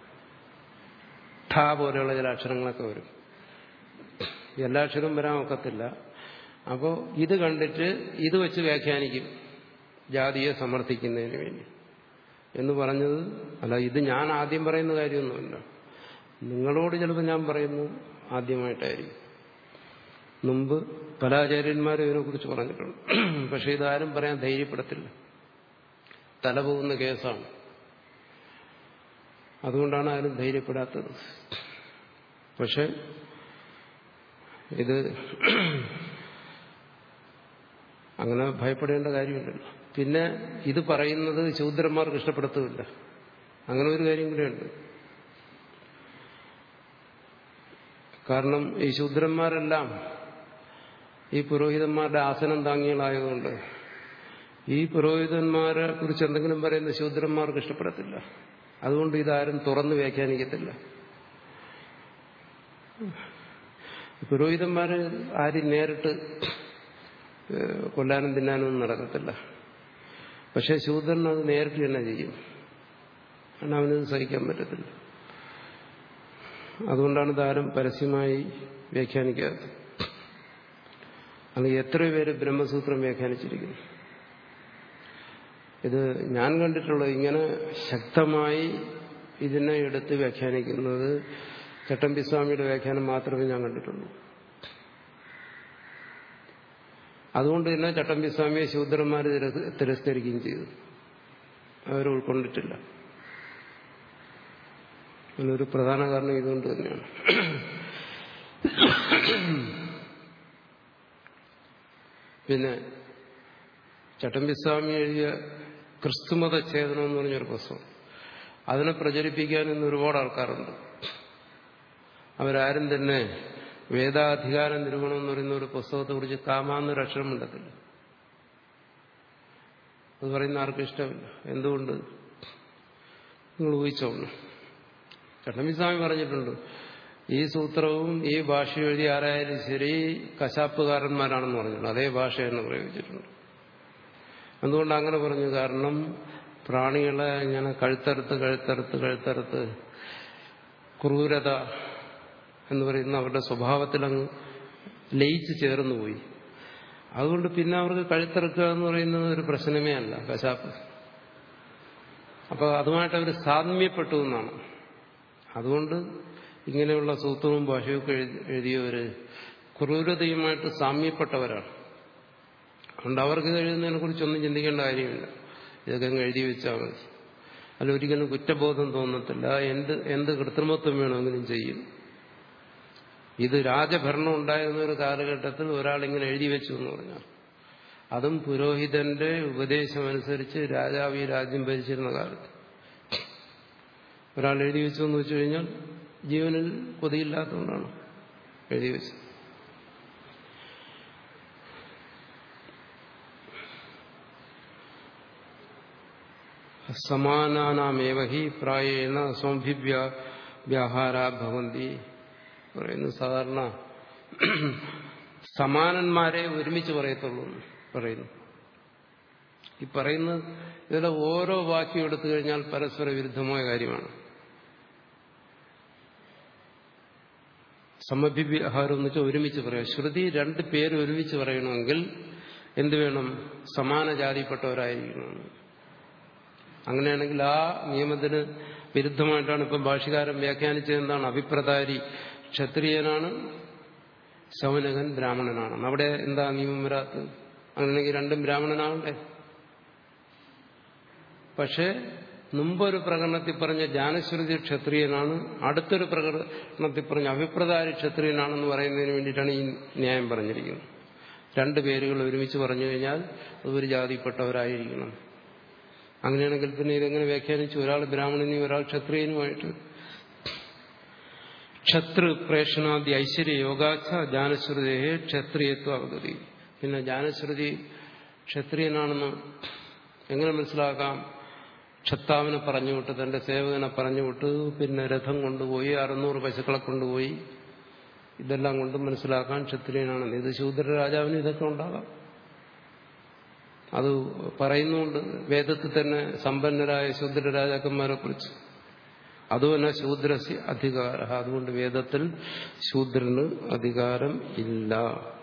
ഠ പോലെയുള്ള ചില അക്ഷരങ്ങളൊക്കെ വരും എല്ലാ അക്ഷരവും വരാൻ ഒക്കത്തില്ല അപ്പോൾ ഇത് കണ്ടിട്ട് ഇത് വെച്ച് വ്യാഖ്യാനിക്കും ജാതിയെ സമർത്ഥിക്കുന്നതിന് വേണ്ടി എന്ന് പറഞ്ഞത് അല്ല ഇത് ഞാൻ ആദ്യം പറയുന്ന കാര്യമൊന്നുമില്ല നിങ്ങളോട് ചിലപ്പോൾ ഞാൻ പറയുന്നു ആദ്യമായിട്ടായിരിക്കും മുമ്പ് പല ആചാര്യന്മാരും ഇതിനെക്കുറിച്ച് പറഞ്ഞിട്ടുണ്ട് പക്ഷെ ഇതാരും പറയാൻ ധൈര്യപ്പെടത്തില്ല തല പോകുന്ന കേസാണ് അതുകൊണ്ടാണ് ആരും ധൈര്യപ്പെടാത്തത് പക്ഷെ ഇത് അങ്ങനെ ഭയപ്പെടേണ്ട കാര്യമില്ലല്ലോ പിന്നെ ഇത് പറയുന്നത് ശൂദ്രന്മാർക്ക് ഇഷ്ടപ്പെടുത്തുമില്ല അങ്ങനെ ഒരു കാര്യം കൂടെയുണ്ട് കാരണം ഈ ശൂദ്രന്മാരെല്ലാം ഈ പുരോഹിതന്മാരുടെ ആസനം താങ്ങികളായതുകൊണ്ട് ഈ പുരോഹിതന്മാരെ കുറിച്ച് എന്തെങ്കിലും പറയുന്ന ശൂദ്രന്മാർക്ക് ഇഷ്ടപ്പെടത്തില്ല അതുകൊണ്ട് ഇതാരും തുറന്നു വ്യാഖ്യാനിക്കത്തില്ല പുരോഹിതന്മാര് ആരും നേരിട്ട് കൊല്ലാനും തിന്നാനും നടക്കത്തില്ല പക്ഷെ ശൂദ്രൻ അത് നേരിട്ട് തന്നെ ചെയ്യും കാരണം അവനത് സഹിക്കാൻ പറ്റത്തില്ല അതുകൊണ്ടാണ് ഇതാരും പരസ്യമായി വ്യാഖ്യാനിക്കാത്തത് അല്ലെങ്കിൽ എത്ര പേര് ബ്രഹ്മസൂത്രം വ്യാഖ്യാനിച്ചിരിക്കുന്നു ഇത് ഞാൻ കണ്ടിട്ടുള്ളത് ഇങ്ങനെ ശക്തമായി ഇതിനെ എടുത്ത് വ്യാഖ്യാനിക്കുന്നത് ചട്ടമ്പിസ്വാമിയുടെ വ്യാഖ്യാനം മാത്രമേ ഞാൻ കണ്ടിട്ടുള്ളൂ അതുകൊണ്ട് തന്നെ ചട്ടമ്പി സ്വാമിയെ ശൂദ്രന്മാർ തിരസ്കരിക്കുകയും ചെയ്തു അവർ ഉൾക്കൊണ്ടിട്ടില്ല അതിനൊരു പ്രധാന കാരണം ഇതുകൊണ്ട് തന്നെയാണ് പിന്നെ ചട്ടമ്പിസ്വാമി എഴുതിയ ക്രിസ്തുമത ഛേദനം എന്ന് പറഞ്ഞൊരു പുസ്തകം അതിനെ പ്രചരിപ്പിക്കാൻ ഇന്ന് ഒരുപാട് ആൾക്കാരുണ്ട് അവരാരും തന്നെ വേദാധികാര നിരൂപണം എന്ന് പറയുന്ന ഒരു പുസ്തകത്തെ കുറിച്ച് കാമാന്നൊരു അക്ഷരം ഉണ്ടത്തില്ല അത് പറയുന്ന ആർക്കും ഇഷ്ടമില്ല എന്തുകൊണ്ട് നിങ്ങൾ ഊഹിച്ചോണം ചട്ടമ്പിസ്വാമി പറഞ്ഞിട്ടുണ്ട് ഈ സൂത്രവും ഈ ഭാഷ എഴുതി ആരായാലും ശരി കശാപ്പുകാരന്മാരാണെന്ന് പറഞ്ഞിട്ടുണ്ട് അതേ ഭാഷ എന്ന് പ്രയോഗിച്ചിട്ടുണ്ട് എന്തുകൊണ്ട് അങ്ങനെ പറഞ്ഞു കാരണം പ്രാണികളെ ഇങ്ങനെ കഴുത്തറുത്ത് കഴുത്തറുത്ത് കഴുത്തറുത്ത് ക്രൂരത എന്ന് പറയുന്ന അവരുടെ സ്വഭാവത്തിൽ അങ്ങ് ലയിച്ച് ചേർന്നു പോയി അതുകൊണ്ട് പിന്നെ അവർക്ക് കഴുത്തിറക്കുക എന്ന് പറയുന്നത് ഒരു പ്രശ്നമേ അല്ല കശാപ്പ് അപ്പോൾ അതുമായിട്ട് അവർ സാമ്യപ്പെട്ടു എന്നാണ് അതുകൊണ്ട് ഇങ്ങനെയുള്ള സൂത്രവും ഭാഷയൊക്കെ എഴുതിയവര് ക്രൂരതയുമായിട്ട് സാമ്യപ്പെട്ടവരാണ് അതുകൊണ്ട് അവർക്ക് എഴുതുന്നതിനെ കുറിച്ചൊന്നും ചിന്തിക്കേണ്ട കാര്യമില്ല ഇതൊക്കെ അങ്ങ് എഴുതി വെച്ചാൽ മതി അല്ല ഒരിക്കലും കുറ്റബോധം തോന്നത്തില്ല എന്ത് എന്ത് കൃത്രിമത്വം വേണമെങ്കിലും ചെയ്യും ഇത് രാജഭരണം ഉണ്ടായിരുന്ന ഒരു കാലഘട്ടത്തിൽ ഒരാൾ ഇങ്ങനെ എഴുതി വെച്ചു എന്ന് പറഞ്ഞാൽ അതും പുരോഹിതന്റെ ഉപദേശമനുസരിച്ച് രാജാവ് ഈ രാജ്യം ഭരിച്ചിരുന്ന കാലത്ത് ഒരാൾ എഴുതി വെച്ചു എന്ന് വെച്ചു കഴിഞ്ഞാൽ ജീവനിൽ കൊതിയില്ലാത്തതുകൊണ്ടാണ് എഴുതി വെച്ചത് സമാനാനാമേവ ഹി പ്രായേണ സൗഭിവ്യാഹാര ഭവന്തി പറയുന്നു സാധാരണ സമാനന്മാരെ ഒരുമിച്ച് പറയത്തുള്ളൂ പറയുന്നു ഈ പറയുന്ന ഇതിലെ ഓരോ വാക്യം എടുത്തു കഴിഞ്ഞാൽ പരസ്പര വിരുദ്ധമായ കാര്യമാണ് സമഭിവ്യാഹാരം എന്ന് വെച്ചാൽ ഒരുമിച്ച് പറയാം ശ്രുതി രണ്ട് പേര് ഒരുമിച്ച് പറയണമെങ്കിൽ എന്ത് വേണം സമാന ജാതിപ്പെട്ടവരായിരിക്കണം അങ്ങനെയാണെങ്കിൽ ആ നിയമത്തിന് വിരുദ്ധമായിട്ടാണ് ഇപ്പം ഭാഷകാരൻ വ്യാഖ്യാനിച്ചത് എന്താണ് അഭിപ്രതാരി ക്ഷത്രിയനാണ് ശൗനകൻ ബ്രാഹ്മണനാണ് അവിടെ എന്താ നിയമം വരാത്തത് അങ്ങനെയാണെങ്കിൽ രണ്ടും ബ്രാഹ്മണനാവണ്ടേ പക്ഷേ മുമ്പൊരു പ്രകടനത്തിൽ പറഞ്ഞ ജ്ഞാനശ്രുതി ക്ഷത്രിയനാണ് അടുത്തൊരു പ്രകടനത്തിൽ പറഞ്ഞ അഭിപ്രദാരി ക്ഷത്രിയനാണെന്ന് പറയുന്നതിന് വേണ്ടിയിട്ടാണ് ഈ ന്യായം പറഞ്ഞിരിക്കുന്നത് രണ്ട് പേരുകൾ ഒരുമിച്ച് പറഞ്ഞു കഴിഞ്ഞാൽ അത് ഒരു ജാതിപ്പെട്ടവരായിരിക്കണം അങ്ങനെയാണെങ്കിൽ പിന്നെ ഇതെങ്ങനെ വ്യാഖ്യാനിച്ചു ഒരാൾ ബ്രാഹ്മണനും ഒരാൾ ക്ഷത്രിയനുമായിട്ട് ക്ഷത്രു പ്രേഷണാദി ഐശ്വര്യ യോഗാച്ച ജാനശ്രുതയെ ക്ഷത്രിയത്വ അവഗതി പിന്നെ ജാനശ്രുതി ക്ഷത്രിയനാണെന്ന് എങ്ങനെ മനസ്സിലാക്കാം ക്ഷത്താവിനെ പറഞ്ഞുവിട്ട് തന്റെ സേവകനെ പറഞ്ഞുവിട്ട് പിന്നെ രഥം കൊണ്ടുപോയി അറുന്നൂറ് പശുക്കളെ കൊണ്ടുപോയി ഇതെല്ലാം കൊണ്ട് മനസ്സിലാക്കാൻ ക്ഷത്രിയനാണെന്ന് ഇത് ശൂദ്ര രാജാവിന് ഇതൊക്കെ ഉണ്ടാകാം അത് പറയുന്നുണ്ട് വേദത്തിൽ തന്നെ സമ്പന്നരായ ശൂദ്ര രാജാക്കന്മാരെ കുറിച്ച് അതുമല്ല ശൂദ്രസ്യ അധികാര അതുകൊണ്ട് വേദത്തിൽ ശൂദ്രന് അധികാരം ഇല്ല